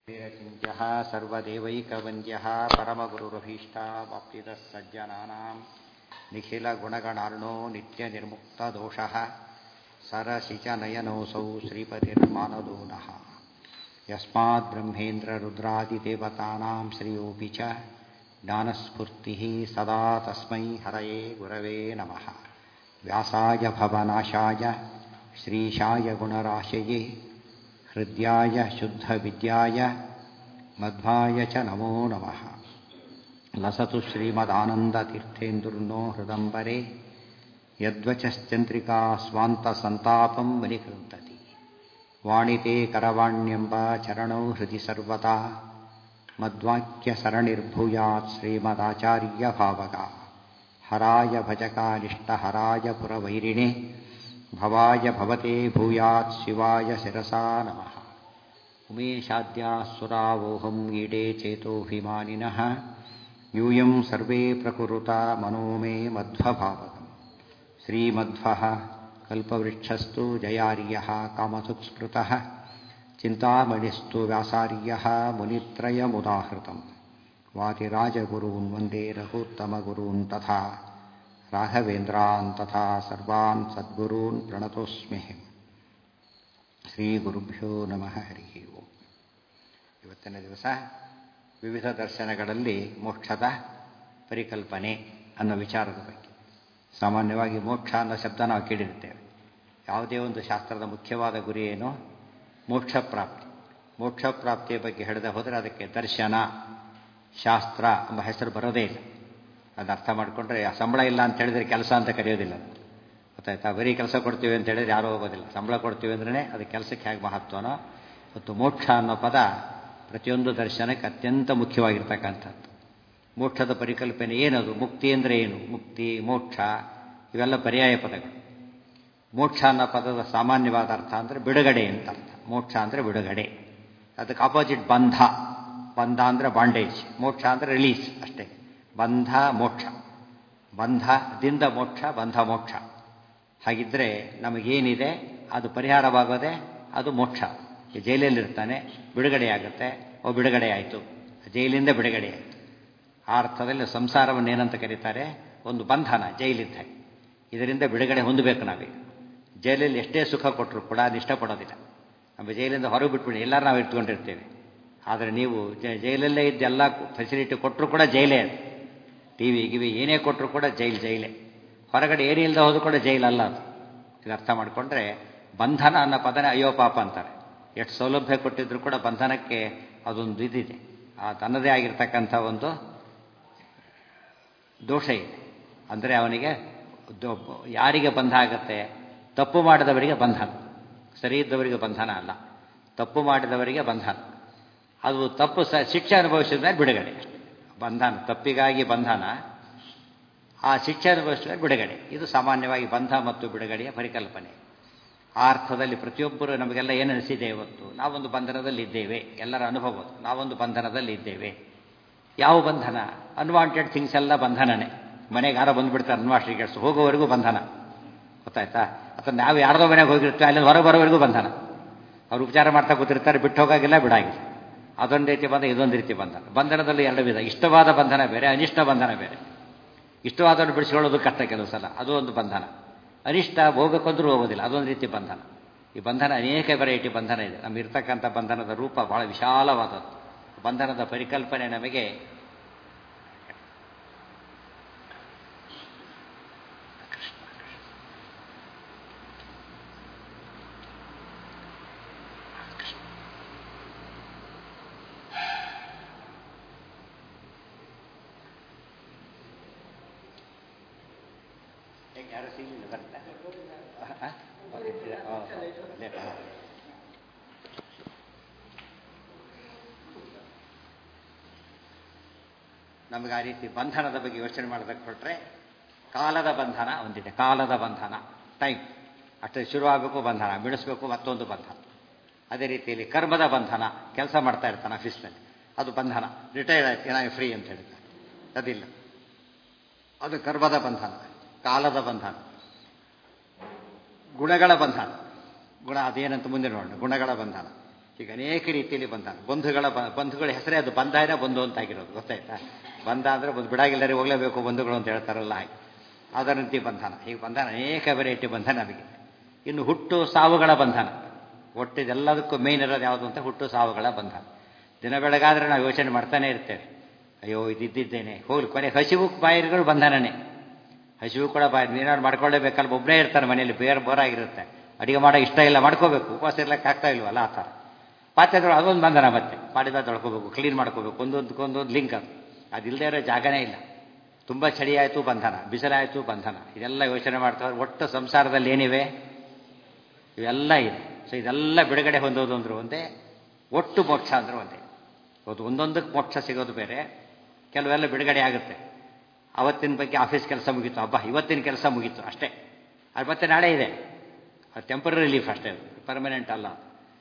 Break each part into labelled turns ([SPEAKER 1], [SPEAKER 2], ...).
[SPEAKER 1] वीरचिन्त्यः सर्वदेवैकवन्द्यः परमगुरुरभीष्टावाप्तितः सज्जनानां निखिलगुणगणार्णो नित्यनिर्मुक्तदोषः सरसिचनयनोऽसौ श्रीपतिर्मानदो नः यस्माद्ब्रह्मेन्द्ररुद्रादिदेवतानां श्रियोऽपि च ज्ञानस्फूर्तिः सदा तस्मै हरये गुरवे नमः व्यासाय भवनाशाय श्रीशाय गुणराशये हृद्याय शुद्धविद्याय मध्वाय च नमो नमः लसतु श्रीमदानन्दतीर्थेन्दुर्नो हृदम्बरे यद्वचश्चन्द्रिका स्वान्तसन्तापं वनिकृन्तति वाणिते करवाण्यम्ब चरणौ हृदि सर्वदा मद्वाक्यसरणिर्भूयात् श्रीमदाचार्यभावगा हराय भजकानिष्टहराय पुरवैरिणे भवाय भवते भूयात् शिवाय शिरसा नमः उमेशाद्यासुरावोहं ईडे चेतोऽभिमानिनः यूयं सर्वे प्रकुरुता मनो मे मध्वभावकम् श्रीमध्वः कल्पवृक्षस्तु जयार्यः कामसुत्स्मृतः चिन्तामणिस्तु व्यासार्यः मुनित्रयमुदाहृतम् वातिराजगुरून् वन्दे रघुत्तमगुरून् तथा ರಾಘವೇಂದ್ರಾನ್ ತಥಾ ಸರ್ವಾನ್ ಸದ್ಗುರೂನ್ ಪ್ರಣತೋಸ್ಮಿ ಶ್ರೀಗುರುಭ್ಯೋ ನಮಃ ಹರಿ ಓಂ ಇವತ್ತಿನ ದಿವಸ ವಿವಿಧ ದರ್ಶನಗಳಲ್ಲಿ ಮೋಕ್ಷದ ಪರಿಕಲ್ಪನೆ ಅನ್ನೋ ವಿಚಾರದ ಬಗ್ಗೆ ಸಾಮಾನ್ಯವಾಗಿ ಮೋಕ್ಷ ಅನ್ನೋ ಶಬ್ದ ನಾವು ಕೇಳಿರುತ್ತೇವೆ ಯಾವುದೇ ಒಂದು ಶಾಸ್ತ್ರದ ಮುಖ್ಯವಾದ ಗುರಿ ಏನು ಮೋಕ್ಷ ಪ್ರಾಪ್ತಿ ಮೋಕ್ಷ ಪ್ರಾಪ್ತಿಯ ಬಗ್ಗೆ ಹೇಳಿದ ಹೋದರೆ ಅದಕ್ಕೆ ದರ್ಶನ ಶಾಸ್ತ್ರ ಎಂಬ ಹೆಸರು ಬರೋದೇ ಇಲ್ಲ ಅದು ಅರ್ಥ ಮಾಡಿಕೊಂಡ್ರೆ ಸಂಬಳ ಇಲ್ಲ ಅಂತ ಹೇಳಿದ್ರೆ ಕೆಲಸ ಅಂತ ಕರೆಯೋದಿಲ್ಲ ಗೊತ್ತಾಯ್ತಾ ಬರೀ ಕೆಲಸ ಕೊಡ್ತೀವಿ ಅಂತ ಹೇಳಿದ್ರೆ ಯಾರೂ ಹೋಗೋದಿಲ್ಲ ಸಂಬಳ ಕೊಡ್ತೀವಿ ಅಂದ್ರೆ ಅದು ಕೆಲಸಕ್ಕೆ ಹೇಗೆ ಮಹತ್ವನೋ ಮತ್ತು ಮೋಕ್ಷ ಅನ್ನೋ ಪದ ಪ್ರತಿಯೊಂದು ದರ್ಶನಕ್ಕೆ ಅತ್ಯಂತ ಮುಖ್ಯವಾಗಿರ್ತಕ್ಕಂಥದ್ದು ಮೋಕ್ಷದ ಪರಿಕಲ್ಪನೆ ಏನದು ಮುಕ್ತಿ ಅಂದರೆ ಏನು ಮುಕ್ತಿ ಮೋಕ್ಷ ಇವೆಲ್ಲ ಪರ್ಯಾಯ ಪದಗಳು ಮೋಕ್ಷ ಅನ್ನೋ ಪದದ ಸಾಮಾನ್ಯವಾದ ಅರ್ಥ ಅಂದರೆ ಬಿಡುಗಡೆ ಅಂತ ಅರ್ಥ ಮೋಕ್ಷ ಅಂದರೆ ಬಿಡುಗಡೆ ಅದಕ್ಕೆ ಆಪೋಸಿಟ್ ಬಂಧ ಬಂಧ ಅಂದರೆ ಬಾಂಡೇಜ್ ಮೋಕ್ಷ ಅಂದರೆ ರಿಲೀಸ್ ಅಷ್ಟೇ ಬಂಧ ಮೋಕ್ಷ ಬಂಧದಿಂದ ಮೋಕ್ಷ ಬಂಧ ಮೋಕ್ಷ ಹಾಗಿದ್ರೆ ನಮಗೇನಿದೆ ಅದು ಪರಿಹಾರವಾಗೋದೆ ಅದು ಮೋಕ್ಷ ಜೈಲಲ್ಲಿರ್ತಾನೆ ಬಿಡುಗಡೆಯಾಗುತ್ತೆ ಓ ಬಿಡುಗಡೆ ಆಯಿತು ಜೈಲಿಂದ ಬಿಡುಗಡೆ ಆಯಿತು ಆ ಅರ್ಥದಲ್ಲಿ ಸಂಸಾರವನ್ನು ಏನಂತ ಕರೀತಾರೆ ಒಂದು ಬಂಧನ ಜೈಲಿದ್ದ ಇದರಿಂದ ಬಿಡುಗಡೆ ಹೊಂದಬೇಕು ನಾವೀಗ ಜೈಲಲ್ಲಿ ಎಷ್ಟೇ ಸುಖ ಕೊಟ್ಟರು ಕೂಡ ಅದು ಇಷ್ಟಪಡೋದಿಲ್ಲ ನಮ್ಮ ಜೈಲಿಂದ ಹೊರಗೆ ಬಿಟ್ಬಿಡಿ ಎಲ್ಲರೂ ನಾವು ಇಟ್ಕೊಂಡಿರ್ತೇವೆ ಆದರೆ ನೀವು ಜೈಲಲ್ಲೇ ಇದ್ದೆಲ್ಲ ಫೆಸಿಲಿಟಿ ಕೊಟ್ಟರು ಕೂಡ ಜೈಲೇ ಅದು ಟಿ ವಿ ಗಿವಿ ಏನೇ ಕೊಟ್ಟರು ಕೂಡ ಜೈಲ್ ಜೈಲೇ ಹೊರಗಡೆ ಏನೇ ಇಲ್ಲದೆ ಹೋದ್ರು ಕೂಡ ಜೈಲ್ ಅಲ್ಲ ಅದು ಇದು ಅರ್ಥ ಮಾಡಿಕೊಂಡ್ರೆ ಬಂಧನ ಅನ್ನೋ ಪದನೇ ಅಯ್ಯೋ ಪಾಪ ಅಂತಾರೆ ಎಷ್ಟು ಸೌಲಭ್ಯ ಕೊಟ್ಟಿದ್ರು ಕೂಡ ಬಂಧನಕ್ಕೆ ಅದೊಂದು ಇದಿದೆ ಆ ತನ್ನದೇ ಆಗಿರ್ತಕ್ಕಂಥ ಒಂದು ದೋಷ ಇದೆ ಅಂದರೆ ಅವನಿಗೆ ಯಾರಿಗೆ ಬಂಧ ಆಗುತ್ತೆ ತಪ್ಪು ಮಾಡಿದವರಿಗೆ ಬಂಧನ ಸರಿ ಇದ್ದವರಿಗೆ ಬಂಧನ ಅಲ್ಲ ತಪ್ಪು ಮಾಡಿದವರಿಗೆ ಬಂಧನ ಅದು ತಪ್ಪು ಸ ಶಿಕ್ಷೆ ಅನುಭವಿಸಿದ ಮೇಲೆ ಬಿಡುಗಡೆ ಬಂಧನ ತಪ್ಪಿಗಾಗಿ ಬಂಧನ ಆ ಶಿಕ್ಷೆ ಅನುಭವಿಸಿದ ಬಿಡುಗಡೆ ಇದು ಸಾಮಾನ್ಯವಾಗಿ ಬಂಧ ಮತ್ತು ಬಿಡುಗಡೆಯ ಪರಿಕಲ್ಪನೆ ಆ ಅರ್ಥದಲ್ಲಿ ಪ್ರತಿಯೊಬ್ಬರು ನಮಗೆಲ್ಲ ಏನು ಅನಿಸಿದೆ ಇವತ್ತು ನಾವೊಂದು ಬಂಧನದಲ್ಲಿ ಇದ್ದೇವೆ ಎಲ್ಲರ ಅನುಭವ ನಾವೊಂದು ಬಂಧನದಲ್ಲಿ ಇದ್ದೇವೆ ಯಾವ ಬಂಧನ ಅನ್ವಾಂಟೆಡ್ ಥಿಂಗ್ಸ್ ಎಲ್ಲ ಬಂಧನನೇ ಮನೆಗೆ ಯಾರೋ ಬಂದುಬಿಡ್ತಾರೆ ಅನ್ವಾಸ್ಟ್ರಿ ಗೆಟ್ಸ್ ಹೋಗೋವರೆಗೂ ಬಂಧನ ಗೊತ್ತಾಯ್ತಾ ಅಥವಾ ನಾವು ಯಾರ್ದೋ ಮನೆಗೆ ಹೋಗಿರ್ತೀವಿ ಅಲ್ಲಿ ಹೊರಗೆ ಬರೋವರೆಗೂ ಬಂಧನ ಅವ್ರು ಉಪಚಾರ ಮಾಡ್ತಾ ಕೂತಿರ್ತಾರೆ ಬಿಟ್ಟು ಹೋಗಾಗಿಲ್ಲ ಬಿಡಾಗಿಲ್ಲ ಅದೊಂದು ರೀತಿ ಬಂಧ ಇದೊಂದು ರೀತಿ ಬಂಧನ ಬಂಧನದಲ್ಲಿ ಎರಡು ವಿಧ ಇಷ್ಟವಾದ ಬಂಧನ ಬೇರೆ ಅನಿಷ್ಟ ಬಂಧನ ಬೇರೆ ಇಷ್ಟವಾದನ್ನು ಬಿಡಿಸ್ಕೊಳ್ಳೋದು ಕಷ್ಟ ಕೆಲವು ಸಲ ಅದು ಒಂದು ಬಂಧನ ಅನಿಷ್ಟ ಹೋಗಬೇಕಂದ್ರೂ ಹೋಗೋದಿಲ್ಲ ಅದೊಂದು ರೀತಿ ಬಂಧನ ಈ ಬಂಧನ ಅನೇಕ ವೆರೈಟಿ ಬಂಧನ ಇದೆ ನಮ್ಮ ಇರ್ತಕ್ಕಂಥ ಬಂಧನದ ರೂಪ ಬಹಳ ವಿಶಾಲವಾದದ್ದು ಬಂಧನದ ಪರಿಕಲ್ಪನೆ ನಮಗೆ ಯಾರು ಸಿಗಲಿಲ್ಲ ಬರ್ತಾ ನಮಗೆ ಆ ರೀತಿ ಬಂಧನದ ಬಗ್ಗೆ ಯೋಚನೆ ಮಾಡೋದಕ್ಕೆ ಕೊಟ್ಟರೆ ಕಾಲದ ಬಂಧನ ಒಂದಿದೆ ಕಾಲದ ಬಂಧನ ಟೈಮ್ ಅಷ್ಟೇ ಶುರುವಾಗಬೇಕು ಬಂಧನ ಬಿಡಿಸ್ಬೇಕು ಮತ್ತೊಂದು ಬಂಧನ ಅದೇ ರೀತಿಯಲ್ಲಿ ಕರ್ಮದ ಬಂಧನ ಕೆಲಸ ಮಾಡ್ತಾ ಇರ್ತಾನೆ ಆಫೀಸ್ನಲ್ಲಿ ಅದು ಬಂಧನ ರಿಟೈರ್ಡ್ ಆಯ್ತು ನಾನು ಫ್ರೀ ಅಂತ ಹೇಳ್ತಾರೆ ಅದಿಲ್ಲ ಅದು ಕರ್ಮದ ಬಂಧನ ಕಾಲದ ಬಂಧನ ಗುಣಗಳ ಬಂಧನ ಗುಣ ಅದೇನಂತ ಮುಂದೆ ನೋಡೋಣ ಗುಣಗಳ ಬಂಧನ ಈಗ ಅನೇಕ ರೀತಿಯಲ್ಲಿ ಬಂಧನ ಬಂಧುಗಳ ಬ- ಬಂಧುಗಳ ಹೆಸರೇ ಅದು ಬಂಧನ ಬಂಧು ಅಂತ ಆಗಿರೋದು ಗೊತ್ತಾಯ್ತಾ ಬಂಧ ಅಂದರೆ ಒಂದು ಬಿಡಾಗಿಲ್ಲರೆ ಹೋಗಲೇಬೇಕು ಬಂಧುಗಳು ಅಂತ ಹೇಳ್ತಾರಲ್ಲ ಹಾಗೆ ಅದರ ರೀತಿ ಬಂಧನ ಹೀಗೆ ಬಂಧನ ಅನೇಕ ವೆರೈಟಿ ಬಂಧನ ನಮಗೆ ಇನ್ನು ಹುಟ್ಟು ಸಾವುಗಳ ಬಂಧನ ಒಟ್ಟಿದೆಲ್ಲದಕ್ಕೂ ಮೇನ್ ಇರೋದು ಯಾವುದು ಅಂತ ಹುಟ್ಟು ಸಾವುಗಳ ಬಂಧನ ದಿನ ಬೆಳಗಾದ್ರೆ ನಾವು ಯೋಚನೆ ಮಾಡ್ತಾನೆ ಇರ್ತೇವೆ ಅಯ್ಯೋ ಇದ್ದಿದ್ದೇನೆ ಹೋಗ್ಲಿ ಕೊನೆ ಹಸಿವು ಬಾಯಿಗಳು ಬಂಧನನೇ ಹಸಿವು ಕೂಡ ಬಾಯಿ ನೀನಾದ್ರು ಮಾಡ್ಕೊಳ್ಳೇಬೇಕಲ್ಲ ಒಬ್ಬನೇ ಇರ್ತಾನೆ ಮನೆಯಲ್ಲಿ ಬೇರೆ ಬೋರಾಗಿರುತ್ತೆ ಅಡಿಗೆ ಮಾಡೋ ಇಷ್ಟ ಇಲ್ಲ ಮಾಡ್ಕೋಬೇಕು ಉಪವಾಸ ಇರ್ಲಿಕ್ಕೆ ಆಗ್ತಾ ಇಲ್ವಲ್ಲ ಆ ಥರ ಪಾತ್ರೆಗಳು ಅದೊಂದು ಬಂಧನ ಮತ್ತೆ ಮಾಡಿದ ತೊಳ್ಕೋಬೇಕು ಕ್ಲೀನ್ ಮಾಡ್ಕೋಬೇಕು ಒಂದೊಂದಕ್ಕೊಂದೊಂದು ಲಿಂಕ್ ಅದು ಅದಿಲ್ಲದೆ ಇರೋ ಜಾಗನೇ ಇಲ್ಲ ತುಂಬ ಚಳಿ ಆಯಿತು ಬಂಧನ ಬಿಸಿಲಾಯಿತು ಬಂಧನ ಇದೆಲ್ಲ ಯೋಚನೆ ಮಾಡ್ತಾರೆ ಒಟ್ಟು ಸಂಸಾರದಲ್ಲಿ ಏನಿವೆ ಇವೆಲ್ಲ ಇದೆ ಸೊ ಇದೆಲ್ಲ ಬಿಡುಗಡೆ ಹೊಂದೋದು ಅಂದ್ರೆ ಒಂದೇ ಒಟ್ಟು ಮೋಕ್ಷ ಅಂದ್ರೆ ಒಂದೇ ಇವತ್ತು ಒಂದೊಂದಕ್ಕೆ ಮೋಕ್ಷ ಸಿಗೋದು ಬೇರೆ ಕೆಲವೆಲ್ಲ ಬಿಡುಗಡೆ ಆಗುತ್ತೆ ಅವತ್ತಿನ ಬಗ್ಗೆ ಆಫೀಸ್ ಕೆಲಸ ಮುಗೀತು ಹಬ್ಬ ಇವತ್ತಿನ ಕೆಲಸ ಮುಗೀತು ಅಷ್ಟೇ ಅದು ಮತ್ತೆ ನಾಳೆ ಇದೆ ಅದು ಟೆಂಪರರಿ ರಿಲೀಫ್ ಅಷ್ಟೇ ಪರ್ಮನೆಂಟ್ ಅಲ್ಲ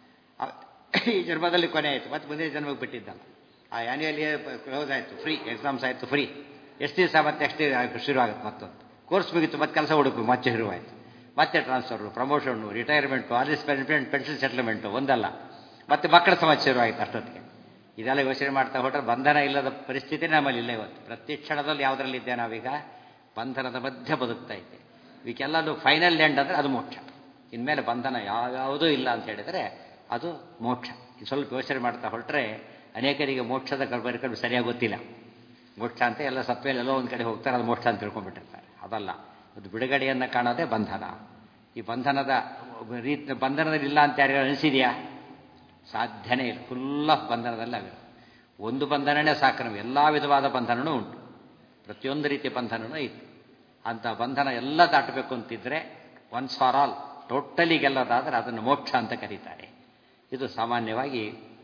[SPEAKER 1] ಆ- ಈ ಜನ್ಮದಲ್ಲಿ ಕೊನೆ ಆಯಿತು ಮತ್ತೆ ಮುಂದಿನ ಜನ್ಮಕ್ಕೆ ಬಿಟ್ಟಿದ್ದಲ್ಲ ಆ ಆ್ಯನ್ಯುವಲ್ ಇಯರ್ ಕ್ಲೋಸ್ ಆಯಿತು ಫ್ರೀ ಎಕ್ಸಾಮ್ಸ್ ಆಯಿತು ಫ್ರೀ ಎಷ್ಟು ದಿವಸ ಮತ್ತೆ ನೆಕ್ಸ್ಟ್ ಶುರು ಆಗುತ್ತೆ ಮತ್ತೊಂದು ಕೋರ್ಸ್ ಮುಗೀತು ಮತ್ತೆ ಕೆಲಸ ಹುಡುಕು ಮತ್ತೆ ಶುರುವಾಯಿತು ಮತ್ತೆ ಟ್ರಾನ್ಸ್ಫರು ಪ್ರಮೋಷನ್ನು ರಿಟೈರ್ಮೆಂಟು ಆಲಿಸ್ ಪೆನ್ಷನ್ ಪೆನ್ಷನ್ ಸೆಟ್ಲ್ಮೆಂಟು ಒಂದಲ್ಲ ಮತ್ತೆ ಮಕ್ಕಳ ಸಮಸ್ಯೆ ಶುರುವಾಯಿತು ಅಷ್ಟೊತ್ತಿಗೆ ಇದೆಲ್ಲ ಯೋಚನೆ ಮಾಡ್ತಾ ಹೊರಟ್ರೆ ಬಂಧನ ಇಲ್ಲದ ಪರಿಸ್ಥಿತಿ ನಮ್ಮಲ್ಲಿ ಇಲ್ಲ ಇವತ್ತು ಪ್ರತಿ ಕ್ಷಣದಲ್ಲಿ ಯಾವುದರಲ್ಲಿದ್ದೆ ನಾವೀಗ ಬಂಧನದ ಮಧ್ಯೆ ಬದುಕ್ತಾ ಇದ್ದೆ ಇದಕ್ಕೆಲ್ಲದು ಫೈನಲ್ ಎಂಡ್ ಅಂದರೆ ಅದು ಮೋಕ್ಷ ಇನ್ಮೇಲೆ ಬಂಧನ ಯಾವ್ಯಾವುದೂ ಇಲ್ಲ ಅಂತ ಹೇಳಿದರೆ ಅದು ಮೋಕ್ಷ ಇದು ಸ್ವಲ್ಪ ಯೋಚನೆ ಮಾಡ್ತಾ ಹೊರಟ್ರೆ ಅನೇಕರಿಗೆ ಮೋಕ್ಷದ ಕಲ್ಪರಿಕರು ಸರಿಯಾಗಿ ಗೊತ್ತಿಲ್ಲ ಮೋಕ್ಷ ಅಂತ ಎಲ್ಲ ಸತ್ವೇಲೆ ಎಲ್ಲೋ ಒಂದು ಕಡೆ ಹೋಗ್ತಾರೆ ಅದು ಮೋಕ್ಷ ಅಂತ ತಿಳ್ಕೊಂಡ್ಬಿಟ್ಟಿರ್ತಾರೆ ಅದಲ್ಲ ಅದು ಬಿಡುಗಡೆಯನ್ನು ಕಾಣೋದೇ ಬಂಧನ ಈ ಬಂಧನದ ರೀತಿ ಬಂಧನದಲ್ಲಿ ಇಲ್ಲ ಅಂತ ಯಾರಿಗೂ ಅನಿಸಿದೆಯಾ ಸಾಧ್ಯನೇ ಇಲ್ಲ ಫುಲ್ ಆಫ್ ಬಂಧನದಲ್ಲಿ ಆಗಿರೋದು ಒಂದು ಬಂಧನನೇ ಸಾಕು ನಮಗೆ ಎಲ್ಲ ವಿಧವಾದ ಬಂಧನನೂ ಉಂಟು ಪ್ರತಿಯೊಂದು ರೀತಿಯ ಬಂಧನನೂ ಇತ್ತು ಅಂಥ ಬಂಧನ ಎಲ್ಲ ದಾಟಬೇಕು ಅಂತಿದ್ರೆ ಒನ್ಸ್ ಫಾರ್ ಆಲ್ ಟೋಟಲಿ ಗೆಲ್ಲೋದಾದರೆ ಅದನ್ನು ಮೋಕ್ಷ ಅಂತ ಕರೀತಾರೆ ಇದು ಸಾಮಾನ್ಯವಾಗಿ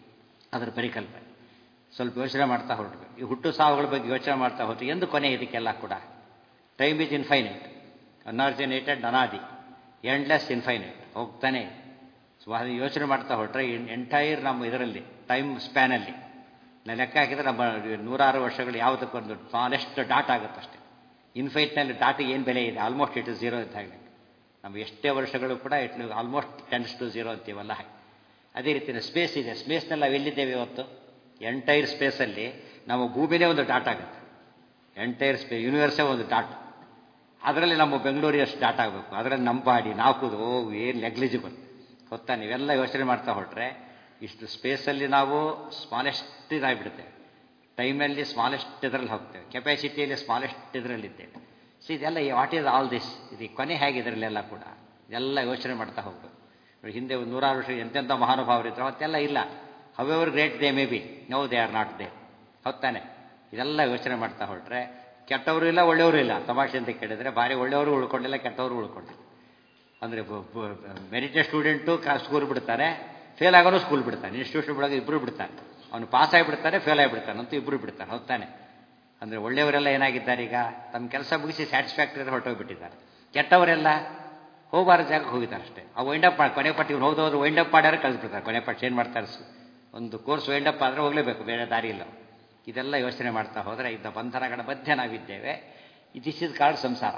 [SPEAKER 1] ಅದರ ಪರಿಕಲ್ಪನೆ ಸ್ವಲ್ಪ ಯೋಚನೆ ಮಾಡ್ತಾ ಹೊರಟಬೇಕು ಈ ಹುಟ್ಟು ಸಾವುಗಳ ಬಗ್ಗೆ ಯೋಚನೆ ಮಾಡ್ತಾ ಹೋದ್ರೆ ಎಂದು ಕೊನೆ ಇದಕ್ಕೆಲ್ಲ ಕೂಡ ಟೈಮ್ ಈಸ್ ಇನ್ಫೈನೈಟ್ ಅನಾರ್ಜಿನೇಟೆಡ್ ಅನಾದಿ ಎಂಡ್ಲೆಸ್ ಇನ್ಫೈನೈಟ್ ಹೋಗ್ತಾನೆ ಸುಮಾರು ಯೋಚನೆ ಮಾಡ್ತಾ ಹೊರಟ್ರೆ ಎಂಟೈರ್ ನಮ್ಮ ಇದರಲ್ಲಿ ಟೈಮ್ ಸ್ಪ್ಯಾನಲ್ಲಿ ನಾನು ಲೆಕ್ಕ ಹಾಕಿದ್ರೆ ನಮ್ಮ ನೂರಾರು ವರ್ಷಗಳು ಯಾವುದಕ್ಕೊಂದು ಸ್ಮಾಲೆಸ್ಟ್ ಡಾಟ್ ಆಗುತ್ತೆ ಅಷ್ಟೇ ಇನ್ಫೈಟ್ನಲ್ಲಿ ಡಾಟಿಗೆ ಏನು ಬೆಲೆ ಇದೆ ಆಲ್ಮೋಸ್ಟ್ ಇಟ್ ಇಸ್ ಝೀರೋ ಅಂತ ಹೇಳಿ ನಮ್ಮ ಎಷ್ಟೇ ವರ್ಷಗಳು ಕೂಡ it almost tends to zero ಅಂತೀವಲ್ಲ ಹಾಗೆ ಅದೇ ರೀತಿ ಸ್ಪೇಸ್ ಇದೆ ಸ್ಪೇಸ್ನಲ್ಲಿ ನಾವು ಎಲ್ಲಿದ್ದೇವೆ ಇವತ್ತು ಎಂಟೈರ್ ಸ್ಪೇಸಲ್ಲಿ ನಮ್ಮ ಭೂಮಿನೇ ಒಂದು ಡಾಟ್ ಆಗುತ್ತೆ ಎಂಟೈರ್ ಸ್ಪೇ ಯೂನಿವರ್ಸೇ ಒಂದು ಡಾಟ್ ಅದರಲ್ಲಿ ನಮ್ಮ ಬೆಂಗಳೂರಿನಷ್ಟು ಡಾಟ್ ಆಗಬೇಕು ಅದರಲ್ಲಿ ನಮ್ಮ ಬಾಡಿ ನಾಲ್ಕುದು ಓ ಏನು ನೆಗ್ಲಿಜಿಬಲ್ ಗೊತ್ತಾ ನೀವೆಲ್ಲ ಯೋಚನೆ ಮಾಡ್ತಾ ಹೊರಟ್ರೆ ಇಷ್ಟು ಸ್ಪೇಸಲ್ಲಿ ನಾವು ಸ್ಮಾಲೆಸ್ಟ್ ಇದಾಗಿಬಿಡುತ್ತೇವೆ ಟೈಮಲ್ಲಿ ಸ್ಮಾಲೆಸ್ಟ್ ಇದರಲ್ಲಿ ಹೋಗ್ತೇವೆ ಕೆಪಾಸಿಟಿಯಲ್ಲಿ ಸ್ಮಾಲೆಸ್ಟ್ ಇದರಲ್ಲಿದ್ದೇವೆ ಸೊ ಇದೆಲ್ಲ ವಾಟ್ ಈಸ್ ಆಲ್ ದಿಸ್ ಇದು ಕೊನೆ ಹೇಗೆ ಇದರಲ್ಲೆಲ್ಲ ಕೂಡ ಇದೆಲ್ಲ ಯೋಚನೆ ಮಾಡ್ತಾ ಹೋಗ್ಬೇಕು ನೋಡಿ, ಹಿಂದೆ ಒಂದು ನೂರಾರು ವರ್ಷ ಎಂತೆಂಥ ಮಹಾನುಭಾವರಿದ್ರು ಅವತ್ತೆಲ್ಲ ಇಲ್ಲ however great they may be no they are not they ಹೊತ್ತಾನೆ ಇದೆಲ್ಲ ಯೋಚನೆ ಮಾಡ್ತಾ ಹೊರಟ್ರೆ ಕೆಟ್ಟವರು ಇಲ್ಲ ಒಳ್ಳೆಯವರು ಇಲ್ಲ ತಮಾಷೆ ಅಂತ ಕೇಳಿದ್ರೆ ಭಾರಿ ಒಳ್ಳೆಯವರು ಉಳ್ಕೊಂಡಿಲ್ಲ ಕೆಟ್ಟವರು ಉಳ್ಕೊಂಡಿಲ್ಲ ಅಂದರೆ ಮೆರಿಟೆಡ್ ಸ್ಟೂಡೆಂಟು ಸ್ಕೂಲ್ ಬಿಡ್ತಾನೆ ಫೇಲ್ ಆಗೋನು ಸ್ಕೂಲ್ ಬಿಡ್ತಾನೆ ಇನ್ಸ್ಟಿಟ್ಯೂಷನ್ ಬಿಡೋದು ಇಬ್ಬರು ಬಿಡ್ತಾನೆ ಅವನು ಪಾಸ್ ಆಗಿಬಿಡ್ತಾನೆ ಫೇಲ್ ಆಗಿಬಿಡ್ತಾನೆ ಅಂತೂ ಇಬ್ಬರು ಬಿಡ್ತಾನೆ ಹೊತ್ತಾನೆ ಅಂದರೆ ಒಳ್ಳೆಯವರೆಲ್ಲ ಏನಾಗಿದ್ದಾರೆ ಈಗ ತಮ್ಮ ಕೆಲಸ ಮುಗಿಸಿ ಸ್ಯಾಟಿಸ್ಫ್ಯಾಕ್ಟರಿ ಹೊರಟೋಗ್ಬಿಟ್ಟಿದ್ದಾರೆ ಕೆಟ್ಟವರೆಲ್ಲ ಹೋಗಬಾರ ಜಾಗಕ್ಕೆ ಹೋಗಿದ್ದಾರೆ ಅಷ್ಟೇ ಆ ವೈಂಡ್ ಅಪ್ ಮಾಡಿ ಕೊನೆ ಪಟ್ಟು ಇವ್ನು ಹೋದವರು ವೈಂಡ್ ಅಪ್ ಮಾಡ್ಯಾರ ಕಳಿಸ್ಬಿಡ್ತಾರೆ ಕೊನೆ ಪಟ್ಟು ಏನು ಮಾಡ್ತಾರೆ ಸು- ಒಂದು ಕೋರ್ಸ್ ವೈಂಡ್ ಅಪ್ ಆದರೆ ಹೋಗಲೇಬೇಕು ಬೇರೆ ದಾರಿ ಇಲ್ಲ ಇದೆಲ್ಲ ಯೋಚನೆ ಮಾಡ್ತಾ ಹೋದರೆ ಇದ್ದ ಬಂಧನಗಳ ಮಧ್ಯೆ ನಾವಿದ್ದೇವೆ ದಿಸ್ ಇಸ್ ಕಾಲ್ಡ್ ಸಂಸಾರ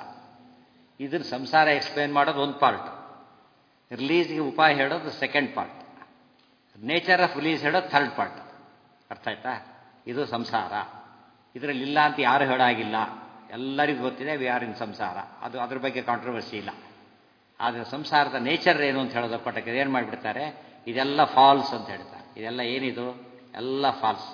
[SPEAKER 1] ಇದನ್ನು ಸಂಸಾರ ಎಕ್ಸ್ಪ್ಲೇನ್ ಮಾಡೋದು ಒಂದು ಪಾರ್ಟ್ ರಿಲೀಸ್ಗೆ ಉಪಾಯ ಹೇಳೋದು second part nature of release ಹೇಳೋದು ಥರ್ಡ್ ಪಾರ್ಟ್ ಅರ್ಥ ಆಯ್ತಾ ಇದು ಸಂಸಾರ ಇದರಲ್ಲಿ ಇಲ್ಲ ಅಂತ ಯಾರು ಹೇಳಾಗಿಲ್ಲ ಎಲ್ಲರಿಗೂ ಗೊತ್ತಿದೆ ವಿ ಆರ್ ಇನ್ ಸಂಸಾರ ಅದು ಅದ್ರ ಬಗ್ಗೆ ಕಾಂಟ್ರವರ್ಸಿ ಇಲ್ಲ ಆದರೆ ಸಂಸಾರದ ನೇಚರ್ ಏನು ಅಂತ ಹೇಳೋದು ಪಟ್ಟಕ್ಕೆ ಏನು ಮಾಡಿಬಿಡ್ತಾರೆ ಇದೆಲ್ಲ ಫಾಲ್ಸ್ ಅಂತ ಹೇಳ್ತಾರೆ ಇದೆಲ್ಲ ಏನಿದು ಎಲ್ಲ ಫಾಲ್ಸ್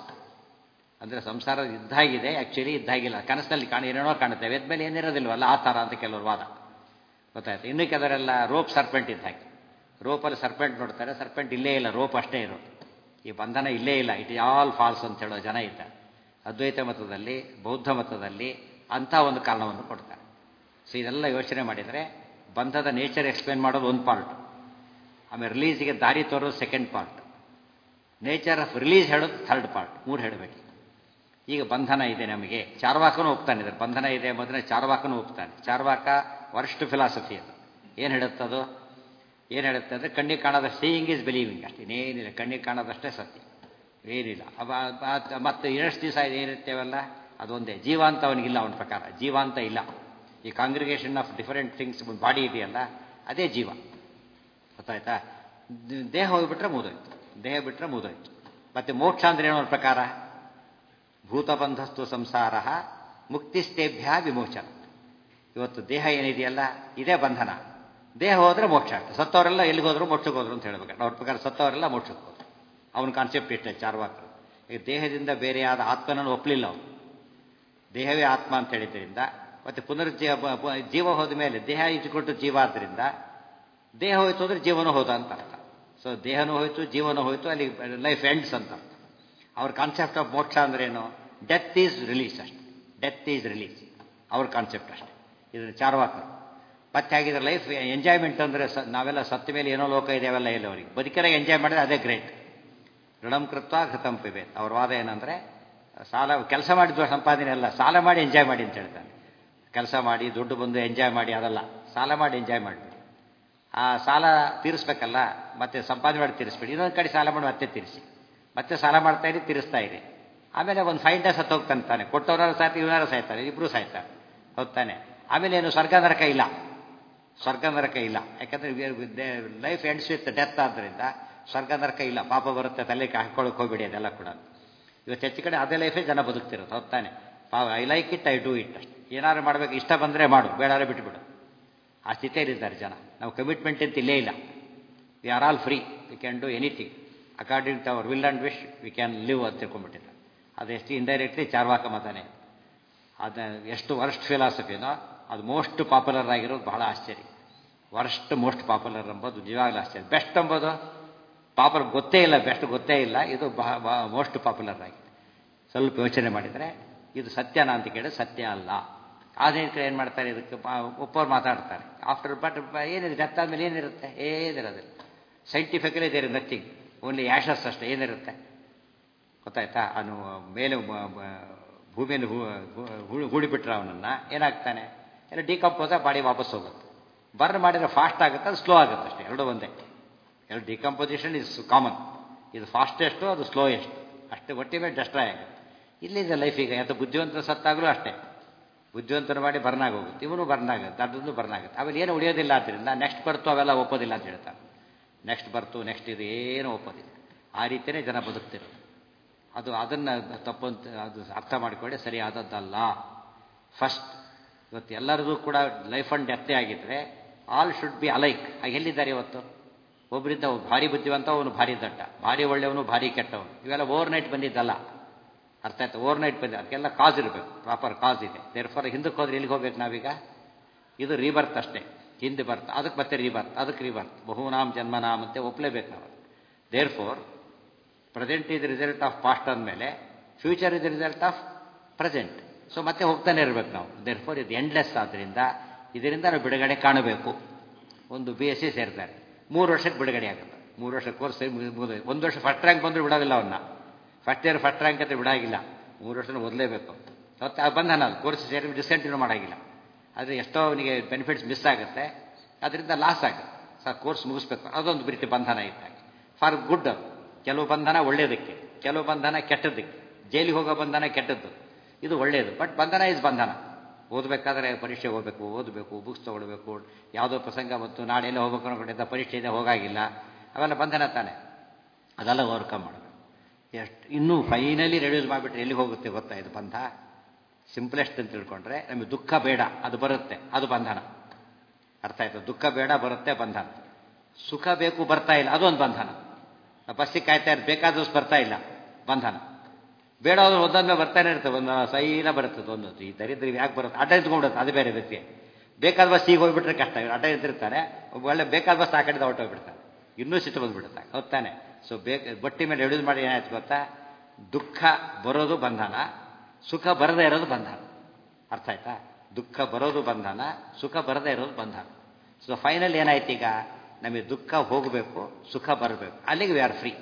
[SPEAKER 1] ಅಂದರೆ ಸಂಸಾರ ಇದ್ದಾಗಿದೆ ಆ್ಯಕ್ಚುಲಿ ಇದ್ದಾಗಿಲ್ಲ ಕನಸಲ್ಲಿ ಕಾಣ ಏನೇನೋ ಕಾಣುತ್ತೆ ವೇದ ಮೇಲೆ ಏನಿರೋದಿಲ್ವಲ್ಲ ಆ ಥರ ಅಂತ ಕೆಲವರು ವಾದ ಗೊತ್ತಾಯ್ತು ಇನ್ನು ಕೆಲವರೆಲ್ಲ ರೋಪ್ ಸರ್ಪೆಂಟ್ ಇದ್ದ ಹಾಗೆ ರೋಪಲ್ಲಿ ಸರ್ಪೆಂಟ್ ನೋಡ್ತಾರೆ ಸರ್ಪೆಂಟ್ ಇಲ್ಲೇ ಇಲ್ಲ ರೋಪ್ ಅಷ್ಟೇ ಇರೋದು ಈ ಬಂಧನ ಇಲ್ಲೇ ಇಲ್ಲ ಇಟ್ ಆಲ್ ಫಾಲ್ಸ್ ಅಂತ ಹೇಳೋ ಜನ ಇದ್ದಾರೆ ಅದ್ವೈತ ಮತದಲ್ಲಿ ಬೌದ್ಧ ಮತದಲ್ಲಿ ಅಂಥ ಒಂದು ಕಾರಣವನ್ನು ಕೊಡ್ತಾರೆ ಸೊ ಇದೆಲ್ಲ ಯೋಚನೆ ಮಾಡಿದರೆ ಬಂಧದ ನೇಚರ್ ಎಕ್ಸ್ಪ್ಲೇನ್ ಮಾಡೋದು ಒಂದು ಪಾರ್ಟ್ ಆಮೇಲೆ ರಿಲೀಸಿಗೆ ದಾರಿ ತೋರೋದು second part nature of release ಹೇಳೋದು ಥರ್ಡ್ ಪಾರ್ಟ್ ಮೂರು ಹೇಳಬೇಕು ಈಗ ಬಂಧನ ಇದೆ ನಮಗೆ ಚಾರ್ವಾಕನೂ ಒಪ್ತಾನೆ ಇದ್ದಾರೆ ಬಂಧನ ಇದೆ ಎಂಬುದನ್ನ ಚಾರ್ವಾಕನೂ ಒಪ್ತಾನೆ ಚಾರ್ವಾಕ ವರ್ಸ್ಟ್ ಫಿಲಾಸಫಿ ಅದು ಏನು ಹೇಳುತ್ತದು ಏನು ಹೇಳುತ್ತೆ ಅಂದರೆ ಕಣ್ಣಿಗೆ ಕಾಣದ ಸೀಯಿಂಗ್ ಈಸ್ ಬಿಲೀವಿಂಗ್ ಅಷ್ಟೇ ಇನ್ನೇನಿಲ್ಲ ಕಣ್ಣಿಗೆ ಕಾಣೋದಷ್ಟೇ ಸತ್ಯ ಏನಿಲ್ಲ ಅವ ಅವ- ಮತ್ತೆ ಎಷ್ಟು ದಿವಸ ಏನಿರ್ತೇವಲ್ಲ ಅದೊಂದೇ ಜೀವ ಅಂತ ಅವನಿಗಿಲ್ಲ ಅವನ ಪ್ರಕಾರ ಜೀವ ಅಂತ ಇಲ್ಲ ಈ congregation of different things body ಇದೆಯಲ್ಲ ಅದೇ ಜೀವ ಗೊತ್ತಾಯ್ತಾ ದ- ದೇಹ ಹೋಗ್ಬಿಟ್ರೆ ಮುಗಿದೋಯ್ತು ದೇಹ ಬಿಟ್ಟರೆ ಮುಗಿದೋಯ್ತು ಮತ್ತೆ ಮೋಕ್ಷ ಅಂದ್ರೆ ಏನೋ ಪ್ರಕಾರ ಭೂತಬಂಧಸ್ತು ಸಂಸಾರ ಮುಕ್ತಿಸ್ತೇಭ್ಯ ವಿಮೋಚನ ಇವತ್ತು ದೇಹ ಏನಿದೆಯಲ್ಲ ಇದೇ ಬಂಧನ ದೇಹ ಹೋದ್ರೆ ಮೋಕ್ಷ ಆಗ್ತದೆ ಸತ್ತವರೆಲ್ಲ ಎಲ್ಲಿಗೆ ಹೋದ್ರು ಮೋಕ್ಷಕ್ಕೆ ಹೋದ್ರು ಅಂತ ಹೇಳ್ಬೇಕು ಅವ್ರ ಪ್ರಕಾರ ಸತ್ತವರೆಲ್ಲ ಮೋಕ್ಷಕ್ಕೆ ಹೋದ್ರು ಅವನ ಕಾನ್ಸೆಪ್ಟ್ ಇಷ್ಟೇ ಚಾರ್ವಾಕರು ಈಗ ದೇಹದಿಂದ ಬೇರೆಯಾದ ಆತ್ಮನನ್ನು ಒಪ್ಪಲಿಲ್ಲ ಅವನು ದೇಹವೇ ಆತ್ಮ ಅಂತ ಹೇಳಿದ್ರಿಂದ ಮತ್ತೆ ಪುನರ್ಜೀವ ಜೀವ ಹೋದ ಮೇಲೆ ದೇಹ ಇಟ್ಟುಕೊಟ್ಟು ಜೀವ ಆದ್ದರಿಂದ ದೇಹ ಹೋಯ್ತು ಅಂದ್ರೆ ಜೀವನ ಹೋದ ಅಂತ ಅರ್ಥ ಸೊ ದೇಹನೂ ಹೋಯ್ತು ಜೀವನ ಹೋಯ್ತು ಅಲ್ಲಿ ಲೈಫ್ ಎಂಡ್ಸ್ ಅಂತ ಅರ್ಥ ಅವ್ರ ಕಾನ್ಸೆಪ್ಟ್ ಆಫ್ ಮೋಕ್ಷ ಅಂದ್ರೆ ಏನು ಡೆತ್ ಈಸ್ ರಿಲೀಸ್ ಅಷ್ಟೆ ಡೆತ್ ಈಸ್ ರಿಲೀಸ್ ಅವ್ರ ಕಾನ್ಸೆಪ್ಟ್ ಅಷ್ಟೆ ಇದನ್ನು ಚಾರ್ವಾಕರು ಮತ್ತೆ ಹಾಗಿದ್ರೆ ಲೈಫ್ ಎಂಜಾಯ್ಮೆಂಟ್ ಅಂದರೆ ಸ ನಾವೆಲ್ಲ ಸತ್ತ ಮೇಲೆ ಏನೋ ಲೋಕ ಇದೆ ಅವೆಲ್ಲ ಇಲ್ಲ ಅವರಿಗೆ ಬದುಕಿರಾಗ ಎಂಜಾಯ್ ಮಾಡಿದ್ರೆ ಅದೇ ಗ್ರೇಟ್ ಋಣಂ ಕೃತ್ವ ಘತಂ ಪಿಬೇತ್ ಅವ್ರ ವಾದ ಏನಂದರೆ ಸಾಲ ಕೆಲಸ ಮಾಡಿದ್ವ ಸಂಪಾದನೆ ಅಲ್ಲ ಸಾಲ ಮಾಡಿ ಎಂಜಾಯ್ ಮಾಡಿ ಅಂತ ಹೇಳ್ತಾನೆ ಕೆಲಸ ಮಾಡಿ ದುಡ್ಡು ಬಂದು ಎಂಜಾಯ್ ಮಾಡಿ ಅದಲ್ಲ ಸಾಲ ಮಾಡಿ ಎಂಜಾಯ್ ಮಾಡಬೇಡಿ ಆ ಸಾಲ ತೀರಿಸ್ಬೇಕಲ್ಲ ಮತ್ತೆ ಸಂಪಾದನೆ ಮಾಡಿ ತೀರಿಸ್ಬೇಡಿ ಇನ್ನೊಂದು ಕಡೆ ಸಾಲ ಮಾಡಿ ಮತ್ತೆ ತೀರಿಸಿ ಮತ್ತೆ ಸಾಲ ಮಾಡ್ತಾ ಇರಿ ತೀರಿಸ್ತಾ ಇರಿ ಆಮೇಲೆ ಒಂದು ಫೈವ್ ಡೇಸ್ ಹತ್ತು ಹೋಗ್ತಾನೆ ತಾನೆ ಕೊಟ್ಟವನಾರು ಸಾಯ್ತು ಇವನಾರು ಸಾಯ್ತಾರೆ ಇಬ್ಬರು ಸಾಯ್ತಾರೆ ಹೋಗ್ತಾನೆ ಆಮೇಲೆ ಏನು ಸ್ವರ್ಗ ನರಕ ಇಲ್ಲ ಸ್ವರ್ಗ ನರಕ ಇಲ್ಲ ಯಾಕಂದ್ರೆ ಲೈಫ್ ಎಂಡ್ಸ್ ವಿತ್ ಡೆತ್ ಆದ್ದರಿಂದ ಸ್ವರ್ಗ ನರಕ ಇಲ್ಲ ಪಾಪ ಬರುತ್ತೆ ತಲೆ ಹಾಕೊಳ್ಳೋಕೆ ಹೋಗ್ಬೇಡಿ ಅದೆಲ್ಲ ಕೂಡ ಇವತ್ತು ಹೆಚ್ಚು ಕಡೆ ಅದೇ ಲೈಫೇ ಜನ ಬದುಕ್ತಿರೋದು ಹೊತ್ತಾನೆ I like it I do it ಅಷ್ಟೆ ಏನಾದ್ರು ಮಾಡಬೇಕು ಇಷ್ಟ ಬಂದರೆ ಮಾಡು ಬೇಡಾದ್ರೆ ಬಿಟ್ಬಿಡು ಆ ಸ್ಥಿತಿಯಲ್ಲಿದ್ದಾರೆ ಜನ ನಾವು ಕಮಿಟ್ಮೆಂಟ್ ಅಂತ ಇಲ್ಲೇ ಇಲ್ಲ we are all free we can do anything according to our will and wish we can live ಅಂತ ತಿಳ್ಕೊಂಡ್ಬಿಟ್ಟಿದ್ದಾರೆ ಅದೆಷ್ಟು ಇಂಡೈರೆಕ್ಟ್ಲಿ ಚಾರ್ವಾಕ ಮತನೇ ಅದ ಎಷ್ಟು ವರ್ಸ್ಟ್ ಫಿಲಾಸಫಿನೋ ಅದು ಮೋಸ್ಟ್ ಪಾಪ್ಯುಲರ್ ಆಗಿರೋದು ಬಹಳ ಆಶ್ಚರ್ಯ ವರ್ಸ್ಟ್ ಮೋಸ್ಟ್ ಪಾಪ್ಯುಲರ್ ಎಂಬುದು ನಿಜವಾಗ್ಲೂ ಆಶ್ಚರ್ಯ ಬೆಸ್ಟ್ ಎಂಬುದು ಪಾಪುಲರ್ ಗೊತ್ತೇ ಇಲ್ಲ ಬೆಸ್ಟ್ ಗೊತ್ತೇ ಇಲ್ಲ ಇದು ಮೋಸ್ಟ್ ಪಾಪ್ಯುಲರ್ ಆಗಿದೆ ಸ್ವಲ್ಪ ಯೋಚನೆ ಮಾಡಿದರೆ ಇದು ಸತ್ಯನ ಅಂತ ಕೇಳಿದ್ರೆ ಸತ್ಯ ಅಲ್ಲ ಆದ್ರೆ ಏನು ಮಾಡ್ತಾರೆ ಇದಕ್ಕೆ ಒಪ್ಪೋರು ಮಾತಾಡ್ತಾರೆ ಆಫ್ಟರ್ ಬಟ್ ಏನಿದೆ ಡೆತ್ ಆದಮೇಲೆ ಏನಿರುತ್ತೆ ಏನಿರೋದಿಲ್ಲ scientifically there nothing only ashes ಅಷ್ಟೇ ಏನಿರುತ್ತೆ ಗೊತ್ತಾಯ್ತಾ ಅವನು ಮೇಲೆ ಭೂಮಿಯಲ್ಲಿ ಹೂಡಿಬಿಟ್ರೆ ಅವನನ್ನು ಏನಾಗ್ತಾನೆ ಎಲ್ಲ ಡಿಕಂಪೋಸ ಬಾಡಿ ವಾಪಸ್ ಹೋಗುತ್ತೆ ಬರ್ನ್ ಮಾಡಿದ್ರೆ ಫಾಸ್ಟ್ ಆಗುತ್ತೆ ಅದು ಸ್ಲೋ ಆಗುತ್ತೆ ಅಷ್ಟೇ ಎರಡು ಒಂದೇ ಎರಡು ಡಿಕಂಪೋಸಿಷನ್ ಇಸ್ ಕಾಮನ್ ಇದು ಫಾಸ್ಟೆಸ್ಟು ಅದು ಸ್ಲೋಯೆಸ್ಟ್ ಅಷ್ಟೇ ಒಟ್ಟಿ ಮೇಲೆ ಡೆಸ್ಟ್ರಾಯ್ ಆಗುತ್ತೆ ಇಲ್ಲಿದೆ ಲೈಫ್ ಈಗ ಅಥವಾ ಬುದ್ಧಿವಂತರ ಸತ್ತಾಗಲೂ ಅಷ್ಟೇ ಬುದ್ಧಿವಂತರು ಮಾಡಿ ಬರ್ನಾಗ ಹೋಗುತ್ತೆ ಇವನು ಬರ್ನಾಗುತ್ತೆ ಅದೊಂದು ಬರ್ನಾಗುತ್ತೆ ಆಮೇಲೆ ಏನು ಉಳಿಯೋದಿಲ್ಲ ಆದ್ದರಿಂದ ನೆಕ್ಸ್ಟ್ ಬರ್ತು ಅವೆಲ್ಲ ಒಪ್ಪೋದಿಲ್ಲ ಅಂತ ಹೇಳ್ತಾರೆ ನೆಕ್ಸ್ಟ್ ಬರ್ತು ನೆಕ್ಸ್ಟ್ ಇದು ಏನು ಒಪ್ಪೋದಿಲ್ಲ ಆ ರೀತಿಯೇ ಜನ ಬದುಕ್ತಿರೋದು ಅದು ಅದನ್ನು ತಪ್ಪಂತ ಅದು ಅರ್ಥ ಮಾಡಿಕೊಳ್ಳಿ ಸರಿಯಾದದ್ದಲ್ಲ ಫಸ್ಟ್ ಇವತ್ತು ಎಲ್ಲರಿಗೂ ಕೂಡ ಲೈಫ್ ಅಂಡ್ ಡೆತ್ತೇ ಆಗಿದ್ರೆ ಆಲ್ ಶುಡ್ ಬಿ ಅಲೈಕ್ ಹಾಗೆ ಎಲ್ಲಿದ್ದಾರೆ ಇವತ್ತು ಒಬ್ಬರಿಂದ ಭಾರಿ ಬುದ್ಧಿವಂತ ಅವನು ಭಾರಿ ದಟ್ಟ ಭಾರಿ ಒಳ್ಳೆಯವನು ಭಾರಿ ಕೆಟ್ಟವನು ಇವೆಲ್ಲ ಓವರ್ ನೈಟ್ ಬಂದಿದ್ದಲ್ಲ ಅರ್ಥ ಆಯ್ತು ಓವರ್ ನೈಟ್ ಬಂದಿದೆ ಅದಕ್ಕೆಲ್ಲ ಕಾಸ್ ಇರಬೇಕು ಪ್ರಾಪರ್ ಕಾಸ್ ಇದೆ ದೇರ್ ಫಾರ್ ಹಿಂದಕ್ಕೆ ಹೋದ್ರೆ ಎಲ್ಲಿಗೆ ಹೋಗ್ಬೇಕು ನಾವೀಗ ಇದು ರೀಬರ್ತ್ ಅಷ್ಟೇ ಹಿಂದೆ ಬರ್ತ್ ಅದಕ್ಕೆ ಮತ್ತೆ ರೀಬರ್ತ್ ಅದಕ್ಕೆ ರೀಬರ್ತ್ ಬಹುನಾಮ್ ಜನ್ಮನಾಮ್ ಅಂತ ಒಪ್ಪಲೇಬೇಕು ನಾವು therefore present is result of past ಅಂದಮೇಲೆ future is result of present so ಮತ್ತೆ ಹೋಗ್ತಾನೆ ಇರಬೇಕು ನಾವು ದೇರ್ ಫೋರ್ ಇದು ಎಂಡ್ಲೆಸ್ ಆದ್ದರಿಂದ ಇದರಿಂದ ನಾವು ಬಿಡುಗಡೆ ಕಾಣಬೇಕು ಒಂದು ಬಿ ಎಸ್ ಸಿ ಸೇರ್ತಾರೆ ಮೂರು ವರ್ಷಕ್ಕೆ ಬಿಡುಗಡೆ ಆಗುತ್ತೆ ಮೂರು ವರ್ಷ ಕೋರ್ಸ್ ಒಂದು ವರ್ಷ ಫಸ್ಟ್ ರ್ಯಾಂಕ್ ಬಂದರೂ ಬಿಡೋದಿಲ್ಲ ಅವನ್ನ ಫಸ್ಟ್ ಇಯರ್ ಫಸ್ಟ್ ರ್ಯಾಂಕ್ ಅಂತ ಬಿಡಾಗಿಲ್ಲ ಮೂರು ವರ್ಷ ಓದಲೇಬೇಕು ಮತ್ತೆ ಅದು ಬಂಧನ ಅದು ಕೋರ್ಸ್ ಸೇರಿ ಡಿಸ್ಕಂಟಿನ್ಯೂ ಮಾಡೋಂಗಿಲ್ಲ ಆದರೆ ಎಷ್ಟೋ ಅವನಿಗೆ ಬೆನಿಫಿಟ್ಸ್ ಮಿಸ್ ಆಗುತ್ತೆ ಅದರಿಂದ ಲಾಸ್ ಆಗುತ್ತೆ ಸರ್ ಕೋರ್ಸ್ ಮುಗಿಸ್ಬೇಕು ಅದೊಂದು ರೀತಿ ಬಂಧನ ಇದ್ದಾಗ ಫಾರ್ ಗುಡ್ ಕೆಲವು ಬಂಧನ ಒಳ್ಳೆಯದಕ್ಕೆ ಕೆಲವು ಬಂಧನ ಕೆಟ್ಟದ್ದಕ್ಕೆ ಜೈಲಿಗೆ ಹೋಗೋ ಬಂಧನ ಕೆಟ್ಟದ್ದು ಇದು ಒಳ್ಳೆಯದು ಬಟ್ ಬಂಧನ ಇಸ್ ಬಂಧನ ಓದಬೇಕಾದ್ರೆ ಪರೀಕ್ಷೆ ಹೋಗಬೇಕು ಓದಬೇಕು ಬುಕ್ಸ್ ತೊಗೊಳ್ಬೇಕು ಯಾವುದೋ ಪ್ರಸಂಗ ಮತ್ತು ನಾಳೆ ಎಲ್ಲ ಹೋಗ್ಬೇಕು ಅನ್ಕೊಂಡಿದ್ದ ಪರೀಕ್ಷೆ ಇದೆ ಹೋಗಾಗಿಲ್ಲ ಅವೆಲ್ಲ ಬಂಧನ ತಾನೆ ಅದೆಲ್ಲ ಓವರ್ಕಮ್ ಮಾಡಬೇಕು ಎಷ್ಟು ಇನ್ನೂ ಫೈನಲಿ ರೆಡ್ಯೂಸ್ ಮಾಡಿಬಿಟ್ರೆ ಎಲ್ಲಿಗೆ ಹೋಗುತ್ತೆ ಗೊತ್ತಾ ಇದು ಬಂಧ ಸಿಂಪ್ಲೆಸ್ಟ್ ಅಂತ ತಿಳ್ಕೊಂಡ್ರೆ ನಮಗೆ ದುಃಖ ಬೇಡ ಅದು ಬರುತ್ತೆ ಅದು ಬಂಧನ ಅರ್ಥ ಆಯ್ತು ದುಃಖ ಬೇಡ ಬರುತ್ತೆ ಬಂಧನ ಸುಖ ಬೇಕು ಬರ್ತಾ ಇಲ್ಲ ಅದೊಂದು ಬಂಧನ ಬಸ್ಸಿಗೆ ಕಾಯ್ತಾ ಇರೋದು ಬೇಕಾದಷ್ಟು ಬರ್ತಾ ಇಲ್ಲ ಬಂಧನ ಬೇಡ ಅದು ಒಂದೊಂದು ಬರ್ತಾನೆ ಇರ್ತದೆ ಒಂದು ಸೈನ ಬರ್ತದೆ ಒಂದೊಂದು ಈ ದರಿದ್ರ ಯಾಕೆ ಬರುತ್ತೆ ಅಡ್ಡ ನಿಂತ್ಕೊಂಡ್ಬಿಡುತ್ತೆ ಅದು ಬೇರೆ ವ್ಯಕ್ತಿ ಬೇಕಾದ ಬಸ್ ಈಗ ಹೋಗ್ಬಿಟ್ರೆ ಕಷ್ಟ ಅಡ್ಡ ನಿಂತಿರ್ತಾರೆ ಒಳ್ಳೆ ಬೇಕಾದ ಬಸ್ ಆ ಕಡೆದ ಹೊಟ್ಟೋಗ್ಬಿಡ್ತಾರೆ ಇನ್ನೂ ಸಿಟ್ಟು ಬಂದ್ಬಿಡುತ್ತೆ ಹೊತ್ತಾನೆ ಸೊ ಬೇಕ ಬಟ್ಟಿ ಮೇಲೆ ಹಿಡಿದು ಮಾಡಿ ಏನಾಯ್ತು ಗೊತ್ತಾ ದುಃಖ ಬರೋದು ಬಂಧನ ಸುಖ ಬರದೇ ಇರೋದು ಬಂಧನ ಅರ್ಥ ಆಯ್ತಾ ದುಃಖ ಬರೋದು ಬಂಧನ ಸುಖ ಬರದೇ ಇರೋದು ಬಂಧನ ಸೊ ಫೈನಲ್ ಏನಾಯ್ತು ಈಗ ನಮಗೆ ದುಃಖ ಹೋಗಬೇಕು ಸುಖ ಬರಬೇಕು ಅಲ್ಲಿಗೆ ವಿ ಆರ್ ಫ್ರೀ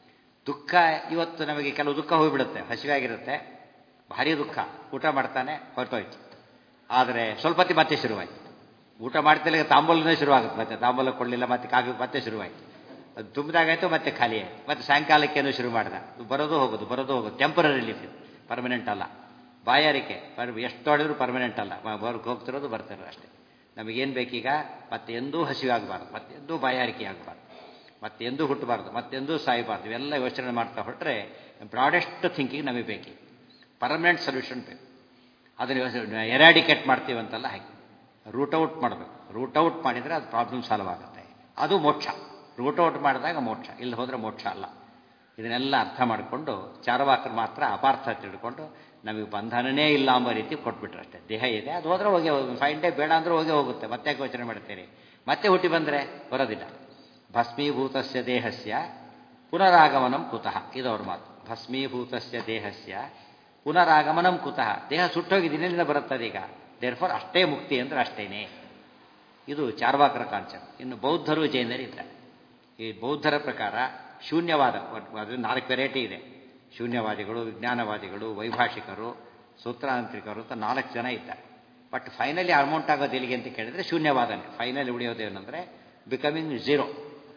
[SPEAKER 1] ದುಃಖ ಇವತ್ತು ನಮಗೆ ಕೆಲವು ದುಃಖ ಹೋಗಿಬಿಡುತ್ತೆ ಹಸಿವಾಗಿರುತ್ತೆ ಭಾರಿ ದುಃಖ ಊಟ ಮಾಡ್ತಾನೆ ಹೊರಟೋಯ್ತು ಆದರೆ ಸ್ವಲ್ಪ ಹೊತ್ತಿಗೆ ಮತ್ತೆ ಶುರುವಾಯಿತು ಊಟ ಮಾಡ್ತಿಲ್ಲ ತಾಂಬೂಲನೇ ಶುರುವಾಗುತ್ತೆ ಮತ್ತೆ ತಾಂಬೂಲ ಕೊಡಲಿಲ್ಲ ಮತ್ತೆ ಕಾಗಿ ಮತ್ತೆ ಶುರುವಾಯಿತು ಅದು ತುಂಬಿದಾಗಾಯ್ತು ಮತ್ತೆ ಖಾಲಿ ಆಯಿತು ಮತ್ತೆ ಸಾಯಂಕಾಲಕ್ಕೇನು ಶುರು ಮಾಡ್ದ ಬರೋದು ಹೋಗೋದು ಬರೋದು ಹೋಗೋದು ಟೆಂಪರರಿ ರಿಲೀಫ್ ಪರ್ಮನೆಂಟ್ ಅಲ್ಲ ಬಾಯಾರಿಕೆ ಪರ್ ಎಷ್ಟು ಹೊಡೆದ್ರು ಪರ್ಮನೆಂಟ್ ಅಲ್ಲ ಬರ್ಗೆ ಹೋಗ್ತಿರೋದು ಬರ್ತಿರೋದು ಅಷ್ಟೇ ನಮಗೇನು ಬೇಕೀಗ ಮತ್ತೆ ಎಂದೂ ಹಸಿವಾಗಬಾರ್ದು ಮತ್ತೆ ಎಂದೂ ಬಾಯಾರಿಕೆ ಆಗಬಾರ್ದು ಮತ್ತೆಂದೂ ಹುಟ್ಟಬಾರ್ದು ಮತ್ತೆಂದೂ ಸಾಯಬಾರ್ದು ಇವೆಲ್ಲ ಯೋಚನೆ ಮಾಡ್ತಾ ಹೊರಟ್ರೆ ಬ್ರಾಡೆಸ್ಟ್ ಥಿಂಕಿಂಗ್ ನಮಗೆ ಬೇಕು ಪರ್ಮನೆಂಟ್ ಸೊಲ್ಯೂಷನ್ ಬೇಕು ಅದನ್ನು ಎರಾಡಿಕೇಟ್ ಮಾಡ್ತೀವಿ ಅಂತೆಲ್ಲ ಹಾಗೆ ರೂಟ್ ಔಟ್ ಮಾಡಬೇಕು ರೂಟ್ ಔಟ್ ಮಾಡಿದರೆ ಅದು ಪ್ರಾಬ್ಲಮ್ ಸಾಲ್ವ್ ಆಗುತ್ತೆ ಅದು ಮೋಕ್ಷ ರೂಟ್ ಔಟ್ ಮಾಡಿದಾಗ ಮೋಕ್ಷ ಇಲ್ಲಿ ಹೋದರೆ ಮೋಕ್ಷ ಅಲ್ಲ ಇದನ್ನೆಲ್ಲ ಅರ್ಥ ಮಾಡಿಕೊಂಡು ಚಾರವಾಕರು ಮಾತ್ರ ಅಪಾರ್ಥ ತಿಳ್ಕೊಂಡು ನಮಗೆ ಬಂಧನನೇ ಇಲ್ಲ ಎಂಬ ರೀತಿ ಕೊಟ್ಬಿಟ್ರೆ ಅಷ್ಟೇ ದೇಹ ಇದೆ ಅದು ಹೋದ್ರೆ ಹೋಗಿ ಫೈನ್ ಡೇ ಬೇಡ ಅಂದ್ರೆ ಹೋಗೇ ಹೋಗುತ್ತೆ ಮತ್ತೆ ಯಾಕೆ ಯೋಚನೆ ಮಾಡ್ತೀರಿ ಮತ್ತೆ ಹುಟ್ಟಿ ಬಂದರೆ ಬರೋದಿಲ್ಲ ಭಸ್ಮೀಭೂತಸ್ಯ ದೇಹಸ್ಯ ಪುನರಾಗಮನಂ ಕುತಃ ಇದು ಅವ್ರ ಮಾತು ಭಸ್ಮೀಭೂತಸ್ಯ ದೇಹಸ್ಯ ಪುನರಾಗಮನಂ ಕುತಃ ದೇಹ ಸುಟ್ಟೋಗಿ ದಿನದಿಂದ ಬರುತ್ತದೆ ಈಗ ದೇರ್ಫೋರ್ ಅಷ್ಟೇ ಮುಕ್ತಿ ಅಂದ್ರೆ ಅಷ್ಟೇನೆ ಇದು ಚಾರ್ವಾಕರ ಕಾನ್ಸೆಪ್ಟ್ ಇನ್ನು ಬೌದ್ಧರು ಜೈನರಿದ್ದಾರೆ ಈ ಬೌದ್ಧರ ಪ್ರಕಾರ ಶೂನ್ಯವಾದ ಅದು ನಾಲ್ಕು ವೆರೈಟಿ ಇದೆ ಶೂನ್ಯವಾದಿಗಳು ವಿಜ್ಞಾನವಾದಿಗಳು ವೈಭಾಷಿಕರು ಸೂತ್ರಾಂತ್ರಿಕರು ಅಂತ ನಾಲ್ಕು ಜನ ಇದ್ದಾರೆ ಬಟ್ ಫೈನಲಿ ಅಮೌಂಟ್ ಆಗೋದು ಎಲ್ಲಿಗೆ ಅಂತ ಕೇಳಿದ್ರೆ ಶೂನ್ಯವಾದನೆ ಫೈನಲಿ ಉಳಿಯೋದೇನೆಂದರೆ ಬಿಕಮಿಂಗ್ ಝೀರೋ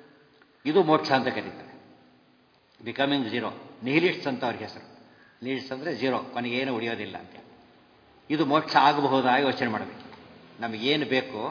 [SPEAKER 1] ಇದು ಮೋಕ್ಷ ಅಂತ ಕರೀತಾರೆ ಬಿಕಮಿಂಗ್ ಝೀರೋ ನಿಹಿಲಿಟ್ಸ್ ಅಂತ ಅವ್ರ ಹೆಸರು ನಿಹಿಲಿಟ್ಸ್ ಅಂದರೆ ಝೀರೋ ಕೊನೆಗೇನು ಉಳಿಯೋದಿಲ್ಲ ಅಂತ ಇದು ಮೋಕ್ಷ ಆಗಬಹುದಾ ಯೋಚನೆ ಮಾಡಬೇಕು ನಮಗೇನು ಬೇಕು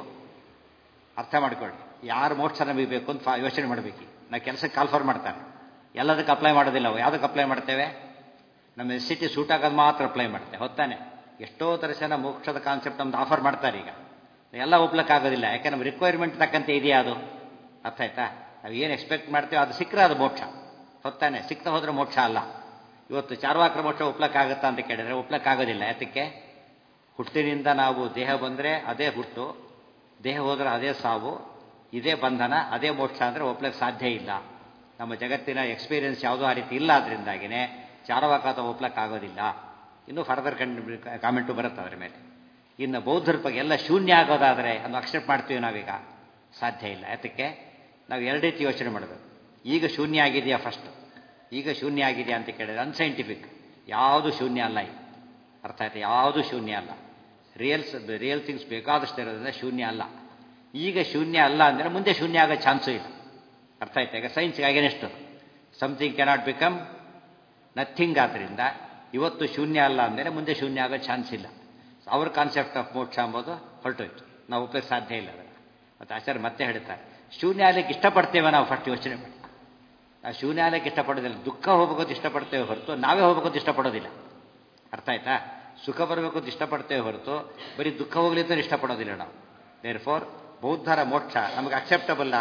[SPEAKER 1] ಅರ್ಥ ಮಾಡ್ಕೊಳ್ಳಿ ಯಾರು ಮೋಕ್ಷ ನಮಗೆ ಬೇಕು ಅಂತ ಯೋಚನೆ ಮಾಡಬೇಕು ನಾವು ಕೆಲಸಕ್ಕೆ ಕಾಲ್ಫರ್ ಮಾಡ್ತಾರೆ ಎಲ್ಲದಕ್ಕೆ ಅಪ್ಲೈ ಮಾಡೋದಿಲ್ಲ ಅವು ಯಾವುದಕ್ಕೆ ಅಪ್ಲೈ ಮಾಡ್ತೇವೆ ನಮ್ಮ ಸಿಟಿ ಸೂಟ್ ಆಗೋದು ಮಾತ್ರ ಅಪ್ಲೈ ಮಾಡ್ತೇವೆ ಹೊತ್ತಾನೆ ಎಷ್ಟೋ ಥರ ಜನ ಮೋಕ್ಷದ ಕಾನ್ಸೆಪ್ಟ್ ನಮ್ದು ಆಫರ್ ಮಾಡ್ತಾರೆ ಈಗ ಎಲ್ಲ ಒಪ್ಲಕ್ಕಾಗೋದಿಲ್ಲ ಯಾಕೆ ನಮ್ಮ ರಿಕ್ವೈರ್ಮೆಂಟ್ ತಕ್ಕಂತೆ ಇದೆಯಾ ಅದು ಅರ್ಥ ಆಯ್ತಾ ನಾವು ಏನು ಎಕ್ಸ್ಪೆಕ್ಟ್ ಮಾಡ್ತೇವೆ ಅದು ಸಿಕ್ಕರೆ ಅದು ಮೋಕ್ಷ ಹೊತ್ತಾನೆ ಸಿಕ್ತಾ ಹೋದ್ರೆ ಮೋಕ್ಷ ಅಲ್ಲ ಇವತ್ತು ಚಾರ್ವಾಕ್ರ ಮೋಕ್ಷ ಒಪ್ಲಕ್ಕಾಗುತ್ತಾ ಅಂತ ಕೇಳಿದ್ರೆ ಒಪ್ಲಕ್ಕಾಗೋದಿಲ್ಲ ಯಾತಕ್ಕೆ ಹುಟ್ಟಿನಿಂದ ನಾವು ದೇಹ ಬಂದರೆ ಅದೇ ಹುಟ್ಟು ದೇಹ ಹೋದರೆ ಅದೇ ಸಾವು ಇದೇ ಬಂಧನ ಅದೇ ಮೋಕ್ಷ ಅಂದರೆ ಒಪ್ಲಕ್ಕೆ ಸಾಧ್ಯ ಇಲ್ಲ ನಮ್ಮ ಜಗತ್ತಿನ ಎಕ್ಸ್ಪೀರಿಯನ್ಸ್ ಯಾವುದೋ ಆ ರೀತಿ ಇಲ್ಲ ಅದರಿಂದಾಗಿನೇ ಚಾರವಾಕಾತ ಒಪ್ಲಕ್ಕಾಗೋದಿಲ್ಲ ಇನ್ನೂ ಫರ್ದರ್ ಕಂಡು ಕಾಮೆಂಟು ಬರುತ್ತೆ ಅದರ ಮೇಲೆ ಇನ್ನು ಬೌದ್ಧರ ಬಗ್ಗೆ ಎಲ್ಲ ಶೂನ್ಯ ಆಗೋದಾದರೆ ಅದು ಅಕ್ಸೆಪ್ಟ್ ಮಾಡ್ತೀವಿ ನಾವೀಗ ಸಾಧ್ಯ ಇಲ್ಲ ಯಾತಕ್ಕೆ ನಾವು ಎರಡು ರೀತಿ ಯೋಚನೆ ಮಾಡಬೇಕು ಈಗ ಶೂನ್ಯ ಆಗಿದೆಯಾ ಫಸ್ಟ್ ಈಗ ಶೂನ್ಯ ಆಗಿದೆಯಾ ಅಂತ ಕೇಳಿದ್ರೆ ಅನ್ಸೈಂಟಿಫಿಕ್ ಯಾವುದು ಶೂನ್ಯ ಅಲ್ಲ ಈಗ ಅರ್ಥ ಆಯ್ತು ಯಾವುದು ಶೂನ್ಯ ಅಲ್ಲ ರಿಯಲ್ಸ್ ರಿಯಲ್ ಥಿಂಗ್ಸ್ ಬೇಕಾದಷ್ಟು ಇರೋದ್ರಿಂದ ಶೂನ್ಯ ಅಲ್ಲ ಈಗ ಶೂನ್ಯ ಅಲ್ಲ ಅಂದರೆ ಮುಂದೆ ಶೂನ್ಯ ಆಗೋ ಚಾನ್ಸು ಇಲ್ಲ ಅರ್ಥ ಆಯ್ತಾ ಈಗ ಸೈನ್ಸ್ಗೆ against something cannot become nothing ಆದ್ದರಿಂದ ಇವತ್ತು ಶೂನ್ಯ ಅಲ್ಲ ಅಂದರೆ ಮುಂದೆ ಶೂನ್ಯ ಆಗೋ ಚಾನ್ಸ್ ಇಲ್ಲ ಅವ್ರ ಕಾನ್ಸೆಪ್ಟ್ ಆಫ್ ಮೋಕ್ಷ ಎಂಬುದು ಹೊರಟೋಯ್ತು ನಾವು ಒಪ್ಪಕ್ಕೆ ಸಾಧ್ಯ ಇಲ್ಲ ಅದನ್ನು ಮತ್ತು ಆಚಾರ್ಯ ಮತ್ತೆ ಹೇಳ್ತಾರೆ ಶೂನ್ಯ ಆಗಲಿಕ್ಕೆ ಇಷ್ಟಪಡ್ತೇವೆ ನಾವು ಫಸ್ಟ್ ಯೋಚನೆ ಮಾಡಿ ನಾವು ಶೂನ್ಯ ಆಗಲಿಕ್ಕೆ ಇಷ್ಟಪಡೋದಿಲ್ಲ ದುಃಖ ಹೋಗ್ಬೇಕಂತ ಇಷ್ಟಪಡ್ತೇವೆ ಹೊರತು ನಾವೇ ಹೋಗ್ಬೇಕಂತ ಇಷ್ಟಪಡೋದಿಲ್ಲ ಅರ್ಥ ಆಯ್ತಾ ಸುಖ ಬರಬೇಕು ಅಂತ ಇಷ್ಟಪಡ್ತೇವೆ ಹೊರತು ಬರೀ ದುಃಖ ಹೋಗ್ಲಿ ಅಂತ ಇಷ್ಟಪಡೋದಿಲ್ಲ ನಾವು ದೇರ್ ಫೋರ್ ಬೌದ್ಧರ ಮೋಕ್ಷ ನಮಗೆ ಅಕ್ಸೆಪ್ಟಬಲ್ಲ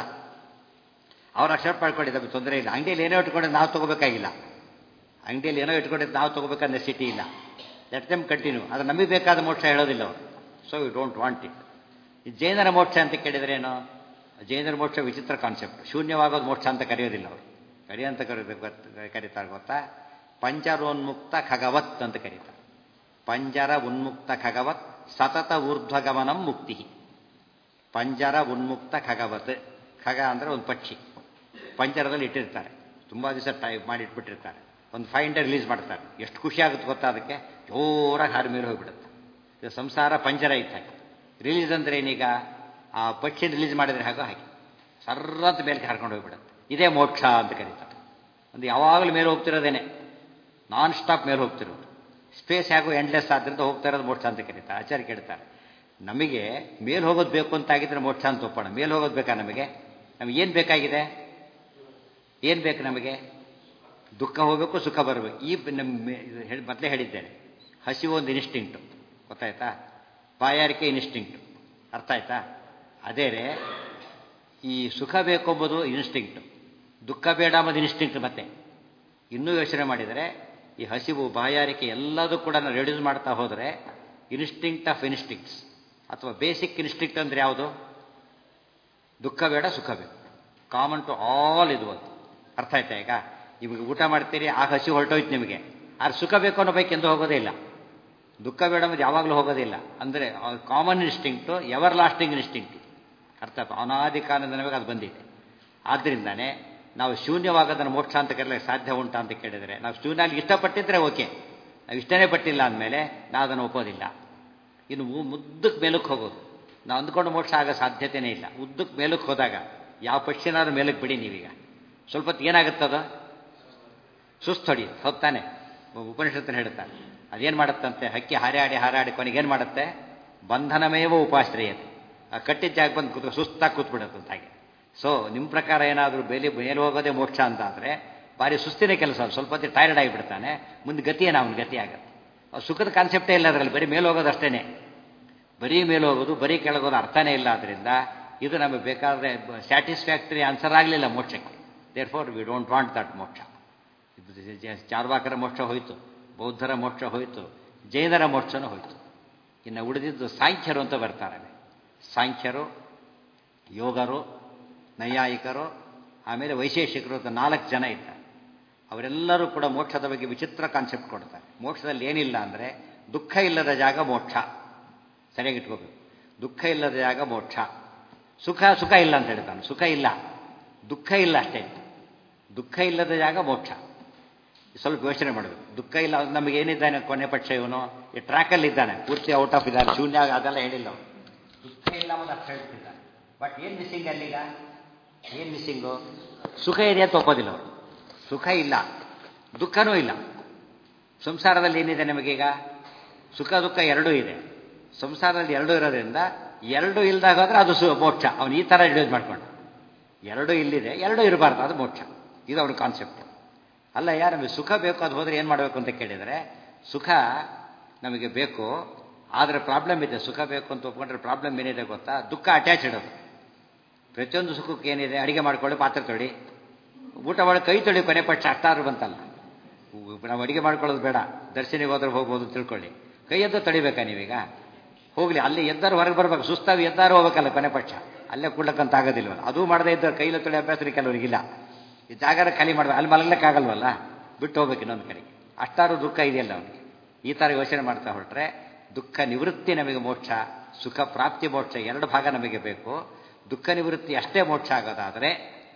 [SPEAKER 1] ಅವ್ರು ಅಕ್ಸೆಪ್ಟ್ ಮಾಡ್ಕೊಂಡಿದ್ದ ತೊಂದರೆ ಇಲ್ಲ ಅಂಗಡಿಯಲ್ಲಿ ಏನೋ ಇಟ್ಕೊಂಡಿದ್ದು ನಾವು ತೊಗೋಬೇಕಾಗಿಲ್ಲ ಅಂಗಡಿಯಲ್ಲಿ ಏನೋ ಇಟ್ಕೊಂಡಿದ್ದು ನಾವು ತೊಗೋಬೇಕಂದ್ರೆ ಸಿಟಿ ಇಲ್ಲ ಲೆಟ್ ದೆಮ್ ಕಂಟಿನ್ಯೂ ಅದು ನಮಗೆ ಬೇಕಾದ ಮೋಕ್ಷ ಹೇಳೋದಿಲ್ಲ ಅವರು so you don't want it ಈ ಜೈನರ ಮೋಕ್ಷ ಅಂತ ಕೇಳಿದ್ರೇನು ಜೈನರ ಮೋಕ್ಷ ವಿಚಿತ್ರ ಕಾನ್ಸೆಪ್ಟ್ ಶೂನ್ಯವಾಗೋದು ಮೋಕ್ಷ ಅಂತ ಕರೆಯೋದಿಲ್ಲ ಅವರು ಕರೆಯಂತ ಕರೀಬೇಕು ಕರೀತಾರೆ ಗೊತ್ತಾ ಪಂಚರೋನ್ಮುಕ್ತ ಖಗವತ್ ಅಂತ ಕರೀತಾರೆ ಪಂಜರ ಉನ್ಮುಕ್ತ ಖಗವತ್ ಸತತ ಊರ್ಧ್ವಗಮನಂ ಮುಕ್ತಿ ಪಂಜರ ಉನ್ಮುಕ್ತ ಖಗವತ್ ಖಗ ಅಂದರೆ ಒಂದು ಪಕ್ಷಿ ಪಂಜರದಲ್ಲಿ ಇಟ್ಟಿರ್ತಾರೆ ತುಂಬ ದಿವಸ ಟೈಪ್ ಮಾಡಿ ಇಟ್ಬಿಟ್ಟಿರ್ತಾರೆ ಒಂದು ಫೈವ್ ಡೇ ರಿಲೀಸ್ ಮಾಡ್ತಾರೆ ಎಷ್ಟು ಖುಷಿ ಆಗುತ್ತೆ ಗೊತ್ತಾ ಅದಕ್ಕೆ ಜೋರಾಗಿ ಹಾರು ಮೇಲೆ ಹೋಗ್ಬಿಡುತ್ತೆ ಇದು ಸಂಸಾರ ಪಂಜರ ಇದ್ದ ರಿಲೀಸ್ ಅಂದ್ರೆ ಏನೀಗ ಆ ಪಕ್ಷಿ ರಿಲೀಸ್ ಮಾಡಿದ್ರೆ ಹಾಗೋ ಹಾಗೆ ಸರ್ರಂತ ಮೇಲೆ ಹಾರ್ಕೊಂಡು ಹೋಗ್ಬಿಡುತ್ತೆ ಇದೇ ಮೋಕ್ಷ ಅಂತ ಕರೀತಾರೆ ಒಂದು ಯಾವಾಗಲೂ ಮೇಲೆ ಹೋಗ್ತಿರೋದೇನೆ ನಾನ್ ಸ್ಟಾಪ್ ಮೇಲೆ ಹೋಗ್ತಿರೋದು ಸ್ಪೇಸ್ ಯಾಕೋ ಎಂಡ್ಲೆಸ್ ಆದ್ದರಿಂದ ಹೋಗ್ತಾ ಇರೋದು ಮೋಕ್ಷ ಅಂತ ಕರೀತಾರೆ ಆಚಾರ್ಯ ಕೇಳ್ತಾರೆ ನಮಗೆ ಮೇಲೆ ಹೋಗೋದು ಬೇಕು ಅಂತಾಗಿದ್ರೆ ಮೋಕ್ಷ ಅಂತ ಒಪ್ಪೋಣ ಮೇಲೆ ಹೋಗೋದು ಬೇಕಾ ನಮಗೆ ನಮಗೆ ಏನು ಬೇಕಾಗಿದೆ ಏನು ಬೇಕು ನಮಗೆ ದುಃಖ ಹೋಗಬೇಕು ಸುಖ ಬರಬೇಕು ಈ ನಮ್ಮ ಹೇಳಿ ಮೊದಲೇ ಹೇಳಿದ್ದೇನೆ ಹಸಿವು ಒಂದು ಇನ್ಸ್ಟಿಂಕ್ಟು ಗೊತ್ತಾಯ್ತಾ ಬಾಯಾರಿಕೆ ಇನ್ಸ್ಟಿಂಕ್ಟು ಅರ್ಥ ಆಯ್ತಾ ಅದೇ ಈ ಸುಖ ಬೇಕು ಎಂಬುದು ಇನ್ಸ್ಟಿಂಕ್ಟು ದುಃಖ ಬೇಡ ಎಂಬುದು ಇನ್ಸ್ಟಿಂಕ್ಟ್ ಮತ್ತೆ ಇನ್ನೂ ಯೋಚನೆ ಮಾಡಿದರೆ ಈ ಹಸಿವು ಬಾಯಾರಿಕೆ ಎಲ್ಲದೂ ಕೂಡ ನಾವು ರೆಡ್ಯೂಸ್ ಮಾಡ್ತಾ ಹೋದರೆ ಇನ್ಸ್ಟಿಂಕ್ಟ್ ಆಫ್ ಇನ್ಸ್ಟಿಂಕ್ಟ್ಸ್ ಅಥವಾ ಬೇಸಿಕ್ ಇನ್ಸ್ಟಿಂಕ್ಟ್ ಅಂದರೆ ಯಾವುದು ದುಃಖ ಬೇಡ ಸುಖ ಬೇಕು ಕಾಮನ್ ಟು ಆಲ್ ಇದು ಒಂದು ಅರ್ಥ ಆಯ್ತಾ ಈಗ ಇವಾಗ ಊಟ ಮಾಡ್ತೀರಿ ಆ ಹಸಿ ಹೊರಟೋಯ್ತು ನಿಮಗೆ ಆದ್ರೆ ಸುಖ ಬೇಕು ಅನ್ನೋ ಬೈಕ್ ಎಂದು ಹೋಗೋದೇ ಇಲ್ಲ ದುಃಖ ಬೇಡ ಅನ್ನೋದು ಯಾವಾಗಲೂ ಹೋಗೋದಿಲ್ಲ ಅಂದರೆ common instinct everlasting instinct ಅರ್ಥ ಅನಾದಿ ಕಾಲದಿಂದ ನಮಗೆ ಅದು ಬಂದಿದೆ ಆದ್ದರಿಂದಾನೇ ನಾವು ಶೂನ್ಯವಾಗೋದನ್ನು ಮೋಕ್ಷ ಅಂತ ಕರೆಯಲಿಕ್ಕೆ ಸಾಧ್ಯ ಉಂಟಾ ಅಂತ ಕೇಳಿದರೆ ನಾವು ಶೂನ್ಯ ಇಷ್ಟಪಟ್ಟಿದ್ರೆ ಓಕೆ ನಾವು ಇಷ್ಟನೇ ಪಟ್ಟಿಲ್ಲ ಅಂದಮೇಲೆ ನಾವು ಅದನ್ನು ಒಪ್ಪೋದಿಲ್ಲ ಇನ್ನು ಮುದ್ದಕ್ಕೆ ಮೇಲಕ್ಕೆ ಹೋಗೋದು ನಾವು ಅಂದ್ಕೊಂಡು ಮೋಕ್ಷ ಆಗೋ ಸಾಧ್ಯತೆಯೇ ಇಲ್ಲ ಉದ್ದಕ್ಕೆ ಮೇಲಕ್ಕೆ ಹೋದಾಗ ಯಾವ ಪಕ್ಷಿನಾದ್ರೂ ಮೇಲಕ್ಕೆ ಬಿಡಿ ನೀವೀಗ ಸ್ವಲ್ಪ ಹೊತ್ತು ಏನಾಗುತ್ತದ ಸುಸ್ತು ಹೊಡಿಯುತ್ತೆ ಹೊತ್ತಾನೆ ಉಪನಿಷತ್ತನ್ನು ಹೇಳುತ್ತಾರೆ ಅದೇನು ಮಾಡುತ್ತಂತೆ ಹಕ್ಕಿ ಹಾರಾಡಿ ಹಾರಾಡಿ ಕೊನೆಗೇನು ಮಾಡುತ್ತೆ ಬಂಧನಮೇವ ಉಪಾಶ್ರಯತೆ ಆ ಕಟ್ಟಿದ ಜಾಗ ಬಂದು ಕೂತ್ಕೊ ಸುಸ್ತಾಗಿ ಕೂತ್ಬಿಡುತ್ತಂತ ಹಾಗೆ ಸೊ ನಿಮ್ಮ ಪ್ರಕಾರ ಏನಾದರೂ ಬೇಲಿ ಮೇಲೆ ಹೋಗೋದೇ ಮೋಕ್ಷ ಅಂತ ಆದರೆ ಭಾರಿ ಸುಸ್ತಿನ ಕೆಲಸ ಸ್ವಲ್ಪ ಹೊತ್ತಿಗೆ ಟೈರ್ಡ್ ಆಗಿಬಿಡ್ತಾನೆ ಮುಂದೆ ಗತಿ ಏನು ಅವನ ಗತಿ ಆಗುತ್ತೆ ಅವ್ರ ಸುಖದ ಕಾನ್ಸೆಪ್ಟೇ ಇಲ್ಲ ಅದರಲ್ಲಿ ಬರೀ ಮೇಲೆ ಹೋಗೋದು ಅಷ್ಟೇ ಬರೀ ಮೇಲೆ ಹೋಗೋದು ಬರೀ ಕೆಳಗೋದು ಅರ್ಥನೇ ಇಲ್ಲ ಆದ್ದರಿಂದ ಇದು ನಮಗೆ ಬೇಕಾದರೆ ಸ್ಯಾಟಿಸ್ಫ್ಯಾಕ್ಟರಿ ಆನ್ಸರ್ ಆಗಲಿಲ್ಲ ಮೋಕ್ಷಕ್ಕೆ therefore we don't want that ಮೋಕ್ಷ ಚಾರ್ವಾಕರ ಮೋಕ್ಷ ಹೋಯಿತು ಬೌದ್ಧರ ಮೋಕ್ಷ ಹೋಯಿತು ಜೈನರ ಮೋಕ್ಷನೂ ಹೋಯಿತು ಇನ್ನು ಉಳಿದಿದ್ದು ಸಾಂಖ್ಯರು ಅಂತ ಬರ್ತಾರೆ ಸಾಂಖ್ಯರು ಯೋಗರು ನೈಯಾಯಿಕರು ಆಮೇಲೆ ವೈಶೇಷಿಕರು ಅಂತ ನಾಲ್ಕು ಜನ ಇದ್ದಾರೆ ಅವರೆಲ್ಲರೂ ಕೂಡ ಮೋಕ್ಷದ ಬಗ್ಗೆ ವಿಚಿತ್ರ ಕಾನ್ಸೆಪ್ಟ್ ಕೊಡ್ತಾರೆ ಮೋಕ್ಷದಲ್ಲಿ ಏನಿಲ್ಲ ಅಂದರೆ ದುಃಖ ಇಲ್ಲದ ಜಾಗ ಮೋಕ್ಷ ಸರಿಯಾಗಿ ಇಟ್ಕೋಬೇಕು ದುಃಖ ಇಲ್ಲದ ಜಾಗ ಮೋಕ್ಷ ಸುಖ ಸುಖ ಇಲ್ಲ ಅಂತ ಹೇಳ್ತಾನೆ ಸುಖ ಇಲ್ಲ ದುಃಖ ಇಲ್ಲ ಅಷ್ಟೇ ದುಃಖ ಇಲ್ಲದ ಜಾಗ ಮೋಕ್ಷ ಸ್ವಲ್ಪ ಯೋಚನೆ ಮಾಡಬೇಕು ದುಃಖ ಇಲ್ಲ ನಮಗೆ ಏನಿದ್ದಾನೆ ಕೊನೆ ಪಕ್ಷ ಇವನು ಈ ಟ್ರ್ಯಾಕಲ್ಲಿ ಇದ್ದಾನೆ ಪೂರ್ತಿ ಔಟ್ ಆಫ್ ಇದ್ದಾನೆ ಶೂನ್ಯ ಅದೆಲ್ಲ ಹೇಳಿಲ್ಲ ಅವನು ದುಃಖ ಇಲ್ಲ ಅಂತ ಅಷ್ಟು ಹೇಳ್ತಿದ್ದಾನೆ ಬಟ್ ಏನು ಮಿಸ್ಸಿಂಗ್ ಅಲ್ಲೀಗ ಏನು ಮಿಸ್ಸಿಂಗು ಸುಖ ಇದೆ ಅಂತ ಒಪ್ಪೋದಿಲ್ಲ ಅವರು ಸುಖ ಇಲ್ಲ ದುಃಖನೂ ಇಲ್ಲ ಸಂಸಾರದಲ್ಲಿ ಏನಿದೆ ನಮಗೀಗ ಸುಖ ದುಃಖ ಎರಡೂ ಇದೆ ಸಂಸಾರದಲ್ಲಿ ಎರಡೂ ಇರೋದ್ರಿಂದ ಎರಡು ಇಲ್ದಾಗ ಹೋದ್ರೆ ಅದು ಸು ಮೋಕ್ಷ ಅವನು ಈ ಥರ ಯೂಸ್ ಮಾಡ್ಕೊಂಡು ಎರಡು ಇಲ್ಲಿದೆ ಎರಡು ಇರಬಾರ್ದು ಅದು ಮೋಕ್ಷ ಇದು ಅವನ ಕಾನ್ಸೆಪ್ಟ್ ಅಲ್ಲ ಯಾರು ನಮಗೆ ಸುಖ ಬೇಕು ಅದು ಹೋದರೆ ಏನು ಮಾಡಬೇಕು ಅಂತ ಕೇಳಿದರೆ ಸುಖ ನಮಗೆ ಬೇಕು ಆದರೆ ಪ್ರಾಬ್ಲಮ್ ಇದೆ ಸುಖ ಬೇಕು ಅಂತ ಒಪ್ಕೊಂಡ್ರೆ ಪ್ರಾಬ್ಲಮ್ ಏನಿದೆ ಗೊತ್ತಾ ದುಃಖ ಅಟ್ಯಾಚ್ ಇಡೋದು ಪ್ರತಿಯೊಂದು ಸುಖಕ್ಕೆ ಏನಿದೆ ಅಡಿಗೆ ಮಾಡ್ಕೊಳ್ಳಿ ಪಾತ್ರೆ ತೊಳಿ ಊಟ ಮಾಡಿ ಕೈ ತೊಳಿ ಕೊನೆ ಪಕ್ಷ ಅಷ್ಟಾದ್ರೂ ಬಂತಲ್ಲ ನಾವು ಅಡಿಗೆ ಮಾಡ್ಕೊಳ್ಳೋದು ಬೇಡ ದರ್ಶನಿಗೆ ಹೋದ್ರೆ ಹೋಗ್ಬೋದು ತಿಳ್ಕೊಳ್ಳಿ ಕೈ ಎದ್ದು ತೊಳಿಬೇಕಾ ನೀವೀಗ ಹೋಗ್ಲಿ ಅಲ್ಲಿ ಎದ್ದಾರು ಹೊರಗೆ ಬರ್ಬೇಕು ಸುಸ್ತಾಗಿ ಎದ್ದಾರು ಹೋಗ್ಬೇಕಲ್ಲ ಕೊನೆ ಪಕ್ಷ ಅಲ್ಲೇ ಕೊಡ್ಲಕ್ಕಂತ ಆಗೋದಿಲ್ವಲ್ಲ ಅದು ಮಾಡದೇ ಇದ್ದರೆ ಕೈಲ ತೊಳಿ ಅಭ್ಯಾಸ ಕೆಲವರಿಗಿಲ್ಲ ಈ ಜಾಗರ ಖಾಲಿ ಮಾಡ್ಬೇಕು ಅಲ್ಲಿ ಮಲಗ್ಲಿಕ್ಕಾಗಲ್ವಲ್ಲ ಬಿಟ್ಟು ಹೋಗ್ಬೇಕು ಇನ್ನೊಂದು ಕಡೆಗೆ ಅಷ್ಟಾರು ದುಃಖ ಇದೆಯಲ್ಲ ಅವನಿಗೆ ಈ ಥರ ಯೋಚನೆ ಮಾಡ್ತಾ ಹೊರಟ್ರೆ ದುಃಖ ನಿವೃತ್ತಿ ನಮಗೆ ಮೋಕ್ಷ ಸುಖ ಪ್ರಾಪ್ತಿ ಮೋಕ್ಷ ಎರಡು ಭಾಗ ನಮಗೆ ಬೇಕು ದುಃಖ ನಿವೃತ್ತಿ ಅಷ್ಟೇ ಮೋಕ್ಷ ಆಗೋದಾದರೆ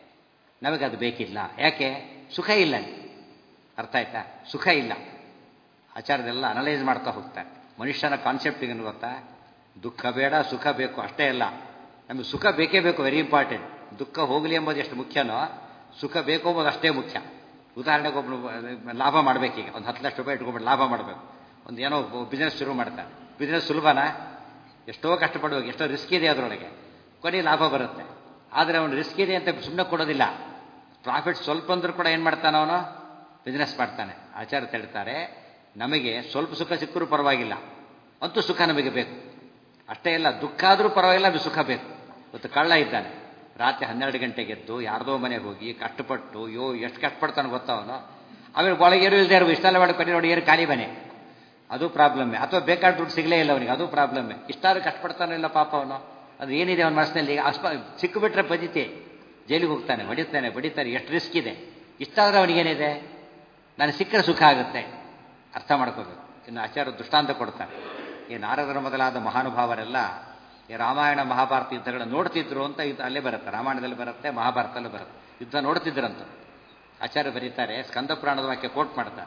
[SPEAKER 1] ನಮಗೆ ಅದು ಬೇಕಿಲ್ಲ ಯಾಕೆ ಸುಖ ಇಲ್ಲ ಅಲ್ಲಿ ಅರ್ಥ ಆಯ್ತಾ ಸುಖ ಇಲ್ಲ ಆಚಾರದೆಲ್ಲ ಅನಲೈಸ್ ಮಾಡ್ತಾ ಹೋಗ್ತಾರೆ ಮನುಷ್ಯನ ಕಾನ್ಸೆಪ್ಟ್ ಏನು ಗೊತ್ತಾ ದುಃಖ ಬೇಡ ಸುಖ ಬೇಕು ಅಷ್ಟೇ ಅಲ್ಲ ನಮಗೆ ಸುಖ ಬೇಕೇ ಬೇಕು ವೆರಿ ಇಂಪಾರ್ಟೆಂಟ್ ದುಃಖ ಹೋಗಲಿ ಎಂಬುದು ಎಷ್ಟು ಮುಖ್ಯನೋ ಸುಖ ಬೇಕು ಎಂಬುದು ಅಷ್ಟೇ ಮುಖ್ಯ ಉದಾಹರಣೆಗೆ ಒಬ್ಬನು ಲಾಭ ಮಾಡಬೇಕೀಗ ಒಂದು ಹತ್ತು ಲಕ್ಷ ರೂಪಾಯಿ ಇಟ್ಕೊಂಡ್ಬಿಟ್ಟು ಲಾಭ ಮಾಡಬೇಕು ಒಂದು ಏನೋ ಬಿಸ್ನೆಸ್ ಶುರು ಮಾಡ್ತಾನೆ ಬಿಸ್ನೆಸ್ ಸುಲಭನಾ ಎಷ್ಟೋ ಕಷ್ಟಪಡಬೇಕು ಎಷ್ಟೋ ರಿಸ್ಕ್ ಇದೆ ಅದರೊಳಗೆ ಕೊನೆ ಲಾಭ ಬರುತ್ತೆ ಆದರೆ ಅವನು ರಿಸ್ಕ್ ಇದೆ ಅಂತ ಸುಮ್ಮನೆ ಕೊಡೋದಿಲ್ಲ ಪ್ರಾಫಿಟ್ ಸ್ವಲ್ಪ ಅಂದ್ರೂ ಕೂಡ ಏನು ಮಾಡ್ತಾನೆ ಅವನು ಬಿಸ್ನೆಸ್ ಮಾಡ್ತಾನೆ ಆಚಾರ ಹೇಳ್ತಾರೆ ನಮಗೆ ಸ್ವಲ್ಪ ಸುಖ ಸಿಕ್ಕರೂ ಪರವಾಗಿಲ್ಲ ಅಂತೂ ಸುಖ ನಮಗೆ ಬೇಕು ಅಷ್ಟೇ ಇಲ್ಲ ದುಃಖ ಆದರೂ ಪರವಾಗಿಲ್ಲ ಅದು ಸುಖ ಬೇಕು ಇವತ್ತು ಕಳ್ಳ ಇದ್ದಾನೆ ರಾತ್ರಿ ಹನ್ನೆರಡು ಗಂಟೆಗೆ ಎದ್ದು ಯಾರ್ದೋ ಮನೆಗೆ ಹೋಗಿ ಕಷ್ಟಪಟ್ಟು ಯೋ ಎಷ್ಟು ಕಷ್ಟಪಡ್ತಾನೆ ಗೊತ್ತವನು ಆಮೇಲೆ ಒಳಗೆ ಏನು ಇಲ್ಲದೆ ಇರೋ ಇಷ್ಟೆಲ್ಲ ಮಾಡಿ ಕೊನೆ ನೋಡಿ ಏನು ಖಾಲಿ ಮನೆ ಅದು ಪ್ರಾಬ್ಲಮ್ಮೆ ಅಥವಾ ಬೇಕಾದ ದುಡ್ಡು ಸಿಗಲೇ ಇಲ್ಲ ಅವನಿಗೆ ಅದು ಪ್ರಾಬ್ಲಮ್ಮೆ ಇಷ್ಟಾದ್ರೂ ಕಷ್ಟಪಡ್ತಾನೋ ಇಲ್ಲ ಪಾಪ ಅವನು ಅದು ಏನಿದೆ ಅವನ ಮನಸ್ಸಿನಲ್ಲಿ ಅಸ್ಪ ಸಿಕ್ಕಿಬಿಟ್ರೆ ಪಜಿತಿ ಜೈಲಿಗೆ ಹೋಗ್ತಾನೆ ಹೊಡಿತಾನೆ ಬಡಿತಾನೆ ಎಷ್ಟು ರಿಸ್ಕ್ ಇದೆ ಇಷ್ಟಾದ್ರೆ ಅವನಿಗೇನಿದೆ ನಾನು ಸಿಕ್ಕರೆ ಸುಖ ಆಗುತ್ತೆ ಅರ್ಥ ಮಾಡ್ಕೋಬೇಕು ಇನ್ನು ಆಚಾರ್ಯ ದೃಷ್ಟಾಂತ ಕೊಡ್ತಾನೆ ಈ ನಾರದರ ಮೊದಲಾದ ಮಹಾನುಭಾವರೆಲ್ಲ ಈ ರಾಮಾಯಣ ಮಹಾಭಾರತ ಯುದ್ಧಗಳನ್ನ ನೋಡ್ತಿದ್ರು ಅಂತ ಇದು ಅಲ್ಲೇ ಬರುತ್ತೆ ರಾಮಾಯಣದಲ್ಲಿ ಬರುತ್ತೆ ಮಹಾಭಾರತಲ್ಲೂ ಬರುತ್ತೆ ಯುದ್ಧ ನೋಡ್ತಿದ್ರಂತ ಆಚಾರ್ಯ ಬರೀತಾರೆ ಸ್ಕಂದ ಪುರಾಣದ ವಾಕ್ಯ ಕೋಟ್ ಮಾಡ್ತಾರೆ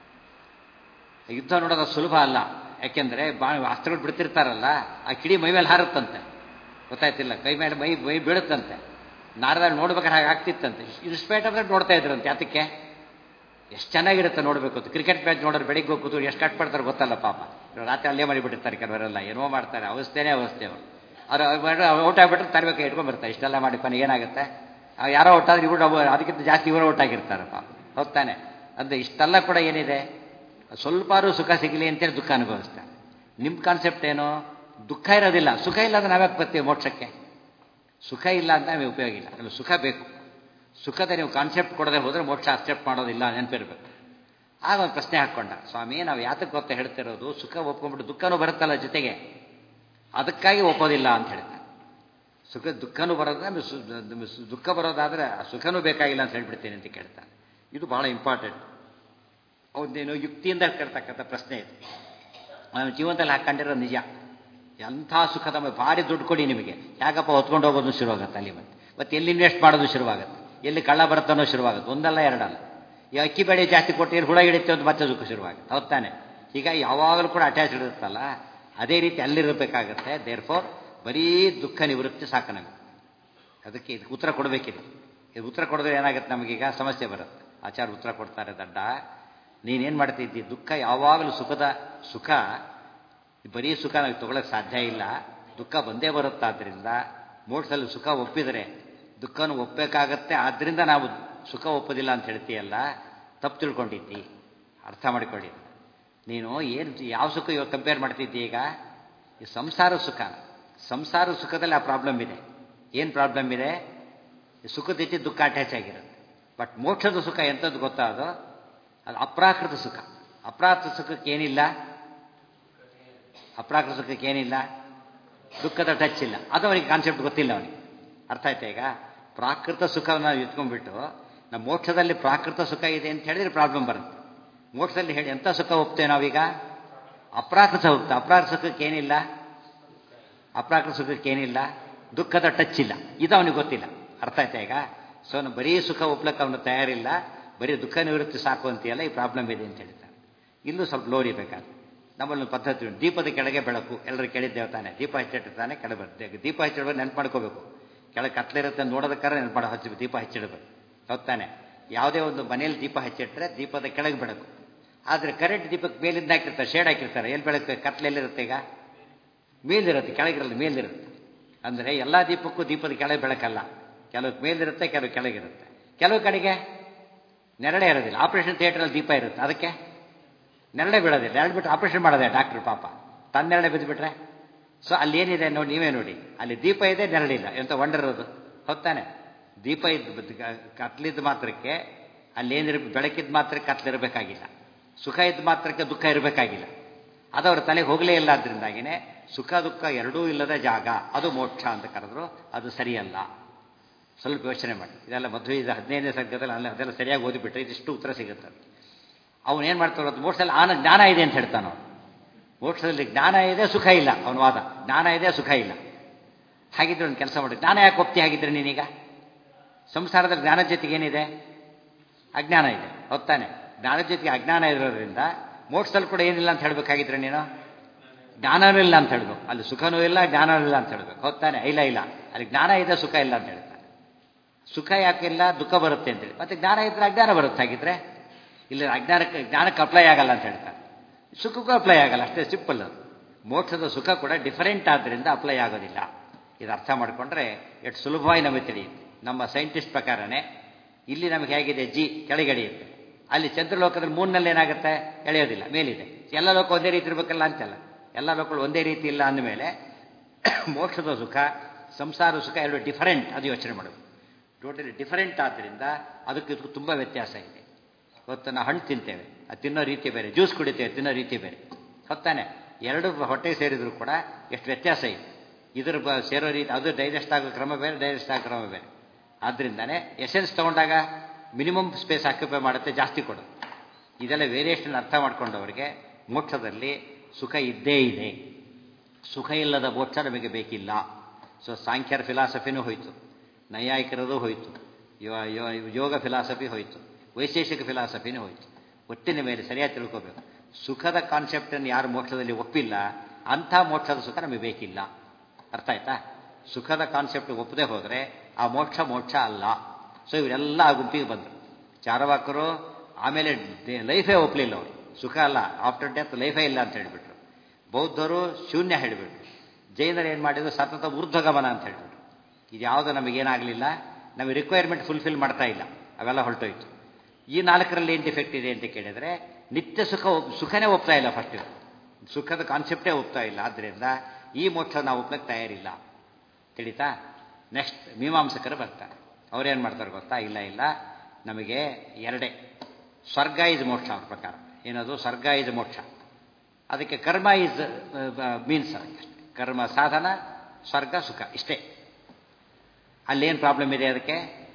[SPEAKER 1] ಯುದ್ಧ ನೋಡೋದು ಸುಲಭ ಅಲ್ಲ ಯಾಕೆಂದ್ರೆ ಬಾ ಅಸ್ತ್ರಗಳು ಬಿಡ್ತಿರ್ತಾರಲ್ಲ ಆ ಕಿಡಿ ಮೈ ಮೇಲೆ ಹಾರುತ್ತಂತೆ ಗೊತ್ತಾಯ್ತಿಲ್ಲ ಕೈ ಮೇಲೆ ಮೈ ಮೈ ಬೀಳುತ್ತಂತೆ ನಾರದ ನೋಡ್ಬೇಕಾದ್ರೆ ಹಾಗೆ ಆಗ್ತಿತ್ತಂತೆ ಇನ್ಸ್ಪೈಟ್ ಆಫ್ ನೋಡ್ತಾ ಇದ್ರಂತೆ ಅದಕ್ಕೆ ಎಷ್ಟು ಚೆನ್ನಾಗಿರುತ್ತೆ ನೋಡಬೇಕು ಅಂತ ಕ್ರಿಕೆಟ್ ಮ್ಯಾಚ್ ನೋಡೋರು ಬೆಳಿಗ್ಗೆ ಕೂತು ಎಷ್ಟು ಕಟ್ಪಡ್ತಾರೆ ಗೊತ್ತಲ್ಲ ಪಾಪ ರಾತ್ರಿ ಅಲ್ಲೇ ಮಾಡಿಬಿಟ್ಟಿರ್ತಾರೆ ಕೆಲವರೆಲ್ಲ ಏನೋ ಮಾಡ್ತಾರೆ ಅವಸ್ಥೆನೇ ಅವಸ್ಥೆ ಅವರು ಅವರು ಔಟ್ ಆಗಿಬಿಟ್ರೆ ತರಬೇಕು ಇಟ್ಕೊಂಡ್ಬರ್ತಾರೆ ಇಷ್ಟೆಲ್ಲ ಮಾಡಿ ಕೊನೆ ಏನಾಗುತ್ತೆ ಯಾರೋ ಔಟ್ ಆದ್ರೆ ಇವರು ಅದಕ್ಕಿಂತ ಜಾಸ್ತಿ ಇವರು ಔಟ್ ಆಗಿರ್ತಾರೆ ಪಾಪ ಹೋಗ್ತಾನೆ ಅಂದರೆ ಇಷ್ಟೆಲ್ಲ ಕೂಡ ಏನಿದೆ ಸ್ವಲ್ಪಾರು ಸುಖ ಸಿಗಲಿ ಅಂತೇಳಿ ದುಃಖ ಅನುಭವಿಸ್ತಾರೆ ನಿಮ್ಮ ಕಾನ್ಸೆಪ್ಟ್ ಏನು ದುಃಖ ಇರೋದಿಲ್ಲ ಸುಖ ಇಲ್ಲ ಅಂದ್ರೆ ನಾವ್ಯಾಕೆ ಬರ್ತೀವಿ ಮೋಕ್ಷಕ್ಕೆ ಸುಖ ಇಲ್ಲ ಅಂತ ನಮಗೆ ಉಪಯೋಗ ಇಲ್ಲ ಅಲ್ಲಿ ಸುಖ ಬೇಕು ಸುಖದ ನೀವು ಕಾನ್ಸೆಪ್ಟ್ ಕೊಡದೆ ಹೋದರೆ ಮೋಕ್ಷ ಅಕ್ಸೆಪ್ಟ್ ಮಾಡೋದಿಲ್ಲ ನೆನಪಿರ್ಬೇಕು ಆಗ ಒಂದು ಪ್ರಶ್ನೆ ಹಾಕ್ಕೊಂಡ ಸ್ವಾಮಿ ನಾವು ಯಾತಕ್ಕೆ ಗೊತ್ತ ಹೇಳ್ತಿರೋದು ಸುಖ ಒಪ್ಕೊಂಡ್ಬಿಟ್ಟು ದುಃಖನೂ ಬರುತ್ತಲ್ಲ ಜೊತೆಗೆ ಅದಕ್ಕಾಗಿ ಒಪ್ಪೋದಿಲ್ಲ ಅಂತ ಹೇಳ್ತಾರೆ ಸುಖ ದುಃಖನೂ ಬರೋದ್ರೆ ದುಃಖ ಬರೋದಾದರೆ ಆ ಸುಖನೂ ಬೇಕಾಗಿಲ್ಲ ಅಂತ ಹೇಳ್ಬಿಡ್ತೇನೆ ಅಂತ ಕೇಳ್ತಾನೆ ಇದು ಬಹಳ ಇಂಪಾರ್ಟೆಂಟ್ ಅವನೇನು ಯುಕ್ತಿಯಿಂದ ಕೇಳ್ತಕ್ಕಂಥ ಪ್ರಶ್ನೆ ಇದು ನಾನು ಜೀವನದಲ್ಲಿ ಹಾಕೊಂಡಿರೋ ನಿಜ ಎಂಥ ಸುಖದ ಭಾರಿ ದುಡ್ಡು ಕೊಡಿ ನಿಮಗೆ ಯಾಕಪ್ಪ ಹೊತ್ಕೊಂಡು ಹೋಗೋದು ಶುರುವಾಗುತ್ತೆ ಅಲ್ಲಿ ಮತ್ತೆ ಮತ್ತೆ ಎಲ್ಲಿ ಇನ್ವೆಸ್ಟ್ ಮಾಡೋದು ಶುರುವಾಗುತ್ತೆ ಎಲ್ಲಿ ಕಳ್ಳ ಬರುತ್ತಾನೋ ಶುರುವಾಗುತ್ತೆ ಒಂದಲ್ಲ ಎರಡಲ್ಲ ಈ ಅಕ್ಕಿ ಬೆಳೆ ಜಾಸ್ತಿ ಕೊಟ್ಟು ಏನು ಹುಳ ಹಿಡಿಯುತ್ತೆ ಅಂತ ಮತ್ತೆ ದುಃಖ ಶುರುವಾಗುತ್ತೆ ಹೌದಾನೆ ಈಗ ಯಾವಾಗಲೂ ಕೂಡ ಅಟ್ಯಾಚ್ ಇರುತ್ತಲ್ಲ ಅದೇ ರೀತಿ ಅಲ್ಲಿರಬೇಕಾಗತ್ತೆ ದೇರ್ ಫೋರ್ ಬರೀ ದುಃಖ ನಿವೃತ್ತಿ ಸಾಕು ನಮಗೆ ಅದಕ್ಕೆ ಇದಕ್ಕೆ ಉತ್ತರ ಕೊಡಬೇಕಿದೆ ಇದು ಉತ್ತರ ಕೊಡಿದ್ರೆ ಏನಾಗುತ್ತೆ ನಮಗೀಗ ಸಮಸ್ಯೆ ಬರುತ್ತೆ ಆಚಾರ ಉತ್ತರ ಕೊಡ್ತಾರೆ ದಡ್ಡ ನೀನೇನು ಮಾಡ್ತಿದ್ದಿ ದುಃಖ ಯಾವಾಗಲೂ ಸುಖದ ಸುಖ ಬರೀ ಸುಖ ನಾವು ತಗೊಳಕ್ಕೆ ಸಾಧ್ಯ ಇಲ್ಲ ದುಃಖ ಬಂದೇ ಬರುತ್ತಾದ್ರಿಂದ ಮೋಕ್ಷದಲ್ಲಿ ಸುಖ ಒಪ್ಪಿದರೆ ದುಃಖನೂ ಒಪ್ಪಬೇಕಾಗತ್ತೆ ಆದ್ದರಿಂದ ನಾವು ಸುಖ ಒಪ್ಪೋದಿಲ್ಲ ಅಂತ ಹೇಳ್ತೀಯಲ್ಲ ತಪ್ಪು ತಿಳ್ಕೊಂಡಿದ್ದಿ ಅರ್ಥ ಮಾಡಿಕೊಳ್ಳಿ ನೀನು ಏನು ಯಾವ ಸುಖ ಇವಾಗ ಕಂಪೇರ್ ಮಾಡ್ತಿದ್ದಿ ಈಗ ಈ ಸಂಸಾರ ಸುಖ ಸಂಸಾರ ಸುಖದಲ್ಲಿ ಆ ಪ್ರಾಬ್ಲಮ್ ಇದೆ ಏನು ಪ್ರಾಬ್ಲಮ್ ಇದೆ ಈ ಸುಖದ ಜೊತೆ ದುಃಖ ಅಟ್ಯಾಚ್ ಆಗಿರುತ್ತೆ ಬಟ್ ಮೋಕ್ಷದ ಸುಖ ಎಂಥದ್ದು ಗೊತ್ತಾ ಅದು ಅದು ಅಪ್ರಾಕೃತ ಸುಖ ಅಪ್ರಾಕೃತ ಸುಖಕ್ಕೆ ಏನಿಲ್ಲ ಅಪ್ರಾಕೃತ ಸುಖಕ್ಕೆ ಏನಿಲ್ಲ ದುಃಖದ ಟಚ್ ಇಲ್ಲ ಅದು ಅವನಿಗೆ ಕಾನ್ಸೆಪ್ಟ್ ಗೊತ್ತಿಲ್ಲ ಅವನಿಗೆ ಅರ್ಥ ಆಯ್ತಾ ಈಗ ಪ್ರಾಕೃತ ಸುಖವನ್ನು ಇಟ್ಕೊಂಡ್ಬಿಟ್ಟು ನಮ್ಮ ಮೋಕ್ಷದಲ್ಲಿ ಪ್ರಾಕೃತ ಸುಖ ಇದೆ ಅಂತ ಹೇಳಿದ್ರೆ ಪ್ರಾಬ್ಲಮ್ ಬರುತ್ತೆ ಮೋಕ್ಷದಲ್ಲಿ ಹೇಳಿ ಎಂಥ ಸುಖ ಒಪ್ತೇವೆ ನಾವೀಗ ಅಪ್ರಾಕೃತ ಹೋಗ್ತಾ ಅಪ್ರಾಕೃತ ಸುಖಕ್ಕೆ ಏನಿಲ್ಲ ಅಪ್ರಾಕೃತ ಸುಖಕ್ಕೆ ಏನಿಲ್ಲ ದುಃಖದ ಟಚ್ ಇಲ್ಲ ಇದು ಅವನಿಗೆ ಗೊತ್ತಿಲ್ಲ ಅರ್ಥ ಆಯ್ತಾ ಈಗ ಸೊ ಅವ್ನು ಬರೀ ಸುಖ ಒಪ್ಲಕ್ಕೆ ಅವನು ತಯಾರಿಲ್ಲ ಬರೀ ದುಃಖ ನಿವೃತ್ತಿ ಸಾಕು ಅಂತೀಯಲ್ಲ ಈ ಪ್ರಾಬ್ಲಮ್ ಇದೆ ಅಂತ ಹೇಳ್ತಾರೆ ಇಲ್ಲೂ ಸ್ವಲ್ಪ ಲೋರಿ ಬೇಕಾದ್ರೆ ನಮ್ಮಲ್ಲಿ ಒಂದು ಪದ್ಧತಿ ಉಂಟು ದೀಪದ ಕೆಳಗೆ ಬೆಳಕು ಎಲ್ಲರೂ ಕೇಳಿದ್ದೇವೆ ತಾನೆ ದೀಪ ಹಚ್ಚಿಟ್ಟಿರ್ತಾನೆ ಕೆಳಗೆ ಬರುತ್ತೆ ದೀಪ ಹಚ್ಚಿಡ್ಬೇಕು ನೆನ್ಪು ಮಾಡ್ಕೋಬೇಕು ಕೆಳಗೆ ಕತ್ಲಿರುತ್ತೆ ನೋಡೋದಕ್ಕಾರ ನೆನ್ಪು ಮಾಡಿ ಹಚ್ಚಬೇಕು ದೀಪ ಹಚ್ಚಿಡ್ಬೇಕು ಹೊತ್ತಾನೆ ಯಾವುದೇ ಒಂದು ಮನೆಯಲ್ಲಿ ದೀಪ ಹಚ್ಚಿಟ್ರೆ ದೀಪದ ಕೆಳಗೆ ಬೆಳಕು ಆದರೆ ಕರೆಂಟ್ ದೀಪಕ್ಕೆ ಮೇಲಿಂದ ಹಾಕಿರ್ತಾರೆ ಶೇಡ್ ಹಾಕಿರ್ತಾರೆ ಎಲ್ಲಿ ಬೆಳಕು ಕತ್ಲೆಲ್ಲಿರುತ್ತೆ ಈಗ ಮೇಲಿರುತ್ತೆ ಕೆಳಗಿರಲ್ಲ ಮೇಲಿರುತ್ತೆ ಅಂದರೆ ಎಲ್ಲ ದೀಪಕ್ಕೂ ದೀಪದ ಕೆಳಗೆ ಬೆಳಕಲ್ಲ ಕೆಲವು ಮೇಲಿರುತ್ತೆ ಕೆಲವು ಕೆಳಗಿರುತ್ತೆ ಕೆಲವು ಕಡೆಗೆ ನೆರಳೆ ಇರೋದಿಲ್ಲ ಆಪರೇಷನ್ ಥಿಯೇಟ್ರಲ್ಲಿ ದೀಪ ಇರುತ್ತೆ ಅದಕ್ಕೆ ನೆರಳೆ ಬೀಳೋದಿಲ್ಲ ನೆರಳು ಬಿಟ್ಟು ಆಪರೇಷನ್ ಮಾಡೋದೆ ಡಾಕ್ಟ್ರು ಪಾಪ ತನ್ನ ನೆರಳೆ ಬಿದ್ದುಬಿಟ್ರೆ ಸೊ ಅಲ್ಲಿ ಏನಿದೆ ನೋಡಿ ನೀವೇ ನೋಡಿ ಅಲ್ಲಿ ದೀಪ ಇದೆ ನೆರಳಿಲ್ಲ ಎಂತ ವಂಡರ್ ಹೊತ್ತಾನೆ ದೀಪ ಇದ್ದು ಕತ್ಲಿದ್ದ ಮಾತ್ರಕ್ಕೆ ಅಲ್ಲೇನಿರ ಬೆಳಕಿದ ಮಾತ್ರಕ್ಕೆ ಕತ್ಲಿರಬೇಕಾಗಿಲ್ಲ ಸುಖ ಇದ್ದ ಮಾತ್ರಕ್ಕೆ ದುಃಖ ಇರಬೇಕಾಗಿಲ್ಲ ಅದು ಅವ್ರ ತಲೆಗೆ ಹೋಗಲೇ ಇಲ್ಲ ಅದರಿಂದಾಗಿನೇ ಸುಖ ದುಃಖ ಎರಡೂ ಇಲ್ಲದ ಜಾಗ ಅದು ಮೋಕ್ಷ ಅಂತ ಕರೆದ್ರು ಅದು ಸರಿಯಲ್ಲ ಸ್ವಲ್ಪ ಯೋಚನೆ ಮಾಡಿ ಇದೆಲ್ಲ ಮದುವೆ ಇದು ಹದಿನೈದನೇ ಸರ್ಗದಲ್ಲಿ ಅಲ್ಲಿ ಅದೆಲ್ಲ ಸರಿಯಾಗಿ ಓದಿಬಿಟ್ರೆ ಇದಿಷ್ಟು ಉತ್ತರ ಸಿಗುತ್ತೆ ಅವನು ಏನು ಮಾಡ್ತಾರೋ ಅದು ಮೋಕ್ಷದಲ್ಲಿ ಆನ ಜ್ಞಾನ ಇದೆ ಅಂತ ಹೇಳ್ತಾನೆ ಅವನು ಮೋಕ್ಷದಲ್ಲಿ ಜ್ಞಾನ ಇದೆ ಸುಖ ಇಲ್ಲ ಅವನ ವಾದ ಜ್ಞಾನ ಇದೆ ಸುಖ ಇಲ್ಲ ಹಾಗಿದ್ರೆ ಒಂದು ಕೆಲಸ ಮಾಡಿ ಜ್ಞಾನ ಯಾಕೆ ಒಪ್ತಿ ಹಾಗಿದ್ರೆ ನೀನೀಗ ಸಂಸಾರದ ಜ್ಞಾನದ ಜೊತೆಗೆ ಏನಿದೆ ಅಜ್ಞಾನ ಇದೆ ಹೊತ್ತಾನೆ ಜ್ಞಾನದ ಜೊತೆಗೆ ಅಜ್ಞಾನ ಇರೋದ್ರಿಂದ ಮೋಕ್ಷದಲ್ಲಿ ಕೂಡ ಏನಿಲ್ಲ ಅಂತ ಹೇಳ್ಬೇಕಾಗಿದ್ರೆ ನೀನು ಜ್ಞಾನನೂ ಇಲ್ಲ ಅಂತ ಹೇಳ್ಬೇಕು ಅಲ್ಲಿ ಸುಖನೂ ಇಲ್ಲ ಜ್ಞಾನನೂ ಇಲ್ಲ ಅಂತ ಹೇಳ್ಬೇಕು ಹೊತ್ತಾನೆ ಇಲ್ಲ ಇಲ್ಲ ಅಲ್ಲಿ ಜ್ಞಾನ ಇದೆ ಸುಖ ಇಲ್ಲ ಅಂತ ಹೇಳ್ತಾನೆ ಸುಖ ಯಾಕಿಲ್ಲ ದುಃಖ ಬರುತ್ತೆ ಅಂತೇಳಿ ಮತ್ತೆ ಜ್ಞಾನ ಇದ್ರೆ ಅಜ್ಞಾನ ಬರುತ್ತೆ ಹಾಗಿದ್ರೆ ಇಲ್ಲ ಅಜ್ಞಾನಕ್ಕೆ ಜ್ಞಾನಕ್ಕೆ ಅಪ್ಲೈ ಆಗಲ್ಲ ಅಂತ ಹೇಳ್ತಾರೆ ಸುಖಕ್ಕೂ ಅಪ್ಲೈ ಆಗಲ್ಲ ಅಷ್ಟೇ ಸಿಂಪಲ್ ಅದು ಮೋಕ್ಷದ ಸುಖ ಕೂಡ ಡಿಫರೆಂಟ್ ಆದ್ದರಿಂದ ಅಪ್ಲೈ ಆಗೋದಿಲ್ಲ ಇದು ಅರ್ಥ ಮಾಡಿಕೊಂಡ್ರೆ ಎಷ್ಟು ಸುಲಭವಾಗಿ ನಮಗೆ ತಿಳಿಯುತ್ತೆ ನಮ್ಮ ಸೈಂಟಿಸ್ಟ್ ಪ್ರಕಾರನೇ ಇಲ್ಲಿ ನಮಗೆ ಹೇಗಿದೆ ಜಿ ಕೆಳಗಡೆಯುತ್ತೆ ಅಲ್ಲಿ ಚಂದ್ರಲೋಕದಲ್ಲಿ ಮೂರ್ನಲ್ಲಿ ಏನಾಗುತ್ತೆ ಎಳೆಯೋದಿಲ್ಲ ಮೇಲಿದೆ ಎಲ್ಲ ಲೋಕ ಒಂದೇ ರೀತಿ ಇರಬೇಕಲ್ಲ ಅಂತಲ್ಲ ಎಲ್ಲ ಲೋಕಗಳು ಒಂದೇ ರೀತಿ ಇಲ್ಲ ಅಂದಮೇಲೆ ಮೋಕ್ಷದ ಸುಖ ಸಂಸಾರ ಸುಖ ಎರಡು ಡಿಫರೆಂಟ್ ಅದು ಯೋಚನೆ ಮಾಡೋದು ಟೋಟಲಿ ಡಿಫರೆಂಟ್ ಆದ್ದರಿಂದ ಅದಕ್ಕೆ ಇದಕ್ಕೂ ತುಂಬ ವ್ಯತ್ಯಾಸ ಇದೆ ಇವತ್ತು ನಾವು ಹಣ್ಣು ತಿಂತೇವೆ ಅದು ತಿನ್ನೋ ರೀತಿ ಬೇರೆ ಜ್ಯೂಸ್ ಕುಡಿತೇವೆ ತಿನ್ನೋ ರೀತಿ ಬೇರೆ ಹೊತ್ತಾನೆ ಎರಡು ಹೊಟ್ಟೆ ಸೇರಿದ್ರು ಕೂಡ ಎಷ್ಟು ವ್ಯತ್ಯಾಸ ಇದೆ ಇದ್ರ ಬ ಸೇರೋ ರೀತಿ ಅದು ಡೈಜೆಸ್ಟ್ ಆಗೋ ಕ್ರಮ ಬೇರೆ ಡೈಜೆಸ್ಟ್ ಆಗೋ ಕ್ರಮ ಬೇರೆ ಆದ್ದರಿಂದನೇ ಎಸೆನ್ಸ್ ತೊಗೊಂಡಾಗ ಮಿನಿಮಮ್ ಸ್ಪೇಸ್ ಆಕ್ಯುಪೈ ಮಾಡುತ್ತೆ ಜಾಸ್ತಿ ಕೊಡು ಇದೆಲ್ಲ ವೇರಿಯೇಷನ್ ಅರ್ಥ ಮಾಡ್ಕೊಂಡವರಿಗೆ ಮೋಕ್ಷದಲ್ಲಿ ಸುಖ ಇದ್ದೇ ಇದೆ ಸುಖ ಇಲ್ಲದ ಮೋಕ್ಷ ನಮಗೆ ಬೇಕಿಲ್ಲ ಸೊ ಸಾಂಖ್ಯರ ಫಿಲಾಸಫಿನೂ ಹೋಯಿತು ನೈಯಾಯಿಕರದು ಹೋಯಿತು ಯೋಗ ಫಿಲಾಸಫಿ ಹೋಯಿತು ವೈಶೇಷಿಕ ಫಿಲಾಸಫಿನೂ ಹೋಯಿತು ಒಟ್ಟಿನ ಮೇಲೆ ಸರಿಯಾಗಿ ತಿಳ್ಕೋಬೇಕು ಸುಖದ ಕಾನ್ಸೆಪ್ಟನ್ನು ಯಾರು ಮೋಕ್ಷದಲ್ಲಿ ಒಪ್ಪಿಲ್ಲ ಅಂಥ ಮೋಕ್ಷದ ಸುಖ ನಮಗೆ ಬೇಕಿಲ್ಲ ಅರ್ಥ ಆಯ್ತಾ ಸುಖದ ಕಾನ್ಸೆಪ್ಟ್ ಒಪ್ಪದೆ ಹೋದರೆ ಆ ಮೋಕ್ಷ ಮೋಕ್ಷ ಅಲ್ಲ ಸೊ ಇವರೆಲ್ಲ ಆ ಗುಂಪಿಗೆ ಬಂದರು ಚಾರವಾಕರು ಆಮೇಲೆ ಲೈಫೇ ಒಪ್ಪಲಿಲ್ಲ ಅವರು ಸುಖ ಅಲ್ಲ ಆಫ್ಟರ್ ಡೆತ್ ಲೈಫೇ ಇಲ್ಲ ಅಂತ ಹೇಳಿಬಿಟ್ರು ಬೌದ್ಧರು ಶೂನ್ಯ ಹೇಳಿಬಿಟ್ರು ಜೈನರು ಏನು ಮಾಡಿದ್ರು ಸತತ ಊರ್ಧ್ವಗಮನ ಅಂತ ಹೇಳಿಬಿಟ್ರು ಇದು ಯಾವುದು ನಮಗೇನಾಗಲಿಲ್ಲ ನಮಗೆ ರಿಕ್ವೈರ್ಮೆಂಟ್ ಫುಲ್ಫಿಲ್ ಮಾಡ್ತಾ ಇಲ್ಲ ಅವೆಲ್ಲ ಹೊರಟೋಯ್ತು ಈ ನಾಲ್ಕರಲ್ಲಿ ಏನು ಡಿಫೆಕ್ಟ್ ಇದೆ ಅಂತ ಕೇಳಿದರೆ ನಿತ್ಯ ಸುಖ ಸುಖನೇ ಒಪ್ತಾ ಇಲ್ಲ ಫಸ್ಟ್ ಸುಖದ ಕಾನ್ಸೆಪ್ಟೇ ಒಪ್ತಾ ಇಲ್ಲ ಆದ್ದರಿಂದ ಈ ಮೋಕ್ಷ ನಾವು ಒಪ್ಲಕ್ಕೆ ತಯಾರಿಲ್ಲ ತಿಳಿತಾ ನೆಕ್ಸ್ಟ್ ಮೀಮಾಂಸಕರು ಬರ್ತಾರೆ ಅವ್ರೇನು ಮಾಡ್ತಾರೆ ಗೊತ್ತಾ ಇಲ್ಲ ಇಲ್ಲ ನಮಗೆ ಎರಡೇ ಸ್ವರ್ಗ ಇಸ್ ಮೋಕ್ಷ ಅವ್ರ ಪ್ರಕಾರ ಏನದು ಸ್ವರ್ಗ ಇಸ್ ಮೋಕ್ಷ ಅದಕ್ಕೆ ಕರ್ಮ ಇಸ್ ಮೀನ್ಸ್ ಅದಕ್ಕೆ ಕರ್ಮ ಸಾಧನ ಸ್ವರ್ಗ ಸುಖ ಇಷ್ಟೇ ಅಲ್ಲೇನು ಪ್ರಾಬ್ಲಮ್ ಇದೆ ಅದಕ್ಕೆ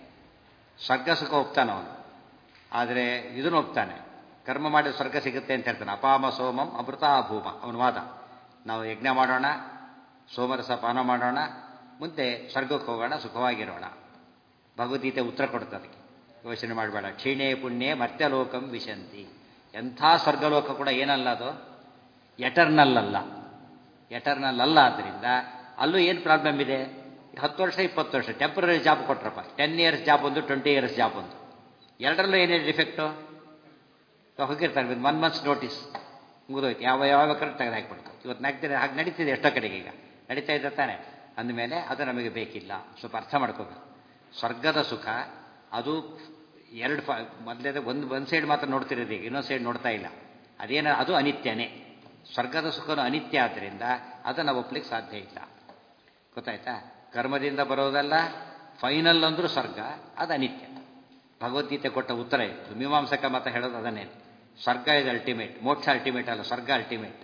[SPEAKER 1] ಸ್ವರ್ಗ ಸುಖ ಒಪ್ತಾನೆ ಅವನು ಆದರೆ ಇದನ್ನು ಒಪ್ತಾನೆ ಕರ್ಮ ಮಾಡಿ ಸ್ವರ್ಗ ಸಿಗುತ್ತೆ ಅಂತ ಹೇಳ್ತಾನೆ ಅಪಾಮ ಸೋಮಂ ಅಮೃತಾಭೂಮ ಅವನ ವಾದ ನಾವು ಯಜ್ಞ ಮಾಡೋಣ ಸೋಮರಸ ಪಾನ ಮಾಡೋಣ ಮುಂದೆ ಸ್ವರ್ಗಕ್ಕೆ ಹೋಗೋಣ ಸುಖವಾಗಿರೋಣ ಭಗವದ್ಗೀತೆ ಉತ್ತರ ಕೊಡುತ್ತೆ ಅದಕ್ಕೆ ಯೋಚನೆ ಮಾಡಬೇಡ ಕ್ಷೀಣೆ ಪುಣ್ಯೆ ಮರ್ತ್ಯಲೋಕಂ ವಿಶಂತಿ ಎಂಥ ಸ್ವರ್ಗಲೋಕ ಕೂಡ ಏನಲ್ಲ ಅದು ಎಟರ್ನಲ್ ಅಲ್ಲ ಎಟರ್ನಲ್ ಅಲ್ಲ ಆದ್ದರಿಂದ ಅಲ್ಲೂ ಏನು ಪ್ರಾಬ್ಲಮ್ ಇದೆ ಹತ್ತು ವರ್ಷ ಇಪ್ಪತ್ತು ವರ್ಷ ಟೆಂಪ್ರರಿ ಜಾಬ್ ಕೊಟ್ರಪ್ಪ ಟೆನ್ ಇಯರ್ಸ್ ಜಾಬ್ ಒಂದು ಟ್ವೆಂಟಿ ಇಯರ್ಸ್ ಜಾಬ್ ಒಂದು ಎರಡರಲ್ಲೂ ಏನೇನು ಡಿಫೆಕ್ಟು ಹೋಗಿರ್ತಾರೆ ವಿತ್ ಒನ್ ಮಂತ್ಸ್ ನೋಟಿಸ್ ಮುಗಿದೋಯ್ತು ಯಾವ ಯಾವ ಕರೆಕ್ಟ್ ತೆಗೆದು ಹಾಕ್ಬಿಡ್ತು ಇವತ್ತು ನಗ್ತಿದೆ ಹಾಗೆ ನಡೀತಿದೆ ಎಷ್ಟೋ ಕಡೆಗೆ ಈಗ ನಡೀತಾ ಇದೆ ತಾನೆ ಅಂದಮೇಲೆ ಅದು ನಮಗೆ ಬೇಕಿಲ್ಲ ಸ್ವಲ್ಪ ಅರ್ಥ ಮಾಡ್ಕೋಬೇಕು ಸ್ವರ್ಗದ ಸುಖ ಅದು ಎರಡು ಫ ಮೊದಲೇದ ಒಂದು ಒಂದು ಸೈಡ್ ಮಾತ್ರ ನೋಡ್ತಿರೋದು ಈಗ ಇನ್ನೊಂದು ಸೈಡ್ ನೋಡ್ತಾ ಇಲ್ಲ ಅದೇನ ಅದು ಅನಿತ್ಯನೇ ಸ್ವರ್ಗದ ಸುಖನು ಅನಿತ್ಯ ಆದ್ದರಿಂದ ಅದನ್ನು ಒಪ್ಲಿಕ್ಕೆ ಸಾಧ್ಯ ಇಲ್ಲ ಗೊತ್ತಾಯ್ತಾ ಕರ್ಮದಿಂದ ಬರೋದಲ್ಲ ಫೈನಲ್ ಅಂದ್ರೂ ಸ್ವರ್ಗ ಅದು ಅನಿತ್ಯ ಭಗವದ್ಗೀತೆ ಕೊಟ್ಟ ಉತ್ತರ ಇತ್ತು ಮೀಮಾಂಸಕ ಮತ ಹೇಳೋದು ಅದನ್ನೇ ಸ್ವರ್ಗ ಇದು ಅಲ್ಟಿಮೇಟ್ ಮೋಕ್ಷ ಅಲ್ಟಿಮೇಟ್ ಅಲ್ಲ ಸ್ವರ್ಗ ಅಲ್ಟಿಮೇಟ್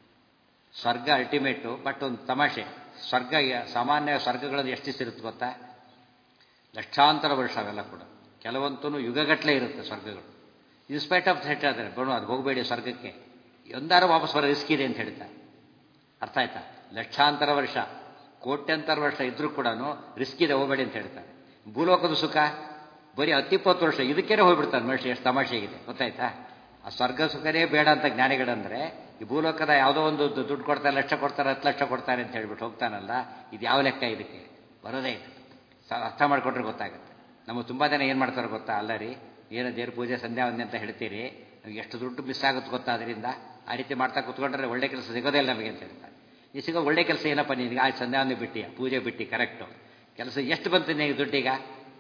[SPEAKER 1] ಸ್ವರ್ಗ ಅಲ್ಟಿಮೇಟು ಬಟ್ ಒಂದು ತಮಾಷೆ ಸ್ವರ್ಗ ಸಾಮಾನ್ಯ ಸ್ವರ್ಗಗಳಲ್ಲಿ ಎಷ್ಟು ದಿವಸ ಇರುತ್ತೆ ಗೊತ್ತಾ ಲಕ್ಷಾಂತರ ವರ್ಷ ಅವೆಲ್ಲ ಕೂಡ ಕೆಲವಂತೂ ಯುಗಗಟ್ಟಲೆ ಇರುತ್ತೆ ಸ್ವರ್ಗಗಳು ಇನ್ಸ್ಪೈಟ್ ಆಫ್ ಸೆಟ್ ಆದರೆ ಬೇಡ ಅದು ಹೋಗಬೇಡಿ ಸ್ವರ್ಗಕ್ಕೆ ಒಂದಾರು ವಾಪಸ್ ಬರೋ ರಿಸ್ಕ್ ಇದೆ ಅಂತ ಹೇಳ್ತಾರೆ ಅರ್ಥ ಆಯ್ತಾ ಲಕ್ಷಾಂತರ ವರ್ಷ ಕೋಟ್ಯಂತರ ವರ್ಷ ಇದ್ರೂ ಕೂಡ ರಿಸ್ಕ್ ಇದೆ ಹೋಗಬೇಡಿ ಅಂತ ಹೇಳ್ತಾರೆ ಭೂಲೋಕದ ಸುಖ ಬರೀ ಹತ್ತಿಪ್ಪತ್ತು ವರ್ಷ ಇದಕ್ಕೇನೆ ಹೋಗ್ಬಿಡ್ತಾರೆ ಮನುಷ್ಯ ಎಷ್ಟು ತಮಾಷೆಗಿದೆ ಗೊತ್ತಾಯ್ತಾ ಆ ಸ್ವರ್ಗ ಸುಖನೇ ಬೇಡ ಅಂತ ಜ್ಞಾನಿಗಳಂದ್ರೆ ಈ ಭೂಲೋಕದ ಯಾವುದೋ ಒಂದು ದುಡ್ಡು ಕೊಡ್ತಾರೆ ಲಕ್ಷ ಕೊಡ್ತಾರೆ ಹತ್ತು ಲಕ್ಷ ಕೊಡ್ತಾರೆ ಅಂತ ಹೇಳ್ಬಿಟ್ಟು ಹೋಗ್ತಾನಲ್ಲ ಇದು ಯಾವ ಲೆಕ್ಕ ಇದಕ್ಕೆ ಬರೋದೇ ಇಲ್ಲ ಅರ್ಥ ಮಾಡಿಕೊಟ್ರೆ ಗೊತ್ತಾಗುತ್ತೆ ನಮ್ಮ ತುಂಬ ಜನ ಏನು ಮಾಡ್ತಾರೆ ಗೊತ್ತಾ ಅಲ್ಲ ರೀ ಏನು ದೇವ್ರ ಪೂಜೆ ಸಂಧ್ಯಾ ಒಂದೇ ಅಂತ ಹೇಳ್ತೀರಿ ನಮ್ಗೆ ಎಷ್ಟು ದುಡ್ಡು ಮಿಸ್ ಆಗುತ್ತೆ ಗೊತ್ತಾ ಅದರಿಂದ ಆ ರೀತಿ ಮಾಡ್ತಾ ಕೂತ್ಕೊಂಡ್ರೆ ಒಳ್ಳೆ ಕೆಲಸ ಸಿಗೋದೇ ಇಲ್ಲ ನಮಗೆ ಅಂತ ಹೇಳ್ತಾರೆ ಈ ಸಿಗೋ ಒಳ್ಳೆ ಕೆಲಸ ಏನಪ್ಪ ನಿನಗೆ ಆಯ್ತು ಸಂಧ್ಯಾ ಒಂದೇ ಬಿಟ್ಟಿ ಪೂಜೆ ಬಿಟ್ಟು ಕರೆಕ್ಟು ಕೆಲಸ ಎಷ್ಟು ಬಂತು ನಿನಗೆ ದುಡ್ಡೀಗ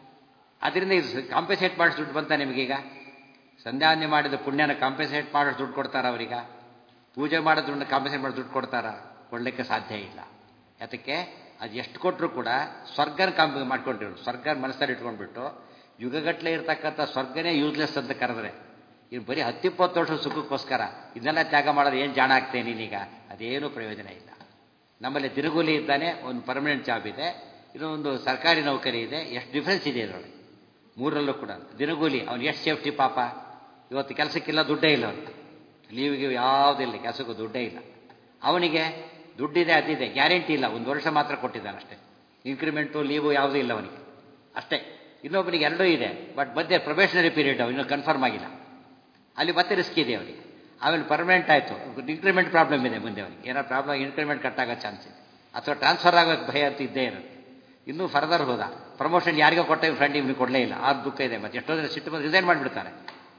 [SPEAKER 1] ಅದರಿಂದ ಇದು ಕಾಂಪೆಸೇಟ್ ಮಾಡಿಸಿ ದುಡ್ಡು ಬಂತ ನಿಮಗೀಗ ಸಂಧ್ಯಾವಂದನೆ ಮಾಡಿದ ಪುಣ್ಯನ ಕಾಂಪೆಸೇಟ್ ಮಾಡೋ ದುಡ್ಡು ಕೊಡ್ತಾರ ಅವರೀಗ ಪೂಜೆ ಮಾಡೋ ದುಡ್ಡು ಕಾಂಪೆಸೇಟ್ ಮಾಡಿ ದುಡ್ಡು ಕೊಡ್ತಾರ ಕೊಡಲಿಕ್ಕೆ ಸಾಧ್ಯ ಇಲ್ಲ ಯಾತಕ್ಕೆ ಅದು ಎಷ್ಟು ಕೊಟ್ಟರು ಕೂಡ ಸ್ವರ್ಗನ ಕಾಂಪ ಮಾಡ್ಕೊಂಡಿರು ಸ್ವರ್ಗ ಮನಸ್ಸಲ್ಲಿ ಇಟ್ಕೊಂಡ್ಬಿಟ್ಟು ಯುಗಗಟ್ಟಲೆ ಇರ್ತಕ್ಕಂಥ ಸ್ವರ್ಗನೇ ಯೂಸ್ಲೆಸ್ ಅಂತ ಕರೆದ್ರೆ ಇನ್ನು ಬರೀ ಹತ್ತಿಪ್ಪತ್ತು ವರ್ಷ ಸುಖಕ್ಕೋಸ್ಕರ ಇದನ್ನೆಲ್ಲ ತ್ಯಾಗ ಮಾಡೋದು ಏನು ಜಾಣ ಆಗ್ತೇನೆ ನೀನೀಗ ಅದೇನೂ ಪ್ರಯೋಜನ ಇಲ್ಲ ನಮ್ಮಲ್ಲಿ ತಿರುಗುಲಿ ಇದ್ದಾನೆ ಒಂದು ಪರ್ಮನೆಂಟ್ ಜಾಬ್ ಇದೆ ಇನ್ನೊಂದು ಸರ್ಕಾರಿ ನೌಕರಿ ಇದೆ ಎಷ್ಟು ಡಿಫ್ರೆನ್ಸ್ ಇದೆ ಇದರೊಳಗೆ ಮೂರರಲ್ಲೂ ಕೂಡ ದಿನಗೂಲಿ ಅವ್ನು ಎಷ್ಟು ಸೇಫ್ಟಿ ಪಾಪ ಇವತ್ತು ಕೆಲಸಕ್ಕಿಲ್ಲ ದುಡ್ಡೇ ಇಲ್ಲ ಅವನಿಗೆ ಲೀವಿಗೆ ಯಾವುದಿಲ್ಲ ಕೆಲಸಕ್ಕೂ ದುಡ್ಡೇ ಇಲ್ಲ ಅವನಿಗೆ ದುಡ್ಡಿದೆ ಅದಿದೆ ಗ್ಯಾರಂಟಿ ಇಲ್ಲ ಒಂದು ವರ್ಷ ಮಾತ್ರ ಕೊಟ್ಟಿದ್ದಾನೆ ಅಷ್ಟೇ ಇನ್ಕ್ರಿಮೆಂಟು ಲೀವು ಯಾವುದೂ ಇಲ್ಲ ಅವನಿಗೆ ಅಷ್ಟೇ ಇನ್ನೊಬ್ಬನಿಗೆ ಎರಡೂ ಇದೆ ಬಟ್ ಮಧ್ಯೆ ಪ್ರೊಬೇಷನರಿ ಪೀರಿಯಡ್ ಇನ್ನೂ ಕನ್ಫರ್ಮ್ ಆಗಿಲ್ಲ ಅಲ್ಲಿ ಮತ್ತೆ ರಿಸ್ಕ್ ಇದೆ ಅವನಿಗೆ ಆಮೇಲೆ ಪರ್ಮನೆಂಟ್ ಆಯಿತು ಇನ್ಕ್ರಿಮೆಂಟ್ ಪ್ರಾಬ್ಲಮ್ ಇದೆ ಮುಂದೆ ಅವನಿಗೆ ಏನೋ ಪ್ರಾಬ್ಲಮ್ ಇನ್ಕ್ರಿಮೆಂಟ್ ಕಟ್ಟಾಗೋ ಚಾನ್ಸ್ ಇದೆ ಅಥವಾ ಟ್ರಾನ್ಸ್ಫರ್ ಆಗೋಕ್ಕೆ ಭಯ ಅಂತ ಇದ್ದೇ ಇರುತ್ತೆ ಇನ್ನೂ ಫರ್ದರ್ ಹೋದ ಪ್ರಮೋಷನ್ ಯಾರಿಗೋ ಕೊಟ್ಟ ಫ್ರೆಂಡ್ ಇವನಿಗೆ ಕೊಡಲೇ ಇಲ್ಲ ಆ ದುಃಖ ಇದೆ ಮತ್ತೆ ಎಷ್ಟೋ ಜನ ಸಿಟ್ಟು ಬಂದು ರಿಸೈನ್ ಮಾಡಿಬಿಡ್ತಾರೆ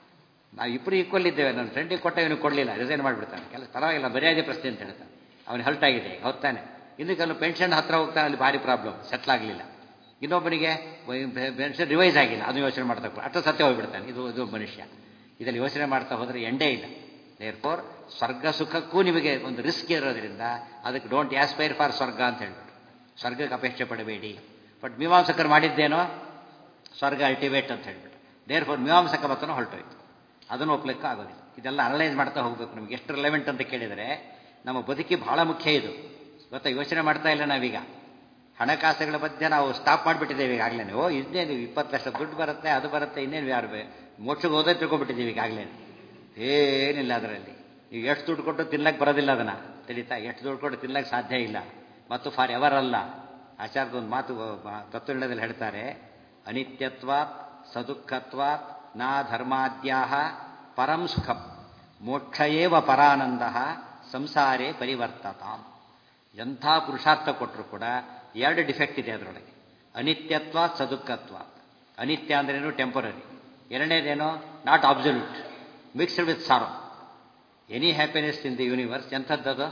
[SPEAKER 1] ನಾವು ಇಬ್ಬರು ಈಕ್ವಲ್ ಇದ್ದೇವೆ ನನ್ನ ಫ್ರೆಂಡಿಗೆ ಕೊಟ್ಟ ಇವನಿಗೆ ಕೊಡಲಿಲ್ಲ ರಿಸೈನ್ ಮಾಡಿಬಿಡ್ತಾನೆ ಕೆಲಸ ಪರವಾಗಿಲ್ಲ ಮರ್ಯಾದೆ ಪ್ರಶ್ನೆ ಅಂತ ಹೇಳ್ತಾನೆ ಅವನು ಹೆಲ್ಟ್ ಆಗಿದೆ ಹೊತ್ತಾನೆ ಇನ್ನು ಕೆಲವು ಪೆನ್ಷನ್ ಹತ್ರ ಹೋಗ್ತಾನೆ ಅಲ್ಲಿ ಭಾರಿ ಪ್ರಾಬ್ಲಮ್ ಸೆಟ್ಲ್ ಆಗಲಿಲ್ಲ ಇನ್ನೊಬ್ಬನಿಗೆ ಪೆನ್ಷನ್ ರಿವೈಸ್ ಆಗಿಲ್ಲ ಅದು ಯೋಚನೆ ಮಾಡ್ತಾ ಅಷ್ಟು ಸತ್ಯ ಹೋಗ್ಬಿಡ್ತಾನೆ ಇದು ಇದು ಮನುಷ್ಯ ಇದರಲ್ಲಿ ಯೋಚನೆ ಮಾಡ್ತಾ ಹೋದರೆ ಎಂಡೇ ಇಲ್ಲ ದೇರ್ ಫೋರ್ ಸ್ವರ್ಗ ಸುಖಕ್ಕೂ ನಿಮಗೆ ಒಂದು ರಿಸ್ಕ್ ಇರೋದ್ರಿಂದ ಅದಕ್ಕೆ ಡೋಂಟ್ ಆಸ್ಪೈರ್ ಫಾರ್ ಸ್ವರ್ಗ ಅಂತ ಹೇಳ್ಬಿಟ್ಟು ಸ್ವರ್ಗಕ್ಕೆ ಅಪೇಕ್ಷೆ ಪಡಬೇಡಿ ಬಟ್ ಮೀಮಾಂಸಕರು ಮಾಡಿದ್ದೇನೋ ಸ್ವರ್ಗ ಅಲ್ಟಿಮೇಟ್ ಅಂತ ಹೇಳ್ಬಿಟ್ಟು ದೇರ್ ಫೋರ್ ಮೀಮಾಂಸಕ ಮತನೂ ಹೊರಟೋಯ್ತು ಅದನ್ನು ಒಪ್ಲಿಕ್ಕೆ ಆಗೋದಿಲ್ಲ ಇದೆಲ್ಲ ಅನಲೈಸ್ ಮಾಡ್ತಾ ಹೋಗ್ಬೇಕು ನಮ್ಗೆ ಎಷ್ಟು ರಿಲೆವೆಂಟ್ ಅಂತ ಕೇಳಿದರೆ ನಮ್ಮ ಬದುಕಿ ಬಹಳ ಮುಖ್ಯ ಇದು ಗೊತ್ತಾ ಯೋಚನೆ ಮಾಡ್ತಾ ಇಲ್ಲ ನಾವೀಗ ಹಣಕಾಸುಗಳ ಮಧ್ಯೆ ನಾವು ಸ್ಟಾಪ್ ಮಾಡಿಬಿಟ್ಟಿದ್ದೇವೆ ಈಗಾಗಲೇ ಓ ಇನ್ನೇನು ಇಪ್ಪತ್ತು ಲಕ್ಷ ದುಡ್ಡು ಬರುತ್ತೆ ಅದು ಬರುತ್ತೆ ಇನ್ನೇನು ಯಾರು ಮೋಕ್ಷಕ್ಕೆ ಹೋದೇ ತಿಳ್ಕೊಂಡ್ಬಿಟ್ಟಿದ್ದೀವಿ ಈಗಾಗಲೇ ಏನಿಲ್ಲ ಅದರಲ್ಲಿ ಈಗ ಎಷ್ಟು ದುಡ್ಡು ಕೊಟ್ಟು ತಿನ್ನಕ್ಕೆ ಬರೋದಿಲ್ಲ ಅದನ್ನು ತಿಳಿತಾ ಎಷ್ಟು ದುಡ್ಡು ಕೊಟ್ಟು ತಿನ್ನಕ್ಕೆ ಸಾಧ್ಯ ಇಲ್ಲ ಮತ್ತು ಫಾರ್ ಎವರ್ ಅಲ್ಲ ಆಚಾರ್ಯದೊಂದು ಮಾತು ತತ್ವದಲ್ಲಿ ಹೇಳ್ತಾರೆ ಅನಿತ್ಯತ್ವಾತ್ ಸದುಃಖತ್ವಾತ್ ನಾ ಧರ್ಮಾದ್ಯಾಹ ಪರಂ ಸುಖಂ ಮೋಕ್ಷಯೇವ ಪರಾನಂದ ಸಂಸಾರೇ ಪರಿವರ್ತತಾಂ ಎಂಥ ಪುರುಷಾರ್ಥ ಕೊಟ್ಟರು ಕೂಡ ಎರಡು ಡಿಫೆಕ್ಟ್ ಇದೆ ಅದರೊಳಗೆ ಅನಿತ್ಯತ್ವ ಸದುಃಖತ್ವ ಅನಿತ್ಯ ಅಂದ್ರೇನು ಟೆಂಪರರಿ ಎರಡನೇದೇನು not absolute mixed with sorrow any happiness in the universe ಎಂಥದ್ದದು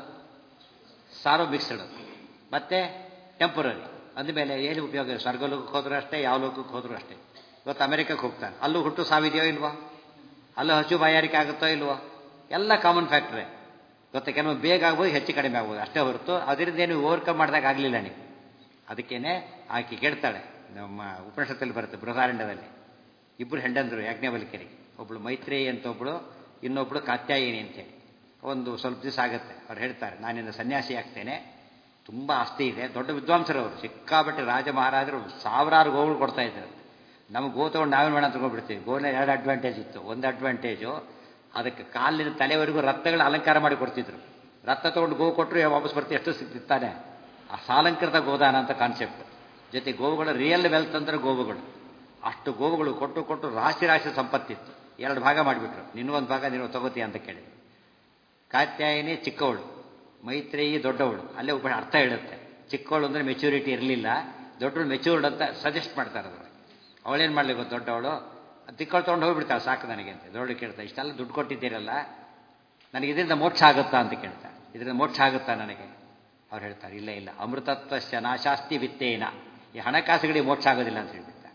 [SPEAKER 1] ಸಾರೋ ಮಿಕ್ಸ್ಡ್ ಅದು ಮತ್ತೆ ಟೆಂಪರರಿ ಅಂದಮೇಲೆ ಏನು ಉಪಯೋಗ ಸ್ವರ್ಗ ಲೋಕಕ್ಕೆ ಹೋದ್ರೂ ಅಷ್ಟೇ ಯಾವ ಲೋಕಕ್ಕೆ ಹೋದ್ರೂ ಅಷ್ಟೇ ಇವತ್ತು ಅಮೆರಿಕಕ್ಕೆ ಹೋಗ್ತಾನೆ ಅಲ್ಲೂ ಹುಟ್ಟು ಸಾವಿದೆಯೋ ಇಲ್ವೋ ಅಲ್ಲೂ ಹಸು ಬಾಯಾರಿಕೆ ಆಗುತ್ತೋ ಇಲ್ವೋ ಎಲ್ಲ ಕಾಮನ್ ಫ್ಯಾಕ್ಟ್ರೇ ಗೊತ್ತಾ ಕೆಲವು ಬೇಗ ಆಗ್ಬೋದು ಹೆಚ್ಚು ಕಡಿಮೆ ಆಗ್ಬೋದು ಅಷ್ಟೇ ಹೊರತು ಅದರಿಂದ ಏನು ಓವರ್ಕಮ್ ಮಾಡಿದಾಗ ಆಗಲಿಲ್ಲ ನೀವು ಅದಕ್ಕೇನೆ ಆಕೆ ಕೇಳ್ತಾಳೆ ನಮ್ಮ ಉಪನಿಷತ್ತಲ್ಲಿ ಬರುತ್ತೆ ಬೃಹಾರಂಡದಲ್ಲಿ ಇಬ್ಬರು ಹೆಂಡಂದರು ಯಾಜ್ಞವಲ್ಕಿರಿ ಒಬ್ಳು ಮೈತ್ರೇಯಿ ಅಂತ ಒಬ್ಳು ಇನ್ನೊಬ್ಳು ಕಾತ್ಯಾಯಿನಿ ಅಂತೇಳಿ ಒಂದು ಸ್ವಲ್ಪ ದಿವಸ ಆಗುತ್ತೆ ಅವ್ರು ಹೇಳ್ತಾರೆ ನಾನಿನ್ನು ಸನ್ಯಾಸಿ ಆಗ್ತೇನೆ ತುಂಬ ಆಸ್ತಿ ಇದೆ ದೊಡ್ಡ ವಿದ್ವಾಂಸರು ಅವರು ಸಿಕ್ಕಾಬಟ್ಟೆ ರಾಜ ಮಹಾರಾಜರು ಸಾವಿರಾರು ಗೋಗಳು ಕೊಡ್ತಾ ಇದ್ದಾರೆ ನಮಗೆ ಗೋ ತೊಗೊಂಡು ನಾವೇನು ಬೇಡ ತಗೊಂಡ್ಬಿಡ್ತೀವಿ ಗೋನ ಎರಡು ಅಡ್ವಾಂಟೇಜ್ ಇತ್ತು ಒಂದು ಅಡ್ವಾಂಟೇಜು ಅದಕ್ಕೆ ಕಾಲಿನ ತಲೆವರೆಗೂ ರತ್ನಗಳ ಅಲಂಕಾರ ಮಾಡಿ ಕೊಡ್ತಿದ್ರು ರತ್ನ ತೊಗೊಂಡು ಗೋ ಕೊಟ್ಟರು ವಾಪಸ್ ಬರ್ತೀವಿ ಎಷ್ಟು ಸಿಗ್ತಾನೆ ಆ ಸಾಲಂಕೃತ ಗೋದಾನ ಅಂತ ಕಾನ್ಸೆಪ್ಟ್ ಜೊತೆ ಗೋವುಗಳ ರಿಯಲ್ ವೆಲ್ತ್ ಅಂದ್ರೆ ಗೋವುಗಳು ಅಷ್ಟು ಗೋವುಗಳು ಕೊಟ್ಟು ಕೊಟ್ಟು ರಾಶಿ ರಾಶಿ ಸಂಪತ್ತಿತ್ತು ಎರಡು ಭಾಗ ಮಾಡಿಬಿಟ್ರು ನಿನ್ನೊಂದು ಭಾಗ ನೀನು ತಗೋತೀಯ ಅಂತ ಕೇಳಿದ್ರು ಕಾತ್ಯಾಯಿನಿ ಚಿಕ್ಕವಳು ಮೈತ್ರೇಯಿ ದೊಡ್ಡವಳು ಅಲ್ಲೇ ಒಬ್ಬ ಅರ್ಥ ಹೇಳುತ್ತೆ ಚಿಕ್ಕವಳು ಅಂದರೆ ಮೆಚುರಿಟಿ ಇರಲಿಲ್ಲ ದೊಡ್ಡವಳು ಮೆಚೂರ್ಡ್ ಅಂತ ಸಜೆಸ್ಟ್ ಮಾಡ್ತಾರೆ ಅದರಲ್ಲಿ ಅವಳೇನು ಮಾಡಲಿ ಗೊತ್ತು ದೊಡ್ಡವಳು ತಿಕ್ಕಳು ತೊಗೊಂಡು ಹೋಗ್ಬಿಡ್ತಾಳೆ ಸಾಕು ನನಗೆ ಅಂತ ದೊಡ್ಡ ಕೇಳ್ತಾ ಇಷ್ಟೆಲ್ಲ ದುಡ್ಡು ಕೊಟ್ಟಿದ್ದೀರಲ್ಲ ನನಗೆ ಇದರಿಂದ ಮೋಕ್ಷ ಆಗುತ್ತಾ ಅಂತ ಕೇಳ್ತಾ ಇದರಿಂದ ಮೋಕ್ಷ ಆಗುತ್ತಾ ನನಗೆ ಅವ್ರು ಹೇಳ್ತಾರೆ ಇಲ್ಲ ಇಲ್ಲ ಅಮೃತತ್ವಶ್ಚ ನಾಶಾಸ್ತಿ ವಿತ್ತೇನ ಈ ಹಣಕಾಸುಗಳಿಗೆ ಮೋಕ್ಷ ಆಗೋದಿಲ್ಲ ಅಂತ ಹೇಳ್ಬಿಡ್ತಾರೆ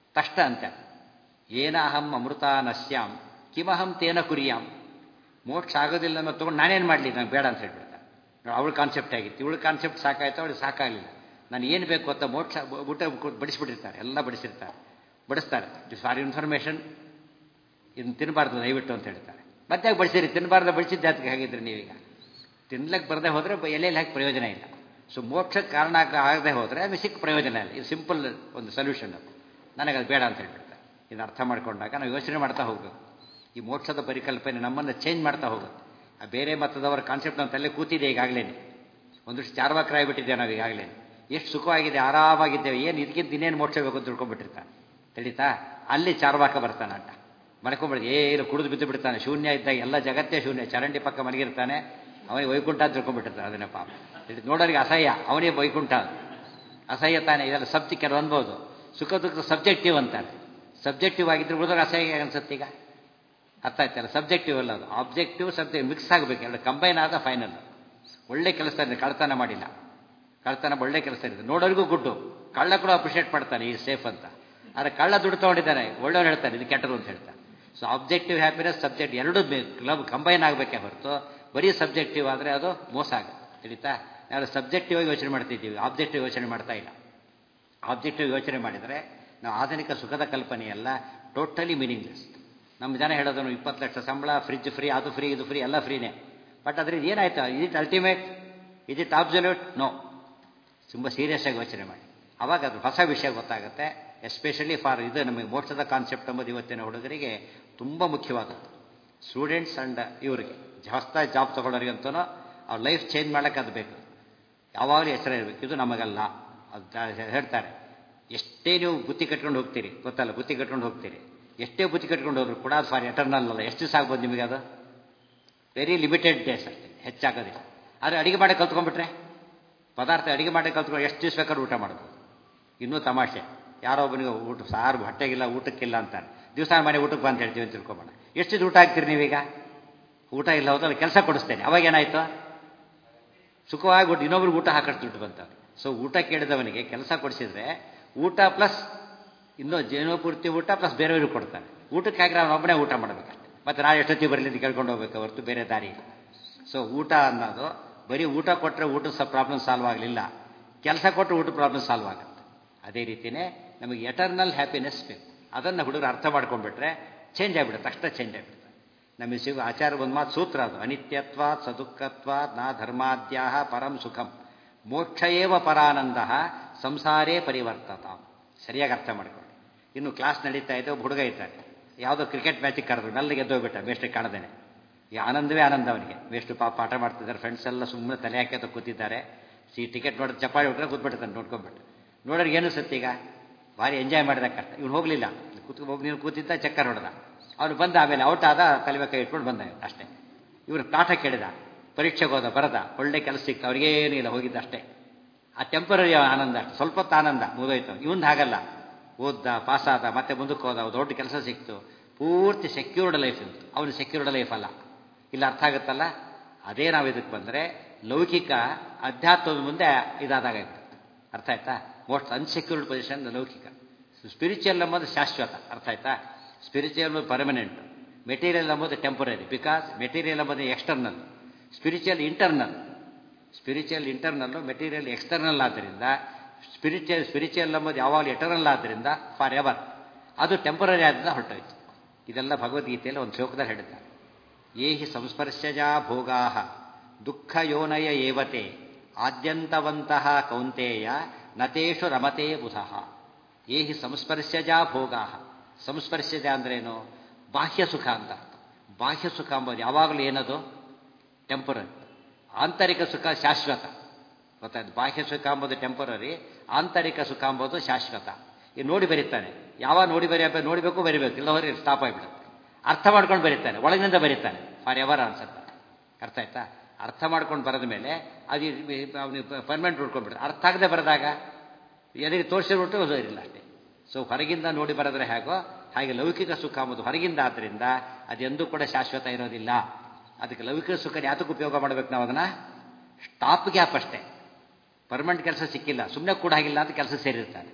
[SPEAKER 1] ತಷ್ಟ ಅಂತ ಏನಹಂ ಅಮೃತ ನಶ್ಯಾಂ ಕಿಮಹಂ ತೇನ ಕುರಿಯಾಂ ಮೋಕ್ಷ ಆಗೋದಿಲ್ಲ ಅನ್ನೋ ತೊಗೊಂಡು ನಾನೇನು ಮಾಡಲಿ ನಂಗೆ ಬೇಡ ಅಂತ ಹೇಳ್ಬಿಡ್ತಾರೆ ಅವಳ ಕಾನ್ಸೆಪ್ಟ್ ಆಗಿತ್ತು ಇವಳ ಕಾನ್ಸೆಪ್ಟ್ ಸಾಕಾಯ್ತು ಅವಳಿಗೆ ಸಾಕಾಗಲಿಲ್ಲ ನಾನು ಏನು ಬೇಕು ಅಂತ ಮೋಕ್ಷ ಊಟ ಬಡಿಸ್ಬಿಟ್ಟಿರ್ತಾರೆ ಎಲ್ಲ ಬಡಿಸಿರ್ತಾರೆ ಬಡಿಸ್ತಾರೆ ಫಾರ್ ಇನ್ಫಾರ್ಮೇಷನ್ ಇದನ್ನು ತಿನ್ನಬಾರ್ದು ದಯವಿಟ್ಟು ಅಂತ ಹೇಳ್ತಾರೆ ಮತ್ತೆ ಬಡಿಸಿರಿ ತಿನ್ನಬಾರ್ದು ಬಡಿಸಿದ್ದೆ ಅದಕ್ಕೆ ಹಾಗಿದ್ರೆ ನೀವೀಗ ತಿನ್ಲಕ್ಕೆ ಬರದೆ ಹೋದರೆ ಎಲೆಯಲ್ಲಿ ಹಾಕಿ ಪ್ರಯೋಜನ ಇಲ್ಲ ಸೊ ಮೋಕ್ಷಕ್ಕೆ ಕಾರಣ ಆಗದೆ ಹೋದರೆ ಅದು ಸಿಕ್ಕ ಪ್ರಯೋಜನ ಇಲ್ಲ ಇದು ಸಿಂಪಲ್ ಒಂದು ಸೊಲ್ಯೂಷನ್ ಅದು ನನಗೆ ಅದು ಬೇಡ ಅಂತ ಹೇಳ್ಬಿಡ್ತಾರೆ ಇದು ಅರ್ಥ ಮಾಡ್ಕೊಂಡಾಗ ನಾವು ಯೋಚನೆ ಮಾಡ್ತಾ ಹೋಗಬೇಕು ಈ ಮೋಕ್ಷದ ಪರಿಕಲ್ಪನೆ ನಮ್ಮನ್ನು ಚೇಂಜ್ ಮಾಡ್ತಾ ಹೋಗುತ್ತೆ ಆ ಬೇರೆ ಮತದವರ ಕಾನ್ಸೆಪ್ಟ್ ನಮ್ಮ ತಲೆ ಕೂತಿದೆ ಈಗಾಗಲೇ ಒಂದಷ್ಟು ಚಾರ್ವಾಕರಾಗಿಬಿಟ್ಟಿದೆ ನಾವು ಈಗಾಗಲೇ ಎಷ್ಟು ಸುಖವಾಗಿದೆ ಆರಾಮಾಗಿದ್ದೇವೆ ಏನು ಇದಕ್ಕಿಂತ ಇನ್ನೇನು ಮೋಕ್ಷ ಬೇಕು ಅಂತ ತಿಳ್ಕೊಂಡ್ಬಿಟ್ಟಿರ್ತಾನೆ ತಿಳಿತಾ ಅಲ್ಲಿ ಚಾರ್ವಾಕ ಬರ್ತಾನೆ ಅಡ್ಡ ಮಲ್ಕೊಂಡ್ಬಿಡ್ದು ಏನು ಕುಡಿದು ಬಿದ್ದು ಬಿಡ್ತಾನೆ ಶೂನ್ಯ ಇದ್ದಾಗ ಎಲ್ಲ ಜಗತ್ತೇ ಶೂನ್ಯ ಚರಂಡಿ ಪಕ್ಕ ಮಲಗಿರ್ತಾನೆ ಅವನಿಗೆ ವೈಕುಂಠ ಅಂತ ತಿಳ್ಕೊಂಡ್ಬಿಟ್ಟಿರ್ತಾನೆ ಅದನ್ನ ಪಾಪ ನೋಡೋರಿಗೆ ಅಸಹ್ಯ ಅವನಿಗೆ ವೈಕುಂಠ ಅಸಹ್ಯ ತಾನೆ ಇದೆಲ್ಲ ಸಬ್ಜಿ ಕೆಲವು ಅನ್ಬೋದು ಸುಖ ದುಃಖ ಸಬ್ಜೆಕ್ಟಿವ್ ಅಂತಾರೆ ಸಬ್ಜೆಕ್ಟಿವ್ ಆಗಿದ್ರೆ ಉಳಿದವ್ರು ಅಸಹ್ಯ ಅನ್ಸುತ್ತೆ ಈಗ ಅರ್ಥ ಆಯ್ತಲ್ಲ ಸಬ್ಜೆಕ್ಟಿವ್ ಅಲ್ಲ ಅದು ಆಬ್ಜೆಕ್ಟಿವ್ ಸಬ್ಜೆಕ್ಟ್ ಮಿಕ್ಸ್ ಆಗಬೇಕು ಎರಡು ಕಂಬೈನ್ ಆದ ಫೈನಲ್ ಒಳ್ಳೆ ಕೆಲಸ ಇದೆ ಕಳ್ತನ ಮಾಡಿಲ್ಲ ಕಳ್ತನ ಒಳ್ಳೆ ಕೆಲಸ ಇದೆ ನೋಡೋರಿಗೂ ಗುಡ್ಡು ಕಳ್ಳ ಕೂಡ ಅಪ್ರಿಷಿಯೇಟ್ ಮಾಡ್ತಾನೆ ಈ ಸೇಫ್ ಅಂತ ಆದರೆ ಕಳ್ಳ ದುಡ್ಡು ತೊಗೊಂಡಿದ್ದಾನೆ ಒಳ್ಳೆಯವ್ರು ಹೇಳ್ತಾನೆ ಇದು ಕೆಟ್ಟದು ಅಂತ ಹೇಳ್ತಾನೆ ಸೊ ಆಬ್ಜೆಕ್ಟಿವ್ ಹ್ಯಾಪಿನೆಸ್ ಸಬ್ಜೆಕ್ಟ್ ಎರಡೂ ಕ್ಲಬ್ ಕಂಬೈನ್ ಆಗಬೇಕೇ ಹೊರತು ಬರೀ ಸಬ್ಜೆಕ್ಟಿವ್ ಆದರೆ ಅದು ಮೋಸ ಆಗುತ್ತೆ ತಿಳಿತಾ ನಾವು ಸಬ್ಜೆಕ್ಟಿವ್ ಆಗಿ ಯೋಚನೆ ಮಾಡ್ತಿದ್ದೀವಿ ಆಬ್ಜೆಕ್ಟಿವ್ ಯೋಚನೆ ಮಾಡ್ತಾ ಇಲ್ಲ ಆಬ್ಜೆಕ್ಟಿವ್ ಯೋಚನೆ ಮಾಡಿದರೆ ನಾವು ಆಧುನಿಕ ಸುಖದ ಕಲ್ಪನೆಯಲ್ಲ ಟೋಟಲಿ ಮೀನಿಂಗ್ಲೆಸ್ ನಮ್ಮ ಜನ ಹೇಳೋದನ್ನು ಇಪ್ಪತ್ತು ಲಕ್ಷ ಸಂಬಳ ಫ್ರಿಜ್ ಫ್ರೀ ಅದು ಫ್ರೀ ಇದು ಫ್ರೀ ಎಲ್ಲ ಫ್ರೀನೇ ಬಟ್ ಅದ್ರಿಂದ ಏನಾಯ್ತು is it ultimate is it absolute no ತುಂಬ ಸೀರಿಯಸ್ ಆಗಿ ಯೋಚನೆ ಮಾಡಿ ಅವಾಗ ಅದು ಹೊಸ ವಿಷಯ ಗೊತ್ತಾಗುತ್ತೆ ಎಸ್ಪೆಷಲಿ ಫಾರ್ ಇದು ನಮಗೆ ಮೋಕ್ಷದ ಕಾನ್ಸೆಪ್ಟ್ ಎಂಬುದು ಇವತ್ತಿನ ಹುಡುಗರಿಗೆ ತುಂಬ ಮುಖ್ಯವಾದದ್ದು ಸ್ಟೂಡೆಂಟ್ಸ್ ಆ್ಯಂಡ್ ಇವರಿಗೆ ಹೊಸದಾಗಿ ಜಾಬ್ ತೊಗೊಳೋರಿಗಂತೂ ಅವ್ರ ಲೈಫ್ ಚೇಂಜ್ ಮಾಡೋಕ್ಕೆ ಅದು ಬೇಕು ಯಾವಾಗಲೂ ಹೆಸರು ಇರಬೇಕು ಇದು ನಮಗಲ್ಲ ಅದು ಹೇಳ್ತಾರೆ ಎಷ್ಟೇ ನೀವು ಬುತ್ತಿ ಕಟ್ಕೊಂಡು ಹೋಗ್ತೀರಿ ಗೊತ್ತಲ್ಲ ಬುತ್ತಿ ಕಟ್ಕೊಂಡು ಹೋಗ್ತೀರಿ ಎಷ್ಟೇ ಬುತ್ತಿ ಕಟ್ಕೊಂಡು ಹೋದ್ರು ಕೂಡ ಅದು ಫಾರ್ ಎಟರ್ನಲ್ ಅಲ್ಲ ಎಷ್ಟು ದಿವಸ ಆಗ್ಬೋದು ನಿಮಗೆ ಅದು ವೆರಿ ಲಿಮಿಟೆಡ್ ಡೇಸ್ ಅಷ್ಟೇ ಹೆಚ್ಚಾಗೋದಿಲ್ಲ ಆದರೆ ಅಡುಗೆ ಮಾಡಿ ಕಲ್ತ್ಕೊಂಡ್ಬಿಟ್ರೆ ಪದಾರ್ಥ ಅಡುಗೆ ಮಾಡಿ ಕಲ್ತ್ಕೊಂಡು ಎಷ್ಟು ದಿವಸ ಬೇಕಾದ್ರೂ ಊಟ ಮಾಡ್ಬೋದು ಇನ್ನೂ ತಮಾಷೆ ಯಾರೋ ಒಬ್ಬನಿಗೆ ಊಟ ಸಾರು ಹೊಟ್ಟೆಗಿಲ್ಲ ಊಟಕ್ಕಿಲ್ಲ ಅಂತಾರೆ ದಿವಸ ಮನೆ ಊಟಕ್ಕೆ ಬಂದು ಹೇಳ್ತೀವಿ ಅಂತ ತಿಳ್ಕೊಬೋಣ ಎಷ್ಟು ಊಟ ಹಾಕ್ತೀರಿ ನೀವೀಗ ಊಟ ಇಲ್ಲ ಹೋದ್ರೆ ಕೆಲಸ ಕೊಡಿಸ್ತೇನೆ ಅವಾಗ ಏನಾಯ್ತು ಸುಖವಾಗಿ ಊಟ ಇನ್ನೊಬ್ರಿಗೆ ಊಟ ಹಾಕಷ್ಟು ದುಡ್ಡು ಬಂತವ್ರು ಸೊ ಊಟ ಕೇಳಿದವನಿಗೆ ಕೆಲಸ ಕೊಡಿಸಿದ್ರೆ ಊಟ ಪ್ಲಸ್ ಇನ್ನೂ ಜೇನು ಪೂರ್ತಿ ಊಟ ಪ್ಲಸ್ ಬೇರೆಯವ್ರಿಗೆ ಕೊಡ್ತಾನೆ ಊಟಕ್ಕೆ ಹಾಕಿದ್ರೆ ಅವನೊಬ್ಬನೇ ಊಟ ಮಾಡಬೇಕಷ್ಟೆ ಮತ್ತು ನಾಳೆ ಎಷ್ಟೊತ್ತಿಗೆ ಬರಲಿ ಅಂತ ಕೇಳ್ಕೊಂಡು ಹೋಗ್ಬೇಕು ಹೊರತು ಬೇರೆ ದಾರಿ ಇಲ್ಲ ಸೊ ಊಟ ಅನ್ನೋದು ಬರೀ ಊಟ ಕೊಟ್ಟರೆ ಊಟದ ಸ ಪ್ರಾಬ್ಲಮ್ ಸಾಲ್ವ್ ಆಗಲಿಲ್ಲ ಕೆಲಸ ಕೊಟ್ಟರೆ ಊಟ ಪ್ರಾಬ್ಲಮ್ ಸಾಲ್ವ್ ಆಗುತ್ತೆ ಅದೇ ರೀತಿಯೇ ನಮಗೆ ಎಟರ್ನಲ್ ಹ್ಯಾಪಿನೆಸ್ ಬೇಕು ಅದನ್ನು ಹುಡುಗರು ಅರ್ಥ ಮಾಡ್ಕೊಂಡ್ಬಿಟ್ರೆ ಚೇಂಜ್ ಆಗಿಬಿಡುತ್ತೆ ತಕ್ಷಣ ಚೇಂಜ್ ಆಗಿಬಿಡುತ್ತೆ ನಮಗೆ ಸಿಗೋ ಆಚಾರ ಒಂದು ಮಾತು ಸೂತ್ರ ಅದು ಅನಿತ್ಯತ್ವ ಸದುಃಖತ್ವ ನಾ ಧರ್ಮಾದ್ಯಾಹ ಪರಂ ಸುಖಂ ಮೋಕ್ಷ ಏವ ಪರಾನಂದ ಸಂಸಾರೇ ಪರಿವರ್ತತ ಸರಿಯಾಗಿ ಅರ್ಥ ಮಾಡ್ಕೊಂಡು ಇನ್ನು ಕ್ಲಾಸ್ ನಡೀತಾ ಇದೆ ಒಬ್ಬ ಹುಡುಗ ಇದ್ದಾನೆ ಯಾವುದೋ ಕ್ರಿಕೆಟ್ ಮ್ಯಾಚಿಗೆ ಕರೆದ್ರು ಮೆಲ್ಲಿಗೆ ಎದ್ದೋಗ್ಬಿಟ್ಟ ಮೇಷ್ಟ್ರಿಗೆ ಕಾಣದೇನೆ ಈ ಆನಂದವೇ ಆನಂದ ಅವನಿಗೆ ಮೇಷ್ಟು ಪಾಪ ಪಾಠ ಮಾಡ್ತಿದ್ದಾರೆ ಫ್ರೆಂಡ್ಸ್ ಎಲ್ಲ ಸುಮ್ಮನೆ ತಲೆ ಹಾಕಿ ಅಂತ ಕೂತಿದ್ದಾರೆ ಸಿ ಟಿಕೆಟ್ ನೋಡಿದ್ರೆ ಚಪ್ಪಾಳಿ ಹೊಟ್ಟರೆ ಕೂತ್ಬಿಡ್ತಾನೆ ನೋಡ್ಕೊಂಡ್ಬಿಟ್ಟು ನೋಡೋರಿಗೆ ಏನು ಸತ್ತು ಈಗ ಭಾರಿ ಎಂಜಾಯ್ ಮಾಡಿದಾಗ ಕಷ್ಟ ಇವ್ನು ಹೋಗಲಿಲ್ಲ ಕೂತ್ ಹೋಗಿ ನೀನು ಕೂತಿದ್ದ ಚಕ್ಕರ್ ಹೊಡೆದ ಅವನು ಬಂದ ಆಮೇಲೆ ಔಟ್ ಆದ ತಲೆ ಕೈ ಇಟ್ಕೊಂಡು ಬಂದ ಇವ್ನು ಅಷ್ಟೇ ಇವ್ರು ಪಾಠ ಕೇಳಿದ ಪರೀಕ್ಷೆಗೆ ಹೋದ ಬರದ ಒಳ್ಳೆ ಕೆಲಸ ಸಿಕ್ತು ಅವ್ರಿಗೇನು ಇಲ್ಲ ಹೋಗಿದ್ದ ಅಷ್ಟೇ ಆ ಟೆಂಪರರಿ ಆನಂದ ಅಷ್ಟೆ ಸ್ವಲ್ಪ ಹೊತ್ತು ಆನಂದ ಮುಗಿದೋಯ್ತು ಇವನ್ ಹಾಗಲ್ಲ ಓದ್ದ ಪಾಸ್ ಆದ ಮತ್ತೆ ಮುಂದಕ್ಕೆ ಹೋದ ದೊಡ್ಡ ಕೆಲಸ ಸಿಕ್ತು ಪೂರ್ತಿ ಸೆಕ್ಯೂರ್ಡ್ ಲೈಫ್ ಇತ್ತು ಅವನು ಸೆಕ್ಯೂರ್ಡ್ ಲೈಫ್ ಅಲ್ಲ ಇಲ್ಲ ಅರ್ಥ ಆಗುತ್ತಲ್ಲ ಅದೇ ನಾವು ಇದಕ್ಕೆ ಬಂದರೆ ಲೌಕಿಕ ಅಧ್ಯಾತ್ಮದ ಮುಂದೆ ಇದಾದಾಗ ಅರ್ಥ ಆಯ್ತಾ ಮೋಸ್ಟ್ ಅನ್ಸೆಕ್ಯೂರ್ಡ್ ಪೊಸಿಷನ್ ಲೌಕಿಕ ಸ್ಪಿರಿಚುವಲ್ ಎಂಬುದು ಶಾಶ್ವತ ಅರ್ಥ ಆಯ್ತಾ ಸ್ಪಿರಿಚುವಲ್ ಎಂಬುದು ಪರ್ಮನೆಂಟ್ ಮೆಟೀರಿಯಲ್ ಎಂಬುದು ಟೆಂಪರರಿ ಬಿಕಾಸ್ ಮೆಟೀರಿಯಲ್ ಎಂಬುದು external spiritual internal spiritual internal material external ಆದ್ದರಿಂದ ಸ್ಪಿರಿಚುವಲ್ ಸ್ಪಿರಿಚುವಲ್ ಎಂಬುದು ಯಾವಾಗಲೂ ಎಟರ್ನಲ್ ಆದ್ದರಿಂದ ಫಾರ್ ಎವರ್ ಅದು ಟೆಂಪರರಿ ಆದ್ದರಿಂದ ಹೊರಟೋಯ್ತು ಇದೆಲ್ಲ ಭಗವದ್ಗೀತೆಯಲ್ಲಿ ಒಂದು ಶ್ಲೋಕದಲ್ಲಿ ಹೇಳಿದ್ದಾರೆ ಏಹಿ ಸಂಸ್ಪರ್ಶಜಾ ಭೋಗಾ ದುಃಖ ಯೋನಯ ಏವತೆ ಆದ್ಯಂತವಂತಹ ಕೌಂತೆಯ ನತೇಶು ರಮತೆ ಬುಧಃ ಏಹಿ ಸಂಸ್ಪರ್ಶಜಾ ಭೋಗಾ ಸಂಸ್ಪರ್ಶಜ ಅಂದ್ರೇನು ಬಾಹ್ಯ ಸುಖ ಅಂತ ಬಾಹ್ಯ ಸುಖ ಅಂಬೋದು ಯಾವಾಗಲೂ ಏನದು ಟೆಂಪರರಿ ಆಂತರಿಕ ಸುಖ ಶಾಶ್ವತ ಗೊತ್ತಾಯ್ತು ಬಾಹ್ಯ ಸುಖ ಅಂಬೋದು ಟೆಂಪರರಿ ಆಂತರಿಕ ಸುಖ ಅಂಬೋದು ಶಾಶ್ವತ ಈ ನೋಡಿ ಬರೀತಾನೆ ಯಾವಾಗ ನೋಡಿ ಬರೆಯ ನೋಡಬೇಕು ಬರಿಬೇಕು ಇಲ್ಲ ಹೊರಗೆ ಸ್ಟಾಪ್ ಆಗಿಬಿಡುತ್ತೆ ಅರ್ಥ ಮಾಡ್ಕೊಂಡು ಬರೀತಾನೆ ಒಳಗಿನಿಂದ ಬರೀತಾನೆ ಫಾರ್ ಎವರ್ ಅನ್ಸುತ್ತೆ ಅರ್ಥ ಆಯ್ತಾ ಅರ್ಥ ಮಾಡ್ಕೊಂಡು ಬರೆದ ಮೇಲೆ ಅದು ಅವನಿಗೆ ಪರ್ಮನೆಂಟ್ ಉಳ್ಕೊಂಡ್ಬಿಡ್ತಾರೆ ಅರ್ಥ ಆಗದೆ ಬರೆದಾಗ ಎದುರಿಗೆ ತೋರಿಸಿಬಿಟ್ಟು ಓದೋರಿಲ್ಲ ಅಷ್ಟೇ ಸೊ ಹೊರಗಿಂದ ನೋಡಿ ಬರೆದ್ರೆ ಹೇಗೋ ಹಾಗೆ ಲೌಕಿಕ ಸುಖ ಅಂಬುದು ಹೊರಗಿಂದ ಆದ್ದರಿಂದ ಅದೆಂದೂ ಕೂಡ ಶಾಶ್ವತ ಇರೋದಿಲ್ಲ ಅದಕ್ಕೆ ಲೌಕಿಕ ಸುಖ ಯಾತಕ್ಕೆ ಉಪಯೋಗ ಮಾಡಬೇಕು ನಾವು ಅದನ್ನು ಸ್ಟಾಪ್ ಗ್ಯಾಪ್ ಅಷ್ಟೇ ಪರ್ಮನೆಂಟ್ ಕೆಲಸ ಸಿಕ್ಕಿಲ್ಲ ಸುಮ್ಮನೆ ಕೂಡ ಆಗಿಲ್ಲ ಅಂತ ಕೆಲಸ ಸೇರಿರ್ತಾನೆ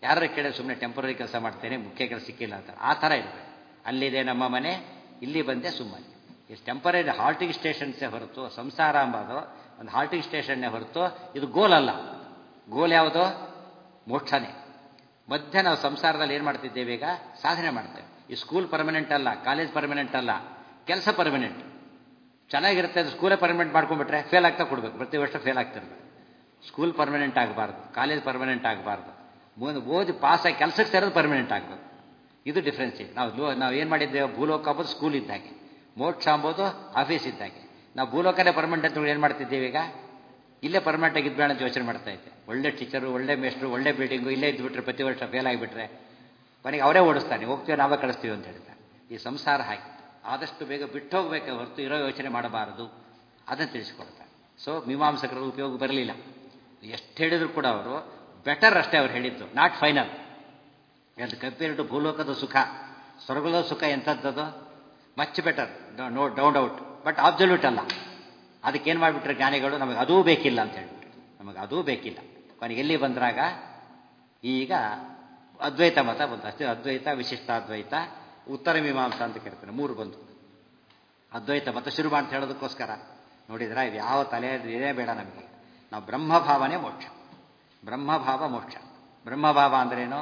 [SPEAKER 1] ಯಾರು ಕೇಳಿ ಸುಮ್ಮನೆ ಟೆಂಪರರಿ ಕೆಲಸ ಮಾಡ್ತೇನೆ ಮುಖ್ಯ ಕೆಲಸ ಸಿಕ್ಕಿಲ್ಲ ಅಂತ ಆ ಥರ ಇರಬೇಕು ಅಲ್ಲಿದೆ ನಮ್ಮ ಮನೆ ಇಲ್ಲಿ ಬಂದೆ ಸುಮ್ಮನೆ ಇಷ್ಟು ಟೆಂಪರರಿ ಹಾಲ್ಟಿಂಗ್ ಸ್ಟೇಷನ್ಸೇ ಹೊರತು ಸಂಸಾರ ಅಂಬೋದು ಒಂದು ಹಾಲ್ಟಿಂಗ್ ಸ್ಟೇಷನ್ನೇ ಹೊರತು ಇದು ಗೋಲ್ ಅಲ್ಲ ಗೋಲ್ ಯಾವುದು ಮೋಕ್ಷನೇ ಮಧ್ಯ ನಾವು ಸಂಸಾರದಲ್ಲಿ ಏನು ಮಾಡ್ತಿದ್ದೇವೆ ಈಗ ಸಾಧನೆ ಮಾಡ್ತೇವೆ ಈ ಸ್ಕೂಲ್ ಪರ್ಮನೆಂಟ್ ಅಲ್ಲ ಕಾಲೇಜ್ ಪರ್ಮನೆಂಟ್ ಅಲ್ಲ ಕೆಲಸ ಪರ್ಮನೆಂಟ್ ಚೆನ್ನಾಗಿರುತ್ತೆ ಅದು ಸ್ಕೂಲೇ ಪರ್ಮನೆಂಟ್ ಮಾಡ್ಕೊಂಡ್ಬಿಟ್ರೆ ಫೇಲ್ ಆಗ್ತಾ ಕೊಡ್ಬೇಕು ಪ್ರತಿ ವರ್ಷ ಫೇಲ್ ಆಗ್ತಿರ್ಬೇಕು ಸ್ಕೂಲ್ ಪರ್ಮನೆಂಟ್ ಆಗಬಾರ್ದು ಕಾಲೇಜ್ ಪರ್ಮನೆಂಟ್ ಆಗಬಾರ್ದು ಮುಂದೆ ಓದಿ ಪಾಸಾಗಿ ಕೆಲಸಕ್ಕೆ ಸೇರೋದು ಪರ್ಮನೆಂಟ್ ಆಗಬೇಕು ಇದು ಡಿಫ್ರೆನ್ಸ್ ಇದೆ ನಾವು ಲೋ ನಾವು ಏನು ಮಾಡಿದ್ದೇವೆ ಭೂಲೋಕ ಅಂಬೋದು ಸ್ಕೂಲ್ ಇದ್ದಾಗೆ ಮೋಕ್ಷ ಅಂಬೋದು ಆಫೀಸ್ ಇದ್ದಾಗೆ ನಾವು ಭೂಲೋಕನೇ ಪರ್ಮನೆಂಟ್ ಅಂತ ಏನು ಮಾಡ್ತಿದ್ದೇವೆ ಈಗ ಇಲ್ಲೇ ಪರ್ಮನೆಂಟ್ ಆಗಿ ಇದ್ಬೇಡ ಅಂತ ಯೋಚನೆ ಮಾಡ್ತಾ ಇದ್ದೆ ಒಳ್ಳೆ ಟೀಚರು ಒಳ್ಳೆ ಮೇಸ್ಟ್ರು ಒಳ್ಳೆ ಬಿಲ್ಡಿಂಗು ಇಲ್ಲೇ ಇದ್ಬಿಟ್ರೆ ಪ್ರತಿ ವರ್ಷ ಫೇಲ್ ಆಗಿಬಿಟ್ರೆ ಕೊನೆಗೆ ಅವರೇ ಓಡಿಸ್ತಾನೆ ಹೋಗ್ತೀವಿ ನಾವೇ ಕಳಿಸ್ತೀವಿ ಅಂತ ಹೇಳ್ತಾರೆ ಈ ಸಂಸಾರ ಹಾಕಿ ಆದಷ್ಟು ಬೇಗ ಬಿಟ್ಟು ಹೋಗಬೇಕೆ ಹೊರತು ಇರೋ ಯೋಚನೆ ಮಾಡಬಾರದು ಅದನ್ನು ತಿಳಿಸ್ಕೊಡ್ತಾರೆ ಸೊ ಮೀಮಾಂಸಕರ ಉಪಯೋಗ ಬರಲಿಲ್ಲ ಎಷ್ಟು ಹೇಳಿದ್ರು ಕೂಡ ಅವರು ಬೆಟರ್ ಅಷ್ಟೇ ಅವ್ರು ಹೇಳಿದ್ದು ನಾಟ್ ಫೈನಲ್ ಅದು ಕಂಪೇರ್ ಟು ಭೂಲೋಕದ ಸುಖ ಸ್ವರ್ಗದ ಸುಖ ಎಂಥದ್ದದು much better no down doubt but absolute ಅಲ್ಲ ಅದಕ್ಕೇನು ಮಾಡಿಬಿಟ್ರೆ ಜ್ಞಾನಿಗಳು ನಮಗೆ ಅದೂ ಬೇಕಿಲ್ಲ ಅಂತ ಹೇಳ್ಬಿಟ್ರು ನಮಗೆ ಅದೂ ಬೇಕಿಲ್ಲ ಕೊನೆಗೆ ಎಲ್ಲಿ ಬಂದ್ರಾಗ ಈಗ ಅದ್ವೈತ ಮತ ಬಂತು ಅಷ್ಟೇ ಅದ್ವೈತ ವಿಶಿಷ್ಟಾದ್ವೈತ ಉತ್ತರ ಮೀಮಾಂಸ ಅಂತ ಕರಿತಾರೆ ಮೂರು ಬಂತು ಅದ್ವೈತ ಮತ ಶುರು ಮಾಡಿ ಹೇಳೋದಕ್ಕೋಸ್ಕರ ನೋಡಿದ್ರೆ ಇದು ಯಾವ ತಲೆ ಇದೇ ಬೇಡ ನಮಗೆ ನಾವು ಬ್ರಹ್ಮಭಾವನೆ ಮೋಕ್ಷ ಬ್ರಹ್ಮಭಾವ ಮೋಕ್ಷ ಬ್ರಹ್ಮಭಾವ ಅಂದ್ರೇನು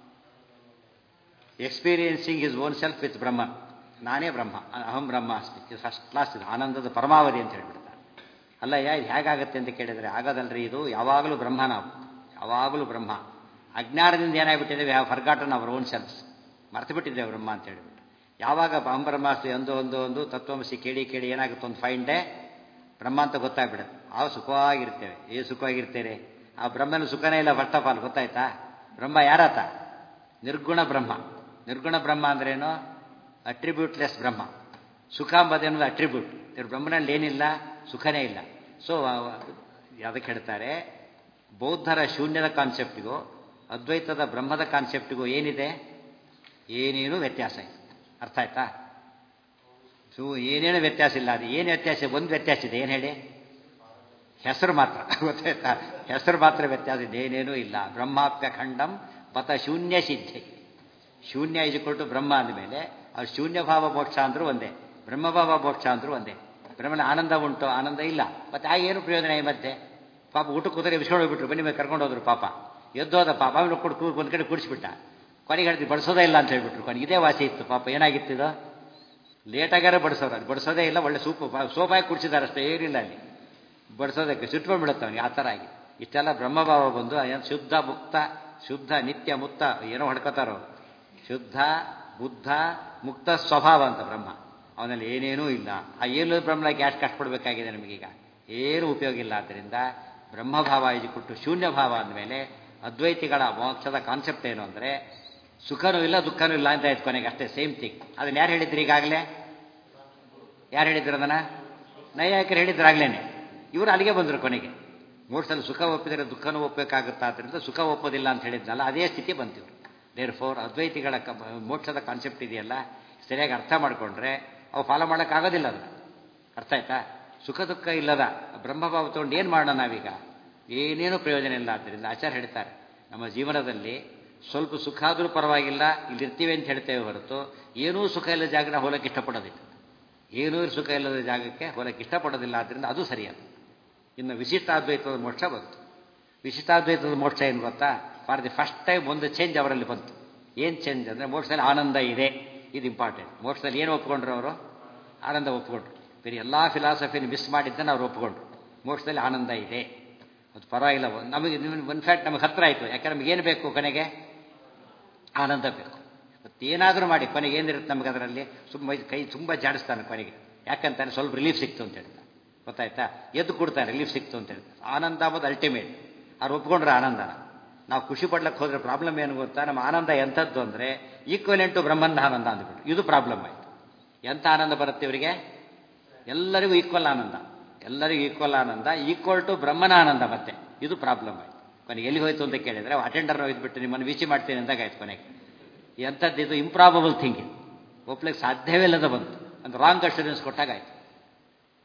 [SPEAKER 1] experiencing is own self with Brahma ನಾನೇ ಬ್ರಹ್ಮ ಅಹಂ ಬ್ರಹ್ಮ ಅಸ್ಮಿ ಇದು ಫಸ್ಟ್ ಕ್ಲಾಸ್ ಇದು ಆನಂದದ ಪರಮಾವಧಿ ಅಂತ ಹೇಳ್ಬಿಡ್ತಾರೆ ಅಲ್ಲ ಯಾ ಇದು ಹೇಗಾಗುತ್ತೆ ಅಂತ ಕೇಳಿದರೆ ಆಗೋದಲ್ರಿ ಇದು ಯಾವಾಗಲೂ ಬ್ರಹ್ಮ ನಾವು ಯಾವಾಗಲೂ ಬ್ರಹ್ಮ ಅಜ್ಞಾನದಿಂದ ಏನಾಗ್ಬಿಟ್ಟಿದೆ have forgotten our own selves ಮರ್ತು ಬಿಟ್ಟಿದ್ದೇವೆ ಬ್ರಹ್ಮ ಅಂತ ಹೇಳ್ಬಿಟ್ಟು ಯಾವಾಗ ಅಹಂ ಬ್ರಹ್ಮಾಸ್ತಿ ಒಂದು ಒಂದು ಒಂದು ತತ್ವಮಸಿ ಕೇಳಿ ಕೇಳಿ ಏನಾಗುತ್ತೆ ಒಂದು ಫೈನ್ ಡೇ ಬ್ರಹ್ಮ ಅಂತ ಗೊತ್ತಾಗ್ಬಿಡುತ್ತೆ ಆ ಸುಖವಾಗಿರ್ತೇವೆ ಏ ಸುಖವಾಗಿರ್ತೇವೆ ಆ ಬ್ರಹ್ಮನ ಸುಖನೇ ಇಲ್ಲ ಫಸ್ಟ್ ಆಫ್ ಆಲ್ ಗೊತ್ತಾಯ್ತಾ ಬ್ರಹ್ಮ ಯಾರಾತ ನಿರ್ಗುಣ ಬ್ರಹ್ಮ ನಿರ್ಗುಣ ಬ್ರಹ್ಮ ಅಂದ್ರೇನು ಅಟ್ರಿಬ್ಯೂಟ್ಲೆಸ್ ಬ್ರಹ್ಮ ಸುಖ ಅಂಬದೇನು ಅಟ್ರಿಬ್ಯೂಟ್ ಇವ್ರ ಬ್ರಹ್ಮನಲ್ಲಿ ಏನಿಲ್ಲ ಸುಖನೇ ಇಲ್ಲ ಸೊ ಅದಕ್ಕೆ ಹೇಳ್ತಾರೆ ಬೌದ್ಧರ ಶೂನ್ಯದ ಕಾನ್ಸೆಪ್ಟಿಗೂ ಅದ್ವೈತದ ಬ್ರಹ್ಮದ ಕಾನ್ಸೆಪ್ಟಿಗೂ ಏನಿದೆ ಏನೇನೂ ವ್ಯತ್ಯಾಸ ಇದೆ ಅರ್ಥ ಆಯ್ತಾ ಸೊ ಏನೇನು ವ್ಯತ್ಯಾಸ ಇಲ್ಲ ಅದು ಏನು ವ್ಯತ್ಯಾಸ ಒಂದು ವ್ಯತ್ಯಾಸ ಇದೆ ಏನು ಹೇಳಿ ಹೆಸರು ಮಾತ್ರ ಗೊತ್ತಾಯ್ತಾ ಹೆಸರು ಮಾತ್ರ ವ್ಯತ್ಯಾಸ ಇದೆ ಏನೇನೂ ಇಲ್ಲ ಬ್ರಹ್ಮಾಪ್ಯ ಖಂಡಂ ಪಥ ಶೂನ್ಯ ಸಿದ್ಧಿ ಶೂನ್ಯ ಇಜುಕೊಟ್ಟು ಬ್ರಹ್ಮ ಅಂದಮೇಲೆ ಅವ್ರು ಶೂನ್ಯ ಭಾವ ಮೋಕ್ಷ ಅಂದ್ರೂ ಒಂದೇ ಬ್ರಹ್ಮಭಾವ ಮೋಕ್ಷ ಅಂದ್ರೂ ಒಂದೇ ಬ್ರಹ್ಮನ ಆನಂದ ಉಂಟು ಆನಂದ ಇಲ್ಲ ಮತ್ತೆ ಆ ಏನು ಪ್ರಯೋಜನ ಈ ಮಧ್ಯೆ ಪಾಪ ಊಟ ಕೂತರೆ ಬಿಸ್ಕೊಂಡು ಹೋಗ್ಬಿಟ್ರು ಬನ್ನಿ ಮೇಲೆ ಕರ್ಕೊಂಡು ಹೋದ್ರು ಪಾಪ ಎದ್ದೋದ ಪಾಪ ಅವನು ಕೊಟ್ಟು ಒಂದು ಕಡೆ ಕೂಡಿಸ್ಬಿಟ್ಟ ಕೊನೆಗೆ ಹೇಳ್ತೀವಿ ಬಡಿಸೋದೇ ಇಲ್ಲ ಅಂತ ಹೇಳ್ಬಿಟ್ರು ಕೊನೆಗೆ ಇದೇ ವಾಸಿ ಇತ್ತು ಪಾಪ ಏನಾಗಿತ್ತಿದು ಲೇಟಾಗಾರ ಬಡಿಸೋರು ಅದು ಬಡಿಸೋದೇ ಇಲ್ಲ ಒಳ್ಳೆ ಸೂಪು ಸೋಪಾಗಿ ಕುಡಿಸಿದಾರೆ ಅಷ್ಟೇ ಏನಿಲ್ಲ ಅಲ್ಲಿ ಬಡಿಸೋದಕ್ಕೆ ಸುಟ್ಕೊಂಡ್ಬಿಡುತ್ತೆ ಅವನಿಗೆ ಆ ಥರ ಆಗಿ ಇಷ್ಟೆಲ್ಲ ಬ್ರಹ್ಮಭಾವ ಬಂದು ಏನು ಶುದ್ಧ ಮುಕ್ತ ಶುದ್ಧ ನಿತ್ಯ ಮುಕ್ತ ಏನೋ ಹೊಡ್ಕೋತಾರೋ ಶುದ್ಧ ಬುದ್ಧ ಮುಕ್ತ ಸ್ವಭಾವ ಅಂತ ಬ್ರಹ್ಮ ಅವನಲ್ಲಿ ಏನೇನೂ ಇಲ್ಲ ಆ ಏನು ಬ್ರಹ್ಮಕ್ಕೆ ಯಾಕೆ ಕಷ್ಟಪಡಬೇಕಾಗಿದೆ ನಮಗೀಗ ಏನೂ ಉಪಯೋಗ ಇಲ್ಲ ಆದ್ದರಿಂದ ಬ್ರಹ್ಮಭಾವ ಇದು ಕೊಟ್ಟು ಶೂನ್ಯ ಭಾವ ಅಂದಮೇಲೆ ಅದ್ವೈತಿಗಳ ಮೋಕ್ಷದ ಕಾನ್ಸೆಪ್ಟ್ ಏನು ಅಂದರೆ ಸುಖನೂ ಇಲ್ಲ ದುಃಖನೂ ಇಲ್ಲ ಅಂತ ಆಯ್ತು ಕೊನೆಗೆ ಅಷ್ಟೇ ಸೇಮ್ ಥಿಂಗ್ ಅದನ್ನ ಯಾರು ಹೇಳಿದ್ರಿ ಈಗಾಗಲೇ ಯಾರು ಹೇಳಿದ್ರು ಅದನ್ನ ನೈಯಾಯಿಕರು ಹೇಳಿದ್ರಾಗ್ಲೇನೆ ಇವರು ಅಲ್ಲಿಗೆ ಬಂದರು ಕೊನೆಗೆ ಮೋಕ್ಷದಲ್ಲಿ ಸುಖ ಒಪ್ಪಿದರೆ ದುಃಖನೂ ಒಪ್ಪಬೇಕಾಗುತ್ತಾ ಆದ್ದರಿಂದ ಸುಖ ಒಪ್ಪೋದಿಲ್ಲ ಅಂತ ಹೇಳಿದ್ನಲ್ಲ ಅದೇ ಸ್ಥಿತಿ ಬಂತಿವ್ರು ದೇರ್ ಫೋರ್ ಅದ್ವೈತಿಗಳ ಕ ಮೋಕ್ಷದ ಕಾನ್ಸೆಪ್ಟ್ ಇದೆಯಲ್ಲ ಸರಿಯಾಗಿ ಅರ್ಥ ಮಾಡಿಕೊಂಡ್ರೆ ಅವು ಫಾಲೋ ಮಾಡೋಕ್ಕಾಗೋದಿಲ್ಲ ಅದು ಅರ್ಥ ಆಯ್ತಾ ಸುಖ ದುಃಖ ಇಲ್ಲದ ಬ್ರಹ್ಮಭಾವ ತೊಗೊಂಡು ಏನು ಮಾಡೋಣ ನಾವೀಗ ಏನೇನೂ ಪ್ರಯೋಜನ ಇಲ್ಲ ಆದ್ದರಿಂದ ಆಚಾರ್ಯ ಹೇಳ್ತಾರೆ ನಮ್ಮ ಜೀವನದಲ್ಲಿ ಸ್ವಲ್ಪ ಸುಖ ಆದರೂ ಪರವಾಗಿಲ್ಲ ಇಲ್ಲಿರ್ತೀವಿ ಅಂತ ಹೇಳ್ತೇವೆ ಹೊರತು ಏನೂ ಸುಖ ಇಲ್ಲದ ಜಾಗನ ಹೋಲಕ್ಕೆ ಇಷ್ಟಪಡೋದಿಲ್ಲ ಏನೂ ಸುಖ ಇಲ್ಲದ ಜಾಗಕ್ಕೆ ಹೋಲಕ್ಕೆ ಇಷ್ಟಪಡೋದಿಲ್ಲ ಆದ್ದರಿಂದ ಅದು ಸರಿಯಲ್ಲ ಇನ್ನು ವಿಶಿಷ್ಟಾದ್ವೈತದ ಮೋಕ್ಷ ಬಂತು ವಿಶಿಷ್ಟಾದ್ವೈತದ ಮೋಕ್ಷ ಏನು ಗೊತ್ತಾ ಫಾರ್ ದಿ ಫಸ್ಟ್ ಟೈಮ್ ಒಂದು ಚೇಂಜ್ ಅವರಲ್ಲಿ ಬಂತು ಏನು ಚೇಂಜ್ ಅಂದರೆ ಮೋಕ್ಷದಲ್ಲಿ ಆನಂದ ಇದೆ ಇದು ಇಂಪಾರ್ಟೆಂಟ್ ಮೋಕ್ಷದಲ್ಲಿ ಏನು ಒಪ್ಕೊಂಡ್ರು ಅವರು ಆನಂದ ಒಪ್ಕೊಂಡ್ರು ಬೇರೆ ಎಲ್ಲ ಫಿಲಾಸಫಿನ ಮಿಸ್ ಮಾಡಿದ್ದನ್ನು ಅವ್ರು ಒಪ್ಕೊಂಡ್ರು ಮೋಕ್ಷದಲ್ಲಿ ಆನಂದ ಇದೆ ಅದು ಪರವಾಗಿಲ್ಲ ನಮಗೆ ಇನ್ಫ್ಯಾಕ್ಟ್ ನಮಗೆ ಹತ್ರ ಆಯಿತು ಯಾಕಂದ್ರೆ ನಮಗೇನು ಬೇಕು ಕೊನೆಗೆ ಆನಂದ ಬೇಕು ಮತ್ತೇನಾದರೂ ಮಾಡಿ ಕೊನೆಗೆ ಏನಿರುತ್ತೆ ನಮಗೆ ಅದರಲ್ಲಿ ತುಂಬ ಕೈ ತುಂಬ ಜಾಡಿಸ್ತಾನೆ ಕೊನೆಗೆ ಯಾಕಂತಾನೆ ಸ್ವಲ್ಪ ರಿಲೀಫ್ ಸಿಕ್ತು ಅಂತ ಹೇಳ್ತಾನೆ ಗೊತ್ತಾಯ್ತಾ ಎದ್ದು ಕೊಡ್ತಾನೆ ರಿಲೀಫ್ ಸಿಕ್ತು ಅಂತ ಹೇಳ್ತಾರೆ ಆನಂದ ಅಂಬೋದು ಅಲ್ಟಿಮೇಟ್ ಅವ್ರು ಒಪ್ಕೊಂಡ್ರೆ ಆನಂದನ ನಾವು ಖುಷಿ ಪಡ್ಲಕ್ಕೆ ಹೋದ್ರೆ ಪ್ರಾಬ್ಲಮ್ ಏನು ಗೊತ್ತಾ ನಮ್ಮ ಆನಂದ ಎಂಥದ್ದು ಅಂದರೆ ಈಕ್ವಲೆಂಟು ಬ್ರಹ್ಮಂದ ಆನಂದ ಅಂದ್ಬಿಟ್ಟು ಇದು ಪ್ರಾಬ್ಲಮ್ ಆಯಿತು ಎಂಥ ಆನಂದ ಬರುತ್ತೆ ಇವರಿಗೆ ಎಲ್ಲರಿಗೂ ಈಕ್ವಲ್ ಆನಂದ ಎಲ್ಲರಿಗೂ ಈಕ್ವಲ್ ಆನಂದ ಈಕ್ವಲ್ ಟು ಬ್ರಹ್ಮನ ಆನಂದ ಮತ್ತೆ ಇದು ಪ್ರಾಬ್ಲಮ್ ಆಯಿತು ಕೊನೆಗೆ ಎಲ್ಲಿ ಹೋಯ್ತು ಅಂತ ಕೇಳಿದರೆ ಅಟೆಂಡರ್ ಇದ್ಬಿಟ್ಟು ನಿಮ್ಮನ್ನು ವೀಚಿ ಮಾಡ್ತೀನಿ ಅಂದಾಗ ಆಯ್ತು ಕೊನೆಗೆ ಎಂಥದ್ದು ಇದು ಇಂಪ್ರಾಬಬಲ್ ಥಿಂಕಿಂಗ್ ಒಪ್ಲಿಕ್ಕೆ ಸಾಧ್ಯವೇ ಇಲ್ಲದ ಬಂತು ಅಂದ್ರೆ ರಾಂಗ್ ಅಶ್ಯೂರೆನ್ಸ್ ಕೊಟ್ಟಾಗ ಆಯ್ತು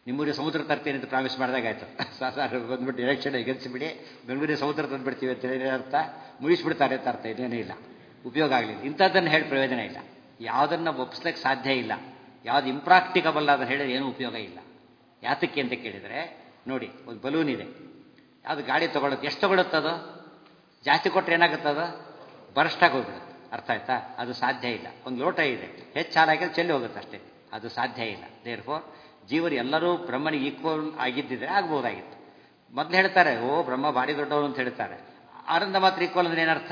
[SPEAKER 1] ನಿಮ್ಮೂರಿಗೆ ಸಮುದ್ರ ತರ್ತೀನಿ ಅಂತ ಪ್ರಾಮಿಸ್ ಮಾಡಿದಾಗ ಆಯ್ತು ಸರ್ ಬಂದ್ಬಿಟ್ಟು ಎಲೆಕ್ಷನ್ ಗೆಲ್ಸಿಬಿಡಿ ಬೆಂಗಳೂರಿಗೆ ಸಮುದ್ರ ತಂದುಬಿಡ್ತೀವಿ ಅಂತ ಹೇಳಿ ಅರ್ಥ ಮುಗಿಸ್ಬಿಡ್ತಾರೆ ಅಂತ ಅರ್ಥ ಇದೇನೂ ಇಲ್ಲ ಉಪಯೋಗ ಆಗಲಿಲ್ಲ ಇಂಥದ್ದನ್ನು ಹೇಳಿ ಪ್ರಯೋಜನ ಇಲ್ಲ ಯಾವುದನ್ನು ಒಪ್ಪಿಸ್ಲಿಕ್ಕೆ ಸಾಧ್ಯ ಇಲ್ಲ ಯಾವ್ದು ಇಂಪ್ರಾಕ್ಟಿಕಬಲ್ ಅದನ್ನು ಹೇಳಿದ್ರೆ ಏನೂ ಉಪಯೋಗ ಇಲ್ಲ ಯಾತಕ್ಕೆ ಅಂತ ಕೇಳಿದರೆ ನೋಡಿ ಒಂದು ಬಲೂನ್ ಇದೆ ಅದು ಗಾಡಿ ತೊಗೊಳುತ್ತೆ ಎಷ್ಟು ತೊಗೊಳುತ್ತದು ಜಾಸ್ತಿ ಕೊಟ್ಟರೆ ಏನಾಗುತ್ತದು ಬರಷ್ಟಾಗಿ ಹೋಗ್ಬಿಡುತ್ತೆ ಅರ್ಥ ಆಯ್ತಾ ಅದು ಸಾಧ್ಯ ಇಲ್ಲ ಒಂದು ಲೋಟ ಇದೆ ಹೆಚ್ಚು ಹಾಲಾಗಿದ್ರೆ ಚೆಲ್ಲಿ ಹೋಗುತ್ತೆ ಅಷ್ಟೇ ಅದು ಸಾಧ್ಯ ಇಲ್ಲ ದೇರ್ ಫೋರ್ ಜೀವರು ಎಲ್ಲರೂ ಬ್ರಹ್ಮನಿಗೆ ಈಕ್ವಲ್ ಆಗಿದ್ದಿದ್ರೆ ಆಗ್ಬೋದಾಗಿತ್ತು ಮೊದಲು ಹೇಳ್ತಾರೆ ಓ ಬ್ರಹ್ಮ ಭಾರಿ ದೊಡ್ಡವನು ಅಂತ ಹೇಳ್ತಾರೆ ಆನಂದ ಮಾತ್ರ ಈಕ್ವಲ್ ಅಂದ್ರೆ ಏನರ್ಥ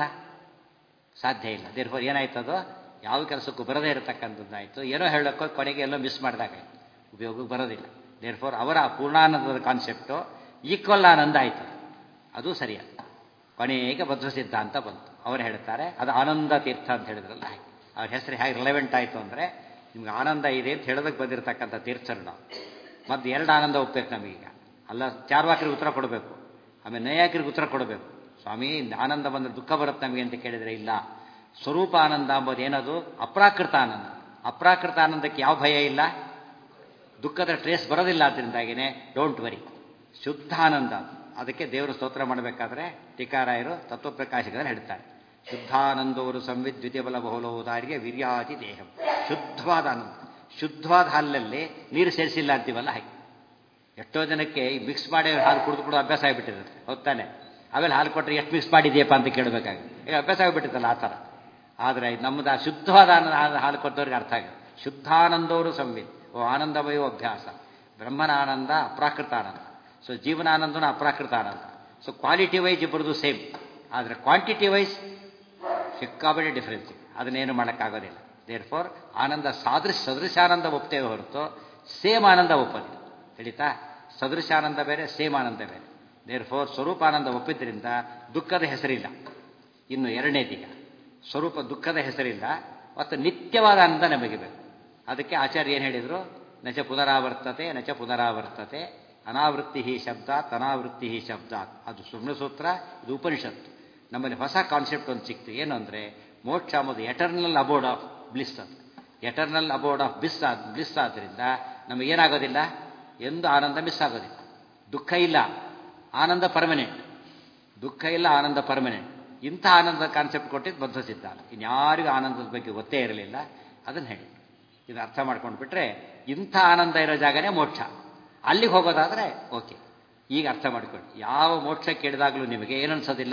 [SPEAKER 1] ಸಾಧ್ಯ ಇಲ್ಲ ದೇರ್ ಫೋರ್ ಏನಾಯ್ತು ಅದು ಯಾವ ಕೆಲಸಕ್ಕೂ ಬರದೇ ಇರತಕ್ಕಂಥದ್ದಾಯಿತು ಏನೋ ಹೇಳೋಕ್ಕೋ ಕೊನೆಗೆ ಎಲ್ಲೋ ಮಿಸ್ ಮಾಡಿದಾಗಾಯ್ತು ಉಪಯೋಗಕ್ಕೆ ಬರೋದಿಲ್ಲ ದೇರ್ ಫೋರ್ ಅವರ ಪೂರ್ಣಾನಂದದ ಕಾನ್ಸೆಪ್ಟು ಈಕ್ವಲ್ ಆನಂದ ಆಯಿತು ಅದು ಸರಿಯಲ್ಲ ಕೊನೆಗೆ ಬದ್ಧ ಸಿದ್ಧಾಂತ ಬಂತು ಅವರು ಹೇಳ್ತಾರೆ ಅದು ಆನಂದ ತೀರ್ಥ ಅಂತ ಹೇಳಿದ್ರಲ್ಲ ಹಾಗೆ ಅವ್ರ ಹೆಸರು ಹೇಗೆ ರಿಲೆವೆಂಟ್ ಆಯಿತು ಅಂದರೆ ನಿಮ್ಗೆ ಆನಂದ ಇದೆ ಅಂತ ಹೇಳೋದಕ್ಕೆ ಬಂದಿರತಕ್ಕಂಥ ತೀರ್ಥರು ನಾವು ಮತ್ತು ಎರಡು ಆನಂದ ಒಪ್ಬೇಕು ನಮಗೀಗ ಅಲ್ಲ ಚಾರ್ವಾಕರಿಗೆ ಉತ್ತರ ಕೊಡಬೇಕು ಆಮೇಲೆ ನೈಯಾಕರಿಗೆ ಉತ್ತರ ಕೊಡಬೇಕು ಸ್ವಾಮಿ ಆನಂದ ಬಂದರೆ ದುಃಖ ಬರುತ್ತೆ ನಮಗೆ ಅಂತ ಕೇಳಿದರೆ ಇಲ್ಲ ಸ್ವರೂಪ ಆನಂದ ಅಂಬೋದು ಏನದು ಅಪ್ರಾಕೃತ ಆನಂದ ಅಪ್ರಾಕೃತ ಆನಂದಕ್ಕೆ ಯಾವ ಭಯ ಇಲ್ಲ ದುಃಖದ ಟ್ರೇಸ್ ಬರೋದಿಲ್ಲ ಅದರಿಂದಾಗಿನೇ ಡೋಂಟ್ ವರಿ ಶುದ್ಧ ಆನಂದ ಅದಕ್ಕೆ ದೇವರು ಸ್ತೋತ್ರ ಮಾಡಬೇಕಾದ್ರೆ ಟೀಕಾರಾಯರು ತತ್ವಪ್ರಕಾಶಕರು ಹೇಳ್ತಾರೆ ಶುದ್ಧಾನಂದವರು ಸಂವಿತ್ ದ್ವಿತೀಯ ಬಲ ಬಹುಲೋದಾರಿಗೆ ವೀರ್ಯಾದಿ ದೇಹ ಶುದ್ಧವಾದ ಆನಂದ ಶುದ್ಧವಾದ ಹಾಲಲ್ಲಿ ನೀರು ಸೇರಿಸಿಲ್ಲ ಅಂತೀವಲ್ಲ ಹಾಗೆ ಎಷ್ಟೋ ಜನಕ್ಕೆ ಈ ಮಿಕ್ಸ್ ಮಾಡಿ ಹಾಲು ಕುಡಿದು ಕುಡಿದು ಅಭ್ಯಾಸ ಆಗಿಬಿಟ್ಟಿರುತ್ತೆ ಹೊತ್ತಾನೆ ಆಮೇಲೆ ಹಾಲು ಕೊಟ್ಟರೆ ಎಷ್ಟು ಮಿಕ್ಸ್ ಮಾಡಿದೆಯಪ್ಪ ಅಂತ ಕೇಳಬೇಕಾಗಿ ಈಗ ಅಭ್ಯಾಸ ಆಗಿಬಿಟ್ಟಿತ್ತಲ್ಲ ಆ ಥರ ಆದರೆ ನಮ್ಮದು ಆ ಶುದ್ಧವಾದ ಆನಂದ ಹಾಲು ಕೊಟ್ಟವ್ರಿಗೆ ಅರ್ಥ ಆಗುತ್ತೆ ಶುದ್ಧಾನಂದವರು ಸಂವಿತ್ ಓ ಆನಂದಮಯೋ ಅಭ್ಯಾಸ ಬ್ರಹ್ಮನ ಆನಂದ ಅಪ್ರಾಕೃತ ಆನಂದ ಸೊ ಜೀವನಾನಂದನ ಅಪ್ರಾಕೃತ ಆನಂದ ಸೊ ಕ್ವಾಲಿಟಿ ವೈಸ್ ಇಬ್ಬರದು ಸೇಮ್ ಆದರೆ ಕ್ವಾಂಟಿಟಿ ವೈಸ್ ಸಿಕ್ಕಾಬಡಿ ಡಿಫ್ರೆನ್ಸ್ ಅದನ್ನೇನು ಮಾಡೋಕ್ಕಾಗೋದಿಲ್ಲ ದೇರ್ ಫೋರ್ ಆನಂದ ಸಾದೃಶ ಸದೃಶಾನಂದ ಒಪ್ತೇವೆ ಹೊರತು ಸೇಮ್ ಆನಂದ ಒಪ್ಪೋದಿಲ್ಲ ತಿಳಿತಾ ಸದೃಶಾನಂದ ಬೇರೆ ಸೇಮ್ ಆನಂದ ಬೇರೆ ದೇರ್ ಫೋರ್ ಸ್ವರೂಪಾನಂದ ಒಪ್ಪಿದ್ರಿಂದ ದುಃಖದ ಹೆಸರಿಲ್ಲ ಇನ್ನು ಎರಡನೇದೀಗ ಸ್ವರೂಪ ದುಃಖದ ಹೆಸರಿಲ್ಲ ಮತ್ತು ನಿತ್ಯವಾದ ಆನಂದ ನಮಗೆ ಬೇಕು ಅದಕ್ಕೆ ಆಚಾರ್ಯ ಏನು ಹೇಳಿದರು ನಚ ಪುನರಾವರ್ತತೆ ನಚ ಪುನರಾವರ್ತತೆ ಅನಾವೃತ್ತಿ ಶಬ್ದಾತ್ ಅನಾವೃತ್ತಿ ಶಬ್ದಾತ್ ಅದು ಸುಮ್ನಸೂತ್ರ ಇದು ಉಪನಿಷತ್ತು ನಮ್ಮಲ್ಲಿ ಹೊಸ ಕಾನ್ಸೆಪ್ಟ್ ಒಂದು ಸಿಕ್ತು ಏನು ಅಂದರೆ ಮೋಕ್ಷ ಅಂಬುದು ಎಟರ್ನಲ್ ಅಬೋರ್ಡ್ ಆಫ್ ಬ್ಲಿಸ್ ಅದು ಎಟರ್ನಲ್ ಅಬೋರ್ಡ್ ಆಫ್ ಬಿಸ್ ಆದ ಬ್ಲಿಸ್ ಆದ್ದರಿಂದ ನಮಗೇನಾಗೋದಿಲ್ಲ ಎಂದು ಆನಂದ ಮಿಸ್ ಆಗೋದಿಲ್ಲ ದುಃಖ ಇಲ್ಲ ಆನಂದ ಪರ್ಮನೆಂಟ್ ದುಃಖ ಇಲ್ಲ ಆನಂದ ಪರ್ಮನೆಂಟ್ ಇಂಥ ಆನಂದ ಕಾನ್ಸೆಪ್ಟ್ ಕೊಟ್ಟಿದ್ದು ಬದ್ಧ ಸಿದ್ಧಾಂತ ಇನ್ಯಾರಿಗೂ ಆನಂದದ ಬಗ್ಗೆ ಗೊತ್ತೇ ಇರಲಿಲ್ಲ ಅದನ್ನು ಹೇಳಿ ಇದು ಅರ್ಥ ಮಾಡ್ಕೊಂಡು ಬಿಟ್ರೆ ಇಂಥ ಆನಂದ ಇರೋ ಜಾಗನೇ ಮೋಕ್ಷ ಅಲ್ಲಿಗೆ ಹೋಗೋದಾದರೆ ಓಕೆ ಈಗ ಅರ್ಥ ಮಾಡ್ಕೊಳ್ಳಿ ಯಾವ ಮೋಕ್ಷ ಕೇಳಿದಾಗಲೂ ನಿಮಗೆ ಏನನ್ಸೋದಿಲ್ಲ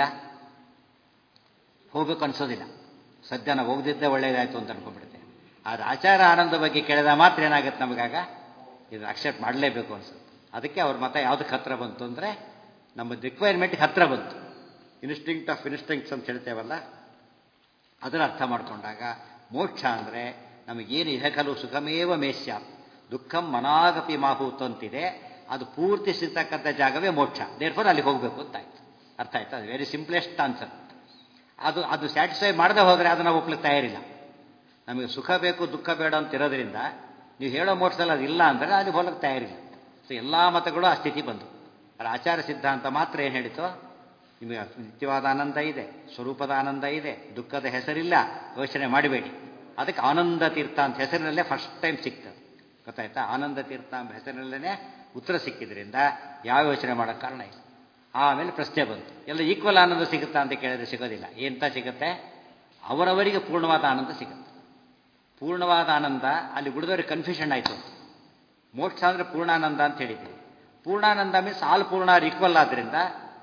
[SPEAKER 1] ಹೋಗ್ಬೇಕು ಅನ್ಸೋದಿಲ್ಲ ಸದ್ಯ ನಾವು ಹೋಗದಿದ್ದೇ ಒಳ್ಳೇದಾಯ್ತು ಅಂತ ಅನ್ಕೊಂಡ್ಬಿಡುತ್ತೆ ಆದರೆ ಆಚಾರ ಆನಂದ ಬಗ್ಗೆ ಕೇಳಿದಾಗ ಮಾತ್ರ ಏನಾಗುತ್ತೆ ನಮಗಾಗ ಇದನ್ನು ಅಕ್ಸೆಪ್ಟ್ ಮಾಡಲೇಬೇಕು ಅನ್ಸುತ್ತೆ ಅದಕ್ಕೆ ಅವ್ರ ಮತ ಯಾವುದಕ್ಕೆ ಹತ್ರ ಬಂತು ಅಂದರೆ ನಮ್ಮ ರಿಕ್ವೈರ್ಮೆಂಟ್ಗೆ ಹತ್ರ ಬಂತು ಇನ್ಸ್ಟಿಂಕ್ಟ್ ಆಫ್ ಇನ್ಸ್ಟಿಂಕ್ಟ್ಸ್ ಅಂತ ಹೇಳ್ತೇವಲ್ಲ ಅದನ್ನು ಅರ್ಥ ಮಾಡಿಕೊಂಡಾಗ ಮೋಕ್ಷ ಅಂದರೆ ನಮಗೇನು ಇಹಕಲು ಸುಖಮೇವ ಮೇಷ್ಯ ದುಃಖಂ ಮನಾಗಪಿ ಮಾಹೂತ್ ಅಂತಿದೆ ಅದು ಪೂರ್ತಿ ಸಿಗ್ತಕ್ಕಂಥ ಜಾಗವೇ ಮೋಕ್ಷ ದೇರ್ಫೋರ್ ಅಲ್ಲಿಗೆ ಹೋಗಬೇಕು ಅಂತ ಆಯ್ತು ಅರ್ಥ ಆಯ್ತು ಅದು ವೆರಿ ಸಿಂಪ್ಲೆಸ್ಟ್ ಆನ್ಸರ್ ಅದು ಅದು ಸ್ಯಾಟಿಸ್ಫೈ ಮಾಡದೆ ಹೋದರೆ ಅದನ್ನು ಒಪ್ಲಿಕ್ಕೆ ತಯಾರಿಲ್ಲ ನಮಗೆ ಸುಖ ಬೇಕು ದುಃಖ ಬೇಡ ಅಂತ ಇರೋದ್ರಿಂದ ನೀವು ಹೇಳೋ ಮೋಕ್ಷದಲ್ಲಿ ಅದು ಇಲ್ಲ ಅಂದರೆ ಅಲ್ಲಿ ಹೋಗಕ್ಕೆ ತಯಾರಿಲ್ಲ ಸೊ ಎಲ್ಲ ಮತಗಳು ಆ ಸ್ಥಿತಿ ಬಂದು ಅದು ಆಚಾರ ಸಿದ್ಧಾಂತ ಮಾತ್ರ ಏನು ಹೇಳಿತು ನಿಮಗೆ ನಿತ್ಯವಾದ ಆನಂದ ಇದೆ ಸ್ವರೂಪದ ಆನಂದ ಇದೆ ದುಃಖದ ಹೆಸರಿಲ್ಲ ಯೋಚನೆ ಮಾಡಬೇಡಿ ಅದಕ್ಕೆ ಆನಂದ ತೀರ್ಥ ಅಂತ ಹೆಸರಿನಲ್ಲೇ ಫಸ್ಟ್ ಟೈಮ್ ಸಿಗ್ತದೆ ಗೊತ್ತಾಯ್ತಾ ಆನಂದ ತೀರ್ಥ ಎಂಬ ಹೆಸರಿನಲ್ಲೇ ಉತ್ತರ ಸಿಕ್ಕಿದ್ರಿಂದ ಯಾವ ಯೋಚನೆ ಮಾಡೋಕ್ಕೆ ಕಾರಣ ಇಲ್ಲ ಆಮೇಲೆ ಪ್ರಶ್ನೆ ಬಂತು ಎಲ್ಲ ಈಕ್ವಲ್ ಆನಂದ ಸಿಗುತ್ತಾ ಅಂತ ಕೇಳಿದ್ರೆ ಸಿಗೋದಿಲ್ಲ ಎಂತ ಸಿಗುತ್ತೆ ಅವರವರಿಗೆ ಪೂರ್ಣವಾದ ಆನಂದ ಸಿಗುತ್ತೆ ಪೂರ್ಣವಾದ ಆನಂದ ಅಲ್ಲಿ ಉಳಿದವರಿಗೆ ಕನ್ಫ್ಯೂಷನ್ ಆಯಿತು ಮೋಕ್ಷ ಅಂದರೆ ಪೂರ್ಣಾನಂದ ಅಂತ ಹೇಳಿದ್ದೀವಿ ಪೂರ್ಣಾನಂದ ಮೀನ್ಸ್ ಆಲ್ ಪೂರ್ಣ ಈಕ್ವಲ್ ಆದ್ದರಿಂದ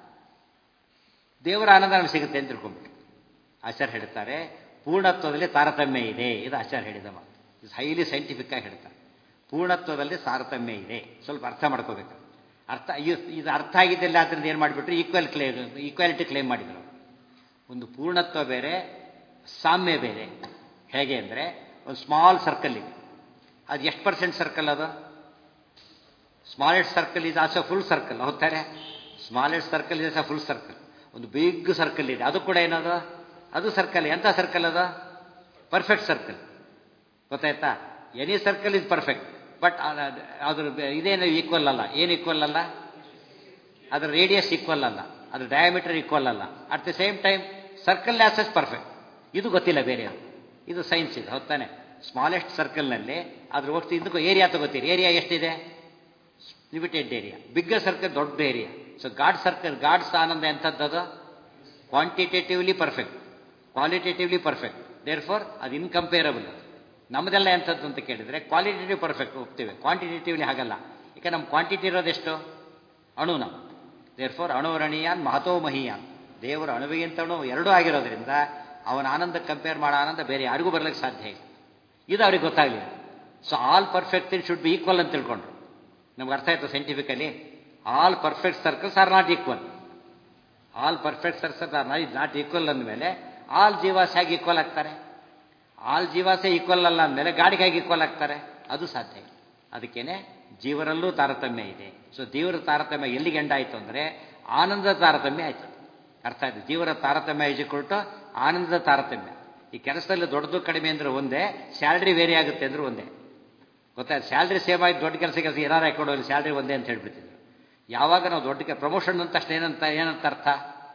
[SPEAKER 1] ದೇವರ ಆನಂದ ನಮ್ಗೆ ಸಿಗುತ್ತೆ ಅಂತ ತಿಳ್ಕೊಂಡ್ಬಿಟ್ಟು ಆಚಾರ್ಯ ಹೇಳ್ತಾರೆ ಪೂರ್ಣತ್ವದಲ್ಲಿ ತಾರತಮ್ಯ ಇದೆ ಇದು ಆಚಾರ್ಯ ಹೇಳಿದ ಮಾತು ಇದು ಹೈಲಿ ಸೈಂಟಿಫಿಕ್ ಆಗಿ ಹೇಳ್ತಾರೆ ಪೂರ್ಣತ್ವದಲ್ಲಿ ತಾರತಮ್ಯ ಇದೆ ಸ್ವಲ್ಪ ಅರ್ಥ ಮಾಡ್ಕೋಬೇಕು ಅರ್ಥ ಇದು ಅರ್ಥ ಆಗಿದ್ದಿಲ್ಲ ಅದರಿಂದ ಏನು ಮಾಡಿಬಿಟ್ರು ಈಕ್ವಲ್ ಕ್ಲೇಮ್ ಈಕ್ವಾಲಿಟಿ ಕ್ಲೇಮ್ ಮಾಡಿದರು ಒಂದು ಪೂರ್ಣತ್ವ ಬೇರೆ ಸಾಮ್ಯ ಬೇರೆ ಹೇಗೆ ಅಂದರೆ ಒಂದು ಸ್ಮಾಲ್ ಸರ್ಕಲ್ ಇದೆ ಅದು ಎಷ್ಟು ಪರ್ಸೆಂಟ್ ಸರ್ಕಲ್ ಅದು ಸ್ಮಾಲೆಸ್ಟ್ ಸರ್ಕಲ್ ಇದು ಆಲ್ಸೋ ಫುಲ್ ಸರ್ಕಲ್ ಹೋಗ್ತಾರೆ ಸ್ಮಾಲೆಸ್ಟ್ ಸರ್ಕಲ್ ಇದೆ ಸಹ ಫುಲ್ ಸರ್ಕಲ್ ಒಂದು ಬಿಗ್ ಸರ್ಕಲ್ ಇದೆ ಅದು ಕೂಡ ಏನದು ಅದು ಸರ್ಕಲ್ ಎಂಥ ಸರ್ಕಲ್ ಅದು ಪರ್ಫೆಕ್ಟ್ ಸರ್ಕಲ್ ಗೊತ್ತಾಯ್ತಾ any circle is perfect but ಅದ್ರ ಇದೇನು ಈಕ್ವಲ್ ಅಲ್ಲ ಏನು ಈಕ್ವಲ್ ಅಲ್ಲ ಅದರ ರೇಡಿಯಸ್ ಈಕ್ವಲ್ ಅಲ್ಲ ಅದ್ರ ಡಯಾಮೀಟರ್ ಈಕ್ವಲ್ ಅಲ್ಲ at the same time circle is as perfect ಇದು ಗೊತ್ತಿಲ್ಲ ಬೇರೆ ಇದು ಸೈನ್ಸ್ ಇದೆ ಹೊತ್ತಾನೆ ಸ್ಮಾಲೆಸ್ಟ್ ಸರ್ಕಲ್ನಲ್ಲಿ ಅದ್ರ ಒಟ್ಟು ಇದಕ್ಕೂ ಏರಿಯಾ ತಗೋತೀರಿ ಏರಿಯಾ ಎಷ್ಟಿದೆ ಲಿಮಿಟೆಡ್ ಏರಿಯಾ ಬಿಗ್ಗ ಸರ್ಕಲ್ ದೊಡ್ಡ area so God circle God's ಆನಂದ ಎಂಥದ್ದದು quantitatively perfect qualitatively perfect therefore ಅದು ಇನ್ಕಂಪೇರಬಲ್ ನಮ್ಮದೆಲ್ಲ ಎಂಥದ್ದು ಅಂತ ಕೇಳಿದರೆ ಕ್ವಾಲಿಟೇಟಿವ್ ಪರ್ಫೆಕ್ಟ್ ಹೋಗ್ತೇವೆ ಕ್ವಾಂಟಿಟೇಟಿವ್ಲಿ ಹಾಗಲ್ಲ ಈಗ ನಮ್ಮ ಕ್ವಾಂಟಿಟಿ ಇರೋದೆಷ್ಟು ಅಣು ನಾವು ದೇರ್ ಫಾರ್ ಅಣುರಣೀಯಾನ್ ಮಹತೋ ಮಹೀಯಾನ್ ದೇವರ ಅಣುವಿಗಿಂತ ಅಣು ಎರಡೂ ಆಗಿರೋದ್ರಿಂದ ಅವನ ಆನಂದ ಕಂಪೇರ್ ಮಾಡೋ ಆನಂದ ಬೇರೆ ಯಾರಿಗೂ ಬರ್ಲಿಕ್ಕೆ ಸಾಧ್ಯ ಇಲ್ಲ ಇದು ಅವ್ರಿಗೆ ಗೊತ್ತಾಗಲಿಲ್ಲ so all perfect in should be equal ಅಂತ ತಿಳ್ಕೊಂಡ್ರು ನಮ್ಗೆ ಅರ್ಥ ಆಯ್ತು scientifically all perfect circles are not equal all perfect circles are not not equal ಅಂದಮೇಲೆ ಆಲ್ ಜೀವಾಸ್ ಹೇಗೆ ಈಕ್ವಲ್ ಆಗ್ತಾರೆ ಆಲ್ ಜೀವಾಸೆ ಈಕ್ವಲ್ ಅಲ್ಲ ಅಂದಮೇಲೆ ಗಾಡಿಗೆ ಹೇಗೆ ಈಕ್ವಲ್ ಆಗ್ತಾರೆ ಅದು ಸಾಧ್ಯ ಇಲ್ಲ ಅದಕ್ಕೇನೆ ಜೀವರಲ್ಲೂ ತಾರತಮ್ಯ ಇದೆ ಸೊ ದೇವರ ತಾರತಮ್ಯ ಎಲ್ಲಿಗೆ ಎಂಡಾಯಿತು ಅಂದರೆ ಆನಂದ ತಾರತಮ್ಯ ಆಯಿತು ಅರ್ಥ ಆಯ್ತು ಜೀವರ ತಾರತಮ್ಯ ಇಜಿಕೊಟ್ಟು ಆನಂದದ ತಾರತಮ್ಯ ಈ ಕೆಲಸದಲ್ಲಿ ದೊಡ್ಡದು ಕಡಿಮೆ ಅಂದ್ರೆ ಒಂದೇ ಸ್ಯಾಲ್ರಿ ವೇರಿ ಆಗುತ್ತೆ ಅಂದ್ರೆ ಒಂದೇ ಗೊತ್ತಾಯ್ತು ಸ್ಯಾಲ್ರಿ ಸೇಮ್ ಆಗಿ ದೊಡ್ಡ ಕೆಲಸ ಕೆಲಸ ಏನಾರು ಹಾಕೊಂಡು ಹೋಗಿ ಸ್ಯಾಲ್ರಿ ಒಂದೇ ಅಂತ ಹೇಳ್ಬಿಡ್ತಿದ್ರು ಯಾವಾಗ ನಾವು ದೊಡ್ಡ ಪ್ರಮೋಷನ್ ಅಂತ ತಕ್ಷಣ ಏನಂತ ಏನಂತ ಅರ್ಥ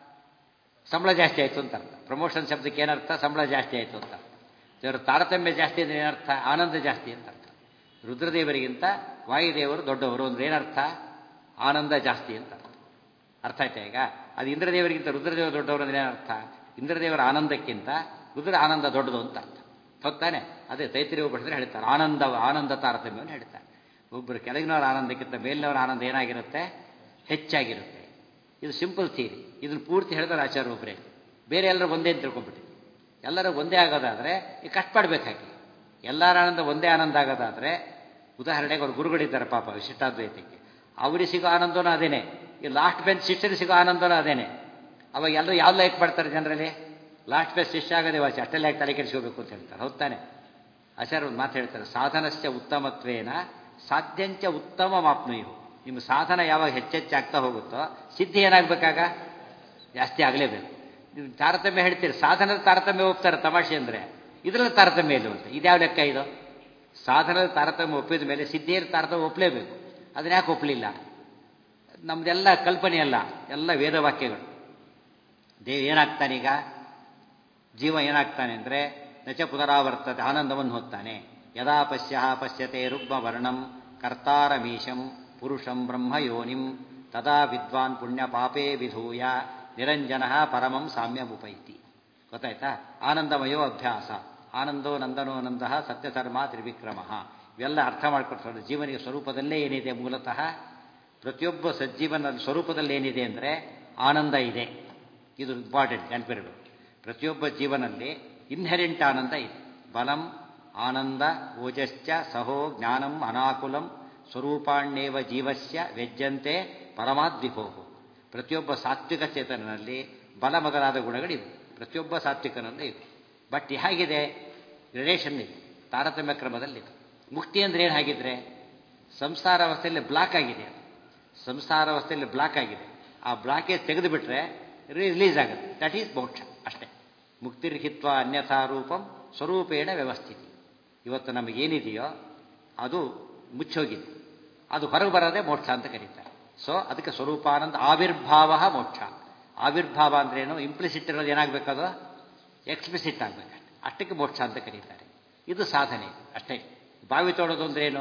[SPEAKER 1] ಸಂಬಳ ಜಾಸ್ತಿ ಆಯಿತು ಅಂತ ಅರ್ಥ ಪ್ರಮೋಷನ್ ಶಬ್ದಕ್ಕೆ ಏನರ್ಥ ಸಂಬಳ ಜಾಸ್ತಿ ಆಯಿತು ಅಂತ ಅರ್ಥ ದೇವರ ತಾರತಮ್ಯ ಜಾಸ್ತಿ ಅಂದ್ರೆ ಏನರ್ಥ ಆನಂದ ಜಾಸ್ತಿ ಅಂತ ಅರ್ಥ ರುದ್ರದೇವರಿಗಿಂತ ವಾಯುದೇವರು ದೊಡ್ಡವರು ಅಂದ್ರೆ ಏನರ್ಥ ಆನಂದ ಜಾಸ್ತಿ ಅಂತ ಅರ್ಥ ಅರ್ಥ ಆಯ್ತಾ ಈಗ ಅದು ಇಂದ್ರದೇವರಿಗಿಂತ ರುದ್ರದೇವರು ದೊಡ್ಡವರು ಅಂದ್ರೆ ಏನರ್ಥ ಇಂದ್ರದೇವರ ಆನಂದಕ್ಕಿಂತ ರುದ್ರ ಆನಂದ ದೊಡ್ಡದು ಅಂತ ಅರ್ಥ ಹೊತ್ತಾನೆ ಅದೇ ತೈತಿರಿ ಒಬ್ಬರು ಹೇಳ್ತಾರೆ ಆನಂದ ಆನಂದ ತಾರತಮ್ಯವನ್ನು ಹೇಳ್ತಾರೆ ಒಬ್ಬರು ಕೆಳಗಿನವರ ಆನಂದಕ್ಕಿಂತ ಮೇಲಿನವರ ಆನಂದ ಏನಾಗಿರುತ್ತೆ ಹೆಚ್ಚಾಗಿರುತ್ತೆ ಇದು ಸಿಂಪಲ್ ಥಿಯರಿ ಇದನ್ನು ಪೂರ್ತಿ ಹೇಳಿದ್ರೆ ಆಚಾರ್ಯ ಒಬ್ಬರೇ ಬೇರೆ ಎಲ್ಲರೂ ಒಂದೇ ಅಂತ ತಿಳ್ಕೊಂಡ್ಬಿಟ್ಟಿದೆ ಎಲ್ಲರೂ ಒಂದೇ ಆಗೋದಾದರೆ ಈ ಕಷ್ಟಪಡಬೇಕಾಗಿ ಎಲ್ಲರ ಆನಂದ ಒಂದೇ ಆನಂದ ಆಗೋದಾದರೆ ಉದಾಹರಣೆಗೆ ಅವ್ರು ಗುರುಗಳಿದ್ದಾರೆ ಪಾಪ ವಿಶಿಷ್ಟಾದ್ವೈತಕ್ಕೆ ಅವರಿಗೆ ಸಿಗೋ ಆನಂದನೂ ಅದೇನೆ ಈ ಲಾಸ್ಟ್ ಬೆಂಚ್ ಶಿಷ್ಯರಿಗೆ ಸಿಗೋ ಆನಂದನೂ ಅದೇನೆ ಅವಾಗ ಎಲ್ಲರೂ ಯಾವ ಲೈಕ್ ಮಾಡ್ತಾರೆ ಜನರಲ್ಲಿ ಲಾಸ್ಟ್ ಬೆಂಚ್ ಶಿಷ್ಯ ಆಗದೆ ವಾಸಿ ಅಷ್ಟೆಲ್ಲ ಯಾಕೆ ತಲೆ ಕೆಡಿಸ್ಕೋಬೇಕು ಅಂತ ಹೇಳ್ತಾರೆ ಹೌದಾನೆ ಆಚಾರ್ಯ ಒಂದು ಮಾತು ಹೇಳ್ತಾರೆ ಸಾಧನಶ್ಚ ಉತ್ತಮತ್ವೇನ ಸಾಧ್ಯಂಚ ಉತ್ತಮ ಮಾಪ್ನುಯು ನಿಮ್ಮ ಸಾಧನ ಯಾವಾಗ ಹೆಚ್ಚೆಚ್ಚಾಗ್ತಾ ಹೋಗುತ್ತೋ ಸಿದ್ಧಿ ಏನಾಗಬೇಕಾಗ ಜಾಸ್ತಿ ಆಗಲೇಬೇಕು ನೀವು ತಾರತಮ್ಯ ಹೇಳ್ತೀರಿ ಸಾಧನದ ತಾರತಮ್ಯ ಒಪ್ತಾರೆ ತಮಾಷೆ ಅಂದರೆ ಇದರಲ್ಲಿ ತಾರತಮ್ಯ ಇಲ್ಲ ಅಂತ ಇದ್ಯಾವ ಲೆಕ್ಕ ಇದು ಸಾಧನದ ತಾರತಮ್ಯ ಒಪ್ಪಿದ ಮೇಲೆ ಸಿದ್ಧಿಯರ ತಾರತಮ್ಯ ಒಪ್ಪಲೇಬೇಕು ಅದನ್ನ ಯಾಕೆ ಒಪ್ಪಲಿಲ್ಲ ನಮ್ದೆಲ್ಲ ಕಲ್ಪನೆ ಅಲ್ಲ ಎಲ್ಲ ವೇದವಾಕ್ಯಗಳು ದೇವ್ ಏನಾಗ್ತಾನೀಗ ಜೀವ ಏನಾಗ್ತಾನೆ ಅಂದರೆ ನಚ ಪುನರಾವರ್ತತೆ ಆನಂದವನ್ನು ಹೊತ್ತಾನೆ ಯದಾ ಪಶ್ಯ ಪಶ್ಯತೆ ರುಗ್ಮ ವರ್ಣಂ ಕರ್ತಾರಮೀಶಂ ಪುರುಷಂ ಬ್ರಹ್ಮ ಯೋನಿಂ ತದಾ ವಿದ್ವಾನ್ ಪುಣ್ಯ ಪಾಪೇ ವಿಧೂಯ ನಿರಂಜನ ಪರಮಂ ಸಾಮ್ಯಮುಪೈತಿ ಗೊತ್ತಾಯ್ತಾ ಆನಂದಮಯೋ ಅಭ್ಯಾಸ ಆನಂದೋ ನಂದನೋ ನಂದ ಸತ್ಯಧರ್ಮ ತ್ರಿವಿಕ್ರಮ ಇವೆಲ್ಲ ಅರ್ಥ ಮಾಡ್ಕೊಳ್ತಾರೆ ಜೀವನಿಗೆ ಸ್ವರೂಪದಲ್ಲೇ ಏನಿದೆ ಮೂಲತಃ ಪ್ರತಿಯೊಬ್ಬ ಸಜ್ಜೀವನ ಸ್ವರೂಪದಲ್ಲಿ ಏನಿದೆ ಅಂದರೆ ಆನಂದ ಇದೆ ಇದು ಇಂಪಾರ್ಟೆಂಟ್ ನೆನಪಿರಬೇಕು ಪ್ರತಿಯೊಬ್ಬ ಜೀವನಲ್ಲಿ ಇನ್ಹೆರೆಂಟ್ ಆನಂದ ಇದೆ ಬಲಂ ಆನಂದ ಓಜಶ್ಚ ಸಹೋ ಜ್ಞಾನಂ ಅನಾಕುಲಂ ಸ್ವರೂಪಾಣ್ಯೇವ ಜೀವಸ್ಯ ವ್ಯಜ್ಯಂತೆ ಪರಮಾದ್ವಿಭೋ ಪ್ರತಿಯೊಬ್ಬ ಸಾತ್ವಿಕ ಚೇತನನಲ್ಲಿ ಬಲ ಮೊದಲಾದ ಗುಣಗಳಿವೆ ಪ್ರತಿಯೊಬ್ಬ ಸಾತ್ವಿಕನಲ್ಲೂ ಇದೆ ಬಟ್ ಹೇಗಿದೆ ರಿಲೇಷನ್ ಇದೆ ತಾರತಮ್ಯ ಕ್ರಮದಲ್ಲಿದೆ ಮುಕ್ತಿ ಅಂದ್ರೆ ಏನು ಹಾಗಿದ್ರೆ ಸಂಸಾರ ಅವಸ್ಥೆಯಲ್ಲಿ ಬ್ಲಾಕ್ ಆಗಿದೆ ಸಂಸಾರ ಅವಸ್ಥೆಯಲ್ಲಿ ಬ್ಲಾಕ್ ಆಗಿದೆ ಆ ಬ್ಲಾಕೇಜ್ ತೆಗೆದುಬಿಟ್ರೆ ರಿಲೀಸ್ ಆಗುತ್ತೆ ದಟ್ ಈಸ್ ಮೋಕ್ಷ ಅಷ್ಟೇ ಮುಕ್ತಿರ್ಹಿತ್ವ ಅನ್ಯಥಾ ರೂಪಂ ಸ್ವರೂಪೇಣ ವ್ಯವಸ್ಥಿತಿ ಇವತ್ತು ನಮಗೇನಿದೆಯೋ ಅದು ಮುಚ್ಚೋಗಿದೆ ಅದು ಹೊರಗೆ ಬರೋದೇ ಮೋಕ್ಷ ಅಂತ ಕರೀತಾರೆ ಸೊ ಅದಕ್ಕೆ ಸ್ವರೂಪಾನಂದ ಆವಿರ್ಭಾವ ಮೋಕ್ಷ ಆವಿರ್ಭಾವ ಅಂದ್ರೇನು ಇಂಪ್ಲಿಸಿಟ್ ಇರೋದು ಏನಾಗಬೇಕದು ಎಕ್ಸ್ಪ್ಲಿಸಿಟ್ ಆಗಬೇಕಷ್ಟೆ ಅಷ್ಟಕ್ಕೆ ಮೋಕ್ಷ ಅಂತ ಕರೀತಾರೆ ಇದು ಸಾಧನೆ ಅಷ್ಟೇ ಬಾವಿ ತೋಡೋದು ಅಂದ್ರೇನು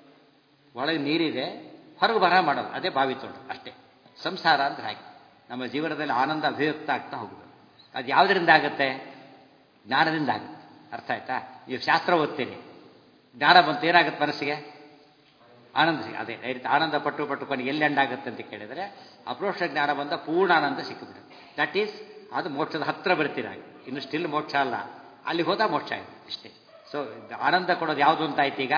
[SPEAKER 1] ಒಳಗೆ ನೀರಿದೆ ಹೊರಗೆ ಬರ ಮಾಡೋದು ಅದೇ ಬಾವಿ ತೋಡು ಅಷ್ಟೇ ಸಂಸಾರ ಅಂದ್ರೆ ಹಾಗೆ ನಮ್ಮ ಜೀವನದಲ್ಲಿ ಆನಂದ ಅಭಿವ್ಯಕ್ತ ಆಗ್ತಾ ಹೋಗುದು ಅದು ಯಾವುದರಿಂದ ಆಗುತ್ತೆ ಜ್ಞಾನದಿಂದ ಆಗುತ್ತೆ ಅರ್ಥ ಆಯ್ತಾ ನೀವು ಶಾಸ್ತ್ರ ಓದ್ತೀನಿ ಜ್ಞಾನ ಬಂತು ಏನಾಗುತ್ತೆ ಮನಸ್ಸಿಗೆ ಆನಂದ ಸಿಗ ಅದೇ ರೀತಿ ಆನಂದ ಪಟ್ಟು ಪಟ್ಟು ಕೊನೆಗೆ ಎಲ್ಲಿ ಎಂಡಾಗುತ್ತೆ ಅಂತ ಕೇಳಿದರೆ ಅಪ್ರೋಕ್ಷ ಜ್ಞಾನ ಬಂದ ಪೂರ್ಣ ಆನಂದ ಸಿಕ್ಕಿಬಿಡುತ್ತೆ ದಟ್ ಈಸ್ ಅದು ಮೋಕ್ಷದ ಹತ್ರ ಬರ್ತೀರಾಗ ಇನ್ನು ಸ್ಟಿಲ್ ಮೋಕ್ಷ ಅಲ್ಲ ಅಲ್ಲಿ ಹೋದ ಮೋಕ್ಷ ಆಗಿದೆ ಇಷ್ಟೇ ಸೊ ಆನಂದ ಕೊಡೋದು ಯಾವುದು ಅಂತ ಆಯ್ತು ಈಗ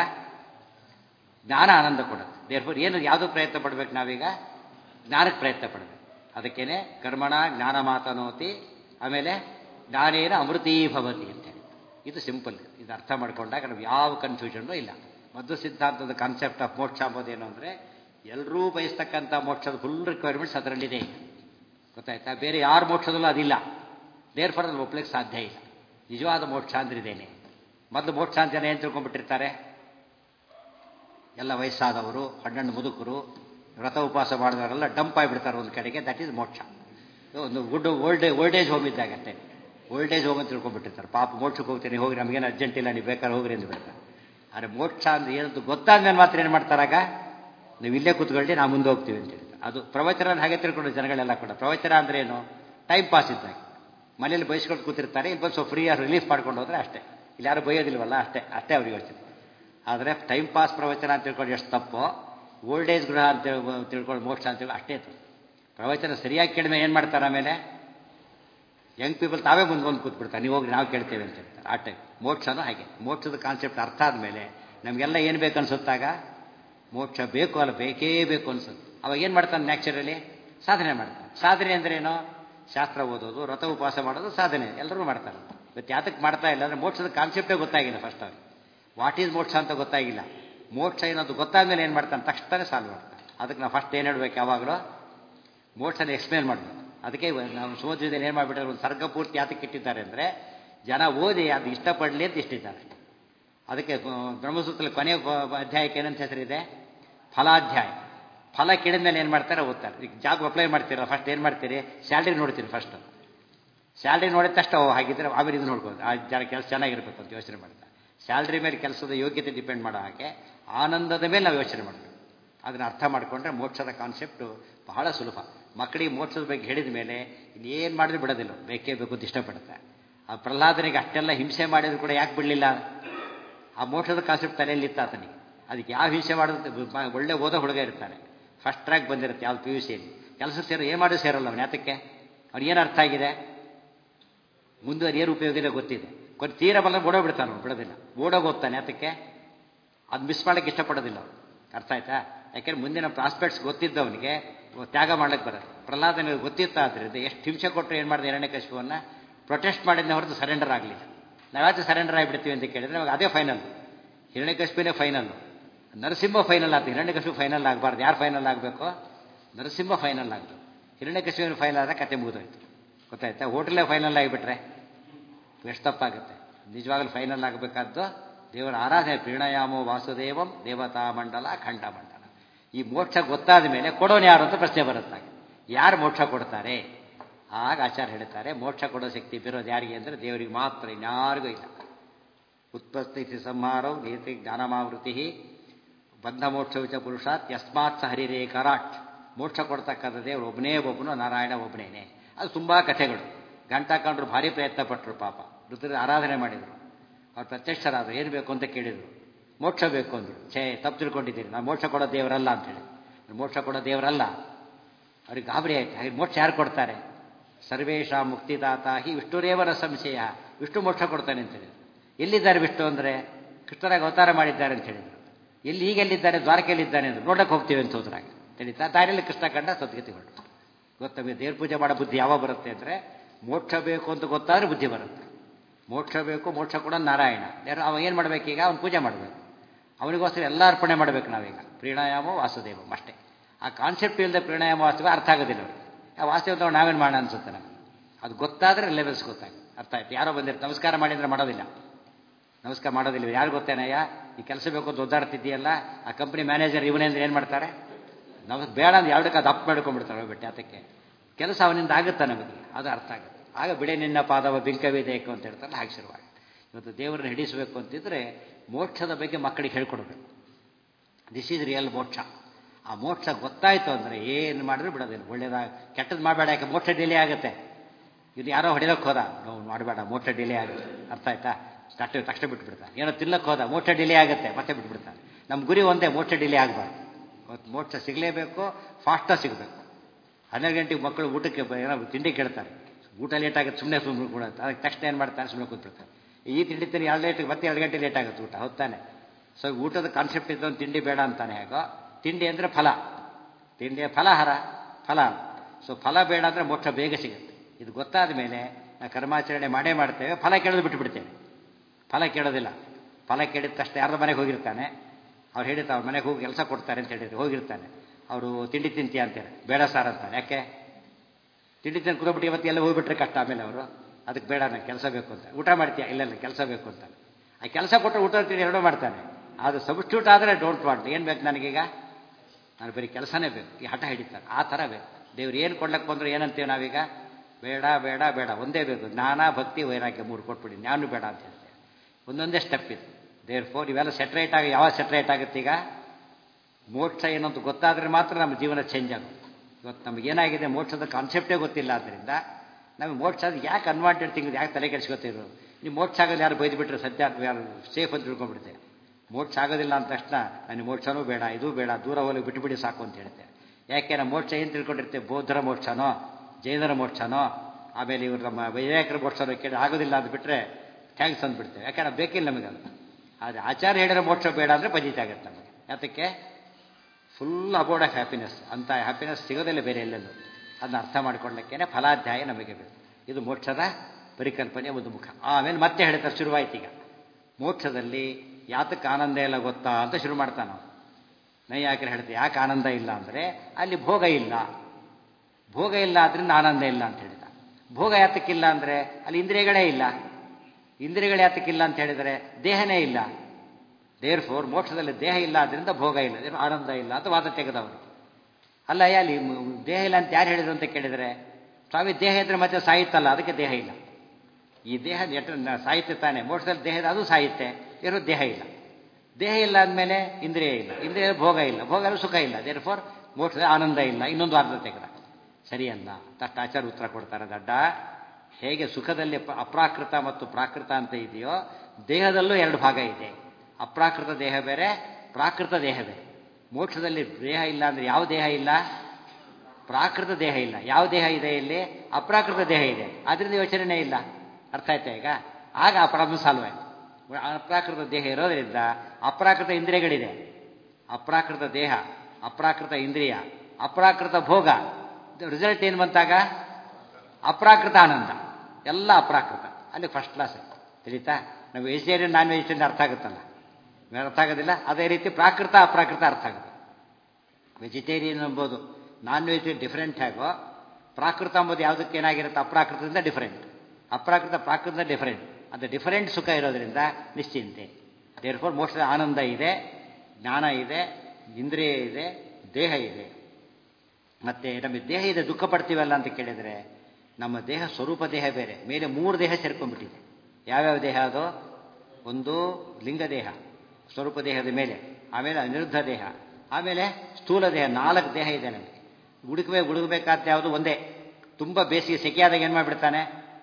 [SPEAKER 1] ಜ್ಞಾನ ಆನಂದ ಕೊಡೋದು ದೇರ್ಫೋರ್ ಏನು ಯಾವುದು ಪ್ರಯತ್ನ ಪಡ್ಬೇಕು ನಾವೀಗ ಜ್ಞಾನಕ್ಕೆ ಪ್ರಯತ್ನ ಪಡಬೇಕು ಅದಕ್ಕೇನೆ ಕರ್ಮಣ ಜ್ಞಾನ ಮಾತನೋತಿ ಆಮೇಲೆ ಜ್ಞಾನೇನ ಅಮೃತೀಭವತಿ ಅಂತ ಹೇಳಿ ಇದು ಸಿಂಪಲ್ ಇದು ಅರ್ಥ ಮಾಡ್ಕೊಂಡಾಗ ನಾವು ಯಾವ ಕನ್ಫ್ಯೂಷನ್ನು ಇಲ್ಲ ಮಧ್ವ ಸಿದ್ಧಾಂತದ ಕಾನ್ಸೆಪ್ಟ್ ಆಫ್ ಮೋಕ್ಷ ಅಂಬೋದೇನು ಅಂದರೆ ಎಲ್ಲರೂ ಬಯಸ್ತಕ್ಕಂಥ ಮೋಕ್ಷದ ಫುಲ್ ರಿಕ್ವೈರ್ಮೆಂಟ್ಸ್ ಅದರಲ್ಲಿದೆ ಗೊತ್ತಾಯ್ತಾ ಬೇರೆ ಯಾರ ಮೋಕ್ಷದಲ್ಲೂ ಅದಿಲ್ಲ ದೇರ್ ಫಾರ್ ಅಲ್ಲಿ ಒಪ್ಲಿಕ್ಕೆ ಸಾಧ್ಯ ಇಲ್ಲ ನಿಜವಾದ ಮೋಕ್ಷ ಅಂದ್ರೆ ಇದೇನೆ ಮೊದಲು ಮೋಕ್ಷ ಅಂತ ಜನ ಏನು ತಿಳ್ಕೊಂಡ್ಬಿಟ್ಟಿರ್ತಾರೆ ಎಲ್ಲ ವಯಸ್ಸಾದವರು ಹಣ್ಣಣ್ಣು ಮುದುಕರು ವ್ರತ ಉಪವಾಸ ಮಾಡಿದವರೆಲ್ಲ ಡಂಪ್ ಆಗಿಬಿಡ್ತಾರೆ ಒಂದು ಕಡೆಗೆ ದಟ್ ಈಸ್ ಮೋಕ್ಷ ಒಂದು good old old age home ಇದ್ದಾಗ ಅಷ್ಟೇ ಓಲ್ಡ್ ಏಜ್ ಹೋಮ್ ಅಂತ ತಿಳ್ಕೊಂಡ್ಬಿಟ್ಟಿರ್ತಾರೆ ಪಾಪ ಮೋಕ್ಷಕ್ಕೆ ಹೋಗ್ತೀನಿ ಹೋಗಿ ನಮಗೇನು ಅರ್ಜೆಂಟ್ ಇಲ್ಲ ನೀವು ಬೇಕಾದ್ರೆ ಹೋಗ್ರಿ ಅಂತ ಬಿಡ್ತಾರೆ ಆದರೆ ಮೋಕ್ಷ ಅಂದ್ರೆ ಏನಂತ ಗೊತ್ತಾದ್ಮೇಲೆ ಮಾತ್ರ ಏನು ಮಾಡ್ತಾರಾಗ ನೀವು ಇಲ್ಲೇ ಕೂತ್ಕೊಳ್ಳಿ ನಾವು ಮುಂದೆ ಹೋಗ್ತೀವಿ ಅಂತ ಹೇಳ್ತಾರೆ ಅದು ಪ್ರವಚನ ಹಾಗೆ ತಿಳ್ಕೊಂಡು ಜನಗಳೆಲ್ಲ ಕೂಡ ಪ್ರವಚನ ಅಂದ್ರೆ ಏನು ಟೈಮ್ ಪಾಸ್ ಇದ್ದಾಗ ಮನೇಲಿ ಬಯಸ್ಕೊಂಡು ಕೂತಿರ್ತಾರೆ ಇಲ್ಲಿ ಬಂದು ಸ್ವಲ್ಪ ಫ್ರೀಯಾಗಿ ರಿಲೀಫ್ ಮಾಡ್ಕೊಂಡು ಹೋದ್ರೆ ಅಷ್ಟೇ ಇಲ್ಲಿ ಯಾರು ಬೈಯೋದಿಲ್ವಲ್ಲ ಅಷ್ಟೇ ಅಷ್ಟೇ ಅವ್ರಿಗೆ ಯೋಚನೆ ಆದರೆ ಟೈಮ್ ಪಾಸ್ ಪ್ರವಚನ ಅಂತ ತಿಳ್ಕೊಂಡು ಎಷ್ಟು ತಪ್ಪೋ ಓಲ್ಡ್ ಏಜ್ ಗೃಹ ಅಂತ ತಿಳ್ಕೊಂಡು ಮೋಕ್ಷ ಅಂತೇಳಿ ಅಷ್ಟೇ ತಪ್ಪು ಪ್ರವಚನ ಸರಿಯಾಗಿ ಕೇಳಿದ್ರೆ ಏನು ಮಾಡ್ತಾರೆ ಆಮೇಲೆ ಯಂಗ್ ಪೀಪಲ್ ತಾವೇ ಮುಂದೆ ಬಂದು ಕೂತ್ಬಿಡ್ತಾರೆ ನೀವು ಹೋಗಿ ನಾವು ಕೇಳ್ತೇವೆ ಅಂತ ಹೇಳ್ತಾರೆ ಆ ಟೈಪ್ ಮೋಕ್ಷನೂ ಹಾಗೆ ಮೋಕ್ಷದ ಕಾನ್ಸೆಪ್ಟ್ ಅರ್ಥ ಆದಮೇಲೆ ನಮಗೆಲ್ಲ ಏನು ಬೇಕು ಅನ್ಸುತ್ತಾಗ ಮೋಕ್ಷ ಬೇಕು ಅಲ್ಲ ಬೇಕೇ ಬೇಕು ಅನ್ಸುತ್ತೆ ಅವಾಗ ಏನು ಮಾಡ್ತಾನೆ ನ್ಯಾಚುರಲಿ ಸಾಧನೆ ಮಾಡ್ತಾನೆ ಸಾಧನೆ ಅಂದ್ರೇನು ಶಾಸ್ತ್ರ ಓದೋದು ವ್ರತ ಉಪವಾಸ ಮಾಡೋದು ಸಾಧನೆ ಎಲ್ಲರೂ ಮಾಡ್ತಾರೆ ಇವತ್ತು ಯಾತಕ್ಕೆ ಮಾಡ್ತಾ ಇಲ್ಲ ಅಂದರೆ ಮೋಕ್ಷದ ಕಾನ್ಸೆಪ್ಟೇ ಗೊತ್ತಾಗಿಲ್ಲ ಫಸ್ಟ್ ಅವ್ರಿಗೆ ವಾಟ್ ಈಸ್ ಮೋಕ್ಷ ಅಂತ ಗೊತ್ತಾಗಿಲ್ಲ ಮೋಕ್ಷ ಏನದು ಗೊತ್ತಾದ್ಮೇಲೆ ಏನು ಮಾಡ್ತಾನೆ ತಕ್ಷಣ ಸಾಲ್ವ್ ಮಾಡ್ತಾನೆ ಅದಕ್ಕೆ ನಾವು ಫಸ್ಟ್ ಏನು ಹೇಳ್ಬೇಕು ಯಾವಾಗಲೂ ಮೋಕ್ಷನ ಎಕ್ಸ್ಪ್ಲೇನ್ ಮಾಡಬೇಕು ಅದಕ್ಕೆ ನಾವು ಸೋದ್ಯದಲ್ಲಿ ಏನು ಮಾಡಿಬಿಟ್ರೆ ಒಂದು ಸರ್ಗ ಪೂರ್ತಿ ಯಾತಕ್ಕೆ ಇಟ್ಟಿದ್ದಾರೆ ಅಂದರೆ ಜನ ಓದಿ ಅದು ಇಷ್ಟಪಡಲಿ ಅಂತ ಇಷ್ಟಿದ್ದಾರೆ ಅದಕ್ಕೆ ಬ್ರಹ್ಮಸೂತ್ರ ಕೊನೆಯ ಅಧ್ಯಾಯಕ್ಕೆ ಏನಂತ ಹೆಸರಿದೆ ಫಲಾಧ್ಯಾಯ ಫಲ ಕೇಳಿದ ಮೇಲೆ ಏನು ಮಾಡ್ತಾರೆ ಓದ್ತಾರೆ ಈಗ ಜಾಬ್ ಅಪ್ಲೈ ಮಾಡ್ತೀರ ಫಸ್ಟ್ ಏನು ಮಾಡ್ತೀರಿ ಸ್ಯಾಲ್ರಿ ನೋಡ್ತೀರಿ ಫಸ್ಟ್ ಸ್ಯಾಲ್ರಿ ನೋಡಿದ ತಕ್ಷಣ ಓ ಹಾಗಿದ್ರೆ ಆಮೇಲೆ ಇದು ನೋಡ್ಬೋದು ಆ ಜನ ಕೆಲಸ ಚೆನ್ನಾಗಿರ್ಬೇಕು ಅಂತ ಯೋಚನೆ ಮಾಡ್ತಾರೆ ಸ್ಯಾಲ್ರಿ ಮೇಲೆ ಕೆಲಸದ ಯೋಗ್ಯತೆ ಡಿಪೆಂಡ್ ಮಾಡೋ ಹಾಗೆ ಆನಂದದ ಮೇಲೆ ನಾವು ಯೋಚನೆ ಮಾಡಬೇಕು ಅದನ್ನು ಅರ್ಥ ಮಾಡಿಕೊಂಡ್ರೆ ಮೋಕ್ಷದ ಕಾನ್ಸೆಪ್ಟು ಬಹಳ ಸುಲಭ ಮಕ್ಕಳಿಗೆ ಮೋಕ್ಷದ ಬಗ್ಗೆ ಹೇಳಿದ ಮೇಲೆ ಇಲ್ಲಿ ಏನು ಮಾಡಿದ್ರೆ ಬಿಡೋದಿಲ್ಲ ಬೇಕೇ ಬೇಕು ಅಂತ ಇಷ್ಟಪಡುತ್ತೆ ಆ ಪ್ರಹ್ಲಾದನಿಗೆ ಅಷ್ಟೆಲ್ಲ ಹಿಂಸೆ ಮಾಡಿದ್ರು ಕೂಡ ಯಾಕೆ ಬಿಡಲಿಲ್ಲ ಆ ಮೋಕ್ಷದ ಕಾನ್ಸೆಪ್ಟ್ ತಲೆಯಲ್ಲಿತ್ತ ಆತನಿಗೆ ಅದಕ್ಕೆ ಯಾವ ಹಿಂಸೆ ಮಾಡೋದು ಒಳ್ಳೆ ಓದೋ ಹುಡುಗ ಇರ್ತಾನೆ ಫಸ್ಟ್ ಟ್ರ್ಯಾಕ್ ಬಂದಿರುತ್ತೆ ಯಾವ್ದು ಪಿ ಯು ಸಿಯಲ್ಲಿ ಕೆಲಸ ಸೇರೋ ಏನು ಮಾಡೋದು ಸೇರಲ್ಲ ಅವನು ಯಾತಕ್ಕೆ ಅವ್ನಿಗೇನು ಅರ್ಥ ಆಗಿದೆ ಮುಂದೆ ಏನು ಉಪಯೋಗ ಇದೆ ಗೊತ್ತಿದೆ ಕೊನೆ ತೀರ ಬಲ್ಲ ಓಡೋಗ್ಬಿಡ್ತಾನೆ ಅವ್ನು ಬಿಡೋದಿಲ್ಲ ಓಡೋಗಿ ಹೋಗ್ತಾನೆ ಯಾತಕ್ಕೆ ಅದು ಮಿಸ್ ಮಾಡೋಕ್ಕೆ ಇಷ್ಟಪಡೋದಿಲ್ಲ ಅವನು ಅರ್ಥ ಆಯ್ತಾ ಯಾಕೆಂದ್ರೆ ಮುಂದಿನ ಪ್ರಾಸ್ಪೆಕ್ಟ್ಸ್ ಗೊತ್ತಿದ್ದವನಿಗೆ ತ್ಯಾಗ ಮಾಡ್ಲಿಕ್ಕೆ ಬರೋದು ಪ್ರಹ್ಲಾದನಿಗೆ ಗೊತ್ತಿತ್ತಾದ್ರಿಂದ ಎಷ್ಟು ಹಿಂಸೆ ಕೊಟ್ಟರು ಏನು ಮಾಡಿದೆ ಎರಡನೇ ಕಶುವನ್ನು ಪ್ರೊಟೆಸ್ಟ್ ಮಾಡಿದ್ನ ಹೊರತು ಸರೆಂಡರ್ ಆಗಲಿಲ್ಲ ನಾವ್ಯಾಕೆ ಸರೆಂಡರ್ ಆಗಿಬಿಡ್ತೀವಿ ಅಂತ ಕೇಳಿದ್ರೆ ಅವಾಗ ಅದೇ ಫೈನಲ್ ಹಿರಣ್ಯಕಶಿಪನೇ ಫೈನಲ್ ನರಸಿಂಹ ಫೈನಲ್ ಆಗ್ತದೆ ಹಿರಣ್ಯಕಶಿಪು ಫೈನಲ್ ಆಗಬಾರ್ದು ಯಾರು ಫೈನಲ್ ಆಗಬೇಕು ನರಸಿಂಹ ಫೈನಲ್ ಆಗಬೇಕು ಹಿರಣ್ಯಕಶಿಪಿನ ಫೈನಲ್ ಆದಾಗ ಕತೆ ಮುಗಿದೋಯ್ತು ಗೊತ್ತಾಯ್ತಾ ಹೋಟೆಲೇ ಫೈನಲ್ ಆಗಿಬಿಟ್ರೆ ಎಷ್ಟು ತಪ್ಪಾಗುತ್ತೆ ನಿಜವಾಗ್ಲೂ ಫೈನಲ್ ಆಗಬೇಕಾದ್ದು ದೇವರ ಆರಾಧನೆ ಪ್ರೀಣಯಾಮೋ ವಾಸುದೇವಂ ದೇವತಾ ಮಂಡಲ ಖಂಡ ಮಂಡಲ ಈ ಮೋಕ್ಷ ಗೊತ್ತಾದ ಮೇಲೆ ಕೊಡೋನು ಯಾರು ಅಂತ ಪ್ರಶ್ನೆ ಬರುತ್ತಾಗ ಯಾರು ಮೋಕ್ಷ ಕೊಡ್ತಾರೆ ಆಗ ಆಚಾರ್ಯ ಹೇಳ್ತಾರೆ ಮೋಕ್ಷ ಕೊಡೋ ಶಕ್ತಿ ಬರೋದು ಯಾರಿಗೆ ಅಂದರೆ ದೇವರಿಗೆ ಮಾತ್ರ ಇನ್ಯಾರಿಗೂ ಇಲ್ಲ ಉತ್ಪತ್ತಿ ಸಂಹಾರವು ನೀತಿ ಜ್ಞಾನಮಾವೃತಿ ಬಂಧ ಮೋಕ್ಷವಿಚ ಪುರುಷಾತ್ ಯಸ್ಮಾತ್ ಹರಿರೇ ಕರಾಟ್ ಮೋಕ್ಷ ಕೊಡ್ತಕ್ಕಂಥ ದೇವರು ಒಬ್ಬನೇ ಒಬ್ಬನು ನಾರಾಯಣ ಒಬ್ಬನೇನೆ ಅದು ತುಂಬ ಕಥೆಗಳು ಗಂಟಾ ಕಂಡ್ರು ಭಾರಿ ಪ್ರಯತ್ನ ಪಟ್ಟರು ಪಾಪ ಋತುರ ಆರಾಧನೆ ಮಾಡಿದರು ಅವ್ರು ಪ್ರತ್ಯಕ್ಷರಾದರು ಏನು ಬೇಕು ಅಂತ ಕೇಳಿದರು ಮೋಕ್ಷ ಬೇಕು ಅಂದರು ಛೇ ತಪ್ಪು ತಿಳ್ಕೊಂಡಿದ್ದೀರಿ ನಾನು ಮೋಕ್ಷ ಕೊಡೋ ದೇವರಲ್ಲ ಅಂತೇಳಿ ಮೋಕ್ಷ ಕೊಡೋ ದೇವರಲ್ಲ ಅವ್ರಿಗೆ ಗಾಬರಿ ಆಯ್ತು ಹಾಗೆ ಮೋಕ್ಷ ಯಾರು ಕೊಡ್ತಾರೆ ಸರ್ವೇಶ ಮುಕ್ತಿದಾತ ಹಿ ವಿಷ್ಣುರೇವರ ಸಂಶಯ ವಿಷ್ಣು ಮೋಕ್ಷ ಕೊಡ್ತಾನೆ ಅಂತ ಹೇಳಿದ್ರು ಎಲ್ಲಿದ್ದಾರೆ ವಿಷ್ಣು ಅಂದರೆ ಕೃಷ್ಣರಾಗ ಅವತಾರ ಮಾಡಿದ್ದಾರೆ ಅಂತ ಹೇಳಿದರು ಎಲ್ಲಿ ಈಗೆಲ್ಲಿದ್ದಾರೆ ದ್ವಾರಕೆಯಲ್ಲಿದ್ದಾನೆ ಅಂತ ನೋಡಕ್ಕೆ ಹೋಗ್ತೀವಿ ಅಂತ ಹೋದ್ರಾಗ ತಿಳಿತಾ ದಾರಿಯಲ್ಲಿ ಕೃಷ್ಣ ಕಂಡ ಸದ್ಗತಿಗಳು ಗೊತ್ತಮಗೆ ದೇವ್ರ ಪೂಜೆ ಮಾಡೋ ಬುದ್ಧಿ ಯಾವಾಗ ಬರುತ್ತೆ ಅಂದರೆ ಮೋಕ್ಷ ಬೇಕು ಅಂತ ಗೊತ್ತಾದ್ರೆ ಬುದ್ಧಿ ಬರುತ್ತೆ ಮೋಕ್ಷ ಬೇಕು ಮೋಕ್ಷ ಕೂಡ ನಾರಾಯಣ ಯಾರು ಅವ ಏನು ಮಾಡಬೇಕೀಗ ಅವ್ನು ಪೂಜೆ ಮಾಡಬೇಕು ಅವನಿಗೋಸ್ಕರ ಎಲ್ಲ ಅರ್ಪಣೆ ಮಾಡಬೇಕು ನಾವೀಗ ಪ್ರೀಣಾಯಾಮ ವಾಸುದೇವಂ ಅಷ್ಟೇ ಆ ಕಾನ್ಸೆಪ್ಟ್ ಇಲ್ಲದೆ ಪ್ರೀಣಾಯಾಮ ವಾಸ್ತವ ಅರ್ಥ ಆಗೋದಿಲ್ಲ ಅವ್ರಿಗೆ ಆ ವಾಸ್ತವ ನಾವೇನು ಮಾಡೋಣ ಅನ್ಸುತ್ತೆ ನಮಗೆ ಅದು ಗೊತ್ತಾದರೆ ಲೆವೆಲ್ಸ್ ಗೊತ್ತಾಗುತ್ತೆ ಅರ್ಥ ಆಯ್ತು ಯಾರೋ ಬಂದಿರ್ತಾರೆ ನಮಸ್ಕಾರ ಮಾಡಿದ್ರೆ ಮಾಡೋದಿಲ್ಲ ನಮಸ್ಕಾರ ಮಾಡೋದಿಲ್ಲ ಯಾರು ಗೊತ್ತೇನಯ್ಯ ಈ ಕೆಲಸ ಬೇಕು ಅಂತ ಒದ್ದಾಡ್ತಿದ್ದೀಯಲ್ಲ ಆ ಕಂಪ್ನಿ ಮ್ಯಾನೇಜರ್ ಇವನೇ ಅಂದ್ರೆ ಏನು ಮಾಡ್ತಾರೆ ನಾವು ಬೇಡ ಅಂದ್ರೆ ಯಾವುದಕ್ಕೆ ಅದು ಅಪ್ ಮಾಡ್ಕೊಂಡ್ಬಿಡ್ತಾರೆ ಹೋಗ್ಬಿಟ್ಟು ಅದಕ್ಕೆ ಕೆಲಸ ಅವನಿಂದ ಆಗುತ್ತಾ ನಮಗೆ ಅದು ಅರ್ಥ ಆಗುತ್ತೆ ಆಗ ಬಿಡೆ ನಿನ್ನ ಪಾದವ ಬಿಂಕವಿದೇಕು ಅಂತ ಹೇಳ್ತಾರೆ ಹಾಗೆ ಶುರುವಾಗುತ್ತೆ ಇವತ್ತು ದೇವರನ್ನ ಹಿಡಿಸಬೇಕು ಅಂತಿದ್ರೆ ಮೋಕ್ಷದ ಬಗ್ಗೆ ಮಕ್ಕಳಿಗೆ ಹೇಳ್ಕೊಡ್ಬೇಕು ದಿಸ್ ಈಸ್ ರಿಯಲ್ ಮೋಕ್ಷ ಆ ಮೋಕ್ಷ ಗೊತ್ತಾಯ್ತು ಅಂದರೆ ಏನು ಮಾಡಿದ್ರು ಬಿಡೋದಿಲ್ಲ ಒಳ್ಳೇದಾಗ ಕೆಟ್ಟದ್ದು ಮಾಡಬೇಡ ಯಾಕೆ ಮೋಕ್ಷ ಡಿಲೇ ಆಗುತ್ತೆ ಇದು ಯಾರೋ ಹೊಡಿಲಕ್ಕೆ ಹೋದ ನಾವು ಮಾಡಬೇಡ ಮೋಕ್ಷ ಡಿಲೇ ಆಗುತ್ತೆ ಅರ್ಥ ಆಯ್ತಾ ತಕ್ಷಣ ತಕ್ಷಣ ಬಿಟ್ಬಿಡ್ತಾನೆ ಏನೋ ತಿನ್ನಕ್ಕೆ ಹೋದ ಮೋಕ್ಷ ಡಿಲೇ ಆಗುತ್ತೆ ಮತ್ತೆ ಬಿಟ್ಬಿಡ್ತಾನೆ ನಮ್ಮ ಗುರಿ ಒಂದೇ ಮೋಕ್ಷ ಡಿಲೇ ಆಗಬಾರ್ದು ಇವತ್ತು ಮೋಕ್ಷ ಸಿಗಲೇಬೇಕು ಫಾಸ್ಟಾಗಿ ಸಿಗಬೇಕು ಹನ್ನೆರಡು ಗಂಟೆಗೆ ಮಕ್ಕಳು ಊಟಕ್ಕೆ ಏನೋ ತಿಂಡಿ ಕೇಳ್ತಾರೆ ಊಟ ಲೇಟ್ ಆಗುತ್ತೆ ಸುಮ್ಮನೆ ಸುಮ್ಮನೆ ಕೂಡ ಅದಕ್ಕೆ ತಕ್ಷಣ ಏನು ಮಾಡ್ತಾನೆ ಸುಮ್ಮನೆ ಕೂತ್ಬಿಡ್ತಾನೆ ಈ ತಿಂಡಿ ತಿಂದು ಎರಡು ಲೇಟಿಗೆ ಮತ್ತೆ ಎರಡು ಗಂಟೆ ಲೇಟ್ ಆಗುತ್ತೆ ಊಟ ಹೊತ್ತಾನೆ ಸೊ ಊಟದ ಕಾನ್ಸೆಪ್ಟ್ ಇದ್ದೊಂದು ತಿಂಡಿ ಬೇಡ ಅಂತಾನೆ ಹೇಗೋ ತಿಂಡಿ ಅಂದರೆ ಫಲ ತಿಂಡಿಯ ಫಲಹಾರ ಫಲ ಸೊ ಫಲ ಬೇಡ ಅಂದರೆ ಮೋಕ್ಷ ಬೇಗ ಸಿಗುತ್ತೆ ಇದು ಗೊತ್ತಾದ ಮೇಲೆ ನಾವು ಕರ್ಮಾಚರಣೆ ಮಾಡೇ ಮಾಡ್ತೇವೆ ಫಲ ಕೇಳೋದು ಬಿಟ್ಟುಬಿಡ್ತೇವೆ ಫಲ ಕೇಳೋದಿಲ್ಲ ಫಲ ಕೇಳಿದ ತಕ್ಷಣ ಯಾರ್ದು ಮನೆಗೆ ಹೋಗಿರ್ತಾನೆ ಅವ್ರು ಹೇಳಿರ್ತಾರೆ ಅವ್ರ ಮನೆಗೆ ಹೋಗಿ ಕೆಲಸ ಕೊಡ್ತಾರೆ ಅಂತ ಹೇಳಿದ್ರು ಹೋಗಿರ್ತಾನೆ ಅವರು ತಿಂಡಿ ತಿಂತೀಯ ಅಂತೇಳಿ ಬೇಡ ಸಾರ್ ಅಂತಾನೆ ಯಾಕೆ ತಿಂಡಿ ತಿಂದು ಕುದಬಿಟ್ಟು ಇವತ್ತು ಎಲ್ಲ ಹೋಗ್ಬಿಟ್ರೆ ಕಷ್ಟ ಆಮೇಲೆ ಅವರು ಅದಕ್ಕೆ ಬೇಡ ನಾನು ಕೆಲಸ ಬೇಕು ಅಂತ ಊಟ ಮಾಡ್ತೀಯ ಇಲ್ಲ ಇಲ್ಲ ಕೆಲಸ ಬೇಕು ಅಂತ ಆ ಕೆಲಸ ಕೊಟ್ಟರೆ ಊಟ ತಿಂಡಿ ಎರಡೂ ಮಾಡ್ತಾನೆ ಅದು ಸಬ್ಸ್ಟ್ಯೂಟ್ ಆದರೆ ಡೋಂಟ್ ವಾಂಟ್ ಏನು ಬೇಕು ನನಗೀಗ ನಾನು ಬರೀ ಕೆಲಸನೇ ಬೇಕು ಈ ಹಠ ಹಿಡಿತಾರೆ ಆ ಥರ ಬೇಕು ದೇವ್ರು ಏನು ಕೊಡ್ಲಕ್ಕೆ ಬಂದ್ರು ಏನಂತೀವಿ ನಾವೀಗ ಬೇಡ ಬೇಡ ಬೇಡ ಒಂದೇ ಬೇಕು ಜ್ಞಾನ ಭಕ್ತಿ ವೈರಾಗ್ಯ ಮೂರು ಕೊಟ್ಬಿಡಿ ಜ್ಞಾನ ಬೇಡ ಅಂತ ಹೇಳ್ತೇವೆ ಒಂದೊಂದೇ ಸ್ಟೆಪ್ ಇದೆ ದೇವ್ರ ಫೋನ್ ಇವೆಲ್ಲ ಸೆಟ್ರೇಟ್ ಆಗಿ ಯಾವಾಗ ಸೆಟ್ರೇಟ್ ಆಗುತ್ತೆ ಈಗ ಮೋಕ್ಷ ಏನಂತ ಗೊತ್ತಾದರೆ ಮಾತ್ರ ನಮ್ಮ ಜೀವನ ಚೇಂಜ್ ಆಗುತ್ತೆ ಇವತ್ತು ನಮಗೇನಾಗಿದೆ ಮೋಕ್ಷದ ಕಾನ್ಸೆಪ್ಟೇ ಗೊತ್ತಿಲ್ಲ ಆದ್ದರಿಂದ ನಮಗೆ ಮೋಕ್ಷ ಅದು ಯಾಕೆ ಅನ್ವಾಂಟೆಡ್ ತಿಂಗ್ ಯಾಕೆ ತಲೆ ಕೆಡಿಸ್ಕೊತಿರು ನೀವು ಮೋಕ್ಷ ಆಗೋದು ಯಾರು ಬೈದುಬಿಟ್ರೆ ಸದ್ಯ ಯಾರು ಸೇಫ್ ಅಂತ ತಿಳ್ಕೊಂಡ್ಬಿಡ್ತೇವೆ ಮೋಕ್ಷ ಆಗೋದಿಲ್ಲ ಅಂದ ತಕ್ಷಣ ನನಗೆ ಮೋಕ್ಷನೂ ಬೇಡ ಇದು ಬೇಡ ದೂರ ಹೋಗಿ ಬಿಟ್ಟುಬಿಡಿ ಸಾಕು ಅಂತ ಹೇಳ್ತೇವೆ ಯಾಕೆ ನಾವು ಮೋಕ್ಷ ಏನು ತಿಳ್ಕೊಂಡಿರ್ತೇವೆ ಬೌದ್ಧರ ಮೋಕ್ಷನೋ ಜೈನರ ಮೋಕ್ಷನೋ ಆಮೇಲೆ ಇವರು ನಮ್ಮ ವೈನಾಯಕರ ಮೋಕ್ಷನೋ ಕೇಳಿ ಆಗೋದಿಲ್ಲ ಅಂತ ಬಿಟ್ಟರೆ ಥ್ಯಾಂಕ್ಸ್ ಅಂದ್ಬಿಡ್ತೇವೆ ಯಾಕಂದ್ರೆ ಬೇಕಿಲ್ಲ ನಮಗೆ ಅದು ಆದರೆ ಆಚಾರ್ಯ ಹೇಳಿರೋ ಮೋಕ್ಷ ಬೇಡ ಅಂದರೆ ಪಜಿತ ಆಗುತ್ತೆ ನಮಗೆ ಯಾತಕ್ಕೆ ಫುಲ್ ಅಬೌಡ್ ಆಫ್ ಹ್ಯಾಪಿನೆಸ್ ಅಂತ ಹ್ಯಾಪಿನೆಸ್ ಸಿಗೋದಿಲ್ಲ ಬೇರೆ ಎಲ್ಲೆಲ್ಲೂ ಅದನ್ನ ಅರ್ಥ ಮಾಡಿಕೊಳ್ಳೋಕ್ಕೇನೆ ಫಲಾಧ್ಯಾಯ ನಮಗೆ ಬೇಕು ಇದು ಮೋಕ್ಷದ ಪರಿಕಲ್ಪನೆ ಒಂದು ಮುಖ ಆಮೇಲೆ ಮತ್ತೆ ಹೇಳ್ತಾರೆ ಶುರುವಾಯ್ತು ಈಗ ಮೋಕ್ಷದಲ್ಲಿ ಯಾತಕ್ಕೆ ಆನಂದ ಇಲ್ಲ ಗೊತ್ತಾ ಅಂತ ಶುರು ಮಾಡ್ತಾನೆ ನಾವು ನೈಯಾಕರು ಹೇಳ್ತೀವಿ ಯಾಕೆ ಆನಂದ ಇಲ್ಲ ಅಂದರೆ ಅಲ್ಲಿ ಭೋಗ ಇಲ್ಲ ಭೋಗ ಇಲ್ಲ ಆದ್ರಿಂದ ಆನಂದ ಇಲ್ಲ ಅಂತ ಹೇಳಿದ ಭೋಗ ಯಾತಕ್ಕಿಲ್ಲ ಅಂದರೆ ಅಲ್ಲಿ ಇಂದ್ರಿಯಗಳೇ ಇಲ್ಲ ಇಂದ್ರಿಯಗಳು ಯಾತಕ್ಕಿಲ್ಲ ಅಂತ ಹೇಳಿದರೆ ದೇಹನೇ ಇಲ್ಲ ದೇರ್ ಫೋರ್ ಮೋಕ್ಷದಲ್ಲಿ ದೇಹ ಇಲ್ಲ ಆದ್ರಿಂದ ಭೋಗ ಇಲ್ಲ ಏನು ಆನಂದ ಇಲ್ಲ ಅಂತ ವಾದ ತೆಗೆದವರು ಅಲ್ಲ ಅಲ್ಲಿ ದೇಹ ಇಲ್ಲ ಅಂತ ಯಾರು ಹೇಳಿದ್ರು ಅಂತ ಕೇಳಿದರೆ ಸ್ವಾಮಿ ದೇಹ ಇದ್ರೆ ಮತ್ತೆ ಸಾಯುತ್ತಲ್ಲ ಅದಕ್ಕೆ ದೇಹ ಇಲ್ಲ ಈ ದೇಹ ಎಟ್ಟ ಸಾಹಿತ್ಯ ತಾನೆ ಮೋಕ್ಷದಲ್ಲಿ ದೇಹದ ಅದು ಸಾಹಿತ್ಯ ಇರೋ ದೇಹ ಇಲ್ಲ ದೇಹ ಇಲ್ಲ ಅಂದಮೇಲೆ ಇಂದ್ರಿಯ ಇಲ್ಲ ಇಂದ್ರಿಯ ಭೋಗ ಇಲ್ಲ ಭೋಗ ಇಲ್ಲ ಸುಖ ಇಲ್ಲ ದೇರ್ ಫೋರ್ ಮೋಕ್ಷದ ಆನಂದ ಇಲ್ಲ ಇನ್ನೊಂದು ಅರ್ಧ ತೆಗೆದ ಸರಿಯಲ್ಲ ತಕ್ಕ ಆಚಾರ ಉತ್ತರ ಕೊಡ್ತಾರೆ ದಡ್ಡ ಹೇಗೆ ಸುಖದಲ್ಲಿ ಅಪ್ರಾಕೃತ ಮತ್ತು ಪ್ರಾಕೃತ ಅಂತ ಇದೆಯೋ ದೇಹದಲ್ಲೂ ಎರಡು ಭಾಗ ಇದೆ ಅಪ್ರಾಕೃತ ದೇಹ ಬೇರೆ ಪ್ರಾಕೃತ ದೇಹ ಬೇರೆ ಮೋಕ್ಷದಲ್ಲಿ ದೇಹ ಇಲ್ಲ ಅಂದರೆ ಯಾವ ದೇಹ ಇಲ್ಲ ಪ್ರಾಕೃತ ದೇಹ ಇಲ್ಲ ಯಾವ ದೇಹ ಇದೆ ಇಲ್ಲಿ ಅಪ್ರಾಕೃತ ದೇಹ ಇದೆ ಅದರಿಂದ ಯೋಚನೆನೇ ಇಲ್ಲ ಅರ್ಥ ಆಯ್ತಾ ಈಗ ಆಗ ಆ ಪ್ರಾಬ್ಲಮ್ ಸಾಲ್ವ್ ಆಯ್ತು ಅಪ್ರಾಕೃತ ದೇಹ ಇರೋದ್ರಿಂದ ಅಪ್ರಾಕೃತ ಇಂದ್ರಿಯಗಳಿದೆ ಅಪ್ರಾಕೃತ ದೇಹ ಅಪ್ರಾಕೃತ ಇಂದ್ರಿಯ ಅಪ್ರಾಕೃತ ಭೋಗ ರಿಸಲ್ಟ್ ಏನು ಬಂತಾಗ ಅಪ್ರಾಕೃತ ಆನಂದ ಎಲ್ಲ ಅಪ್ರಾಕೃತ ಅಲ್ಲಿ ಫಸ್ಟ್ ಕ್ಲಾಸ್ ತಿಳಿತಾ ನಾವು ವೆಜಿಟೇರಿಯನ್ ನಾನ್ ವೆಜಿಟೇರಿಯನ್ ಅರ್ಥ ಆಗುತ್ತಲ್ಲ ಅರ್ಥ ಆಗೋದಿಲ್ಲ ಅದೇ ರೀತಿ ಪ್ರಾಕೃತ ಅಪ್ರಾಕೃತ ಅರ್ಥ ಆಗುತ್ತೆ ವೆಜಿಟೇರಿಯನ್ ಎಂಬುದು ನಾನ್ ವೆಜಿಟೇರಿಯನ್ ಡಿಫರೆಂಟ್ ಹೇಗೋ ಪ್ರಾಕೃತ ಎಂಬುದು ಯಾವುದಕ್ಕೆ ಏನಾಗಿರುತ್ತೆ ಅಪ್ರಾಕೃತದಿಂದ ಡಿಫರೆಂಟ್ ಅಪ್ರಾಕೃತ ಪ್ರಾಕೃತ ಡಿಫರೆಂಟ್ ಅದು ಡಿಫರೆಂಟ್ ಸುಖ ಇರೋದ್ರಿಂದ ನಿಶ್ಚಿಂತೆ ದೇರ್ ಫೋರ್ ಮೋಕ್ಷದ ಆನಂದ ಇದೆ ಜ್ಞಾನ ಇದೆ ಇಂದ್ರಿಯ ಇದೆ ದೇಹ ಇದೆ ಮತ್ತೆ ನಮಗೆ ದೇಹ ಇದೆ ದುಃಖ ಪಡ್ತೀವಲ್ಲ ಅಂತ ಕೇಳಿದರೆ ನಮ್ಮ ದೇಹ ಸ್ವರೂಪ ದೇಹ ಬೇರೆ ಮೇಲೆ ಮೂರು ದೇಹ ಸೇರ್ಕೊಂಡ್ಬಿಟ್ಟಿದೆ ಯಾವ್ಯಾವ ದೇಹ ಅದು ಒಂದು ಲಿಂಗ ದೇಹ ಸ್ವರೂಪ ದೇಹದ ಮೇಲೆ ಆಮೇಲೆ ಅನಿರುದ್ಧ ದೇಹ ಆಮೇಲೆ ಸ್ಥೂಲ ದೇಹ ನಾಲ್ಕು ದೇಹ ಇದೆ ನಮಗೆ ಹುಡುಕಬೇಕು ಹುಡುಗಬೇಕಾದ ಯಾವುದು ಒಂದೇ ತುಂಬ ಬೇಸಿಗೆ ಸೆಕೆಯಾದಾಗ ಏನು ಮಾಡಿಬಿಡ್ತಾನೆ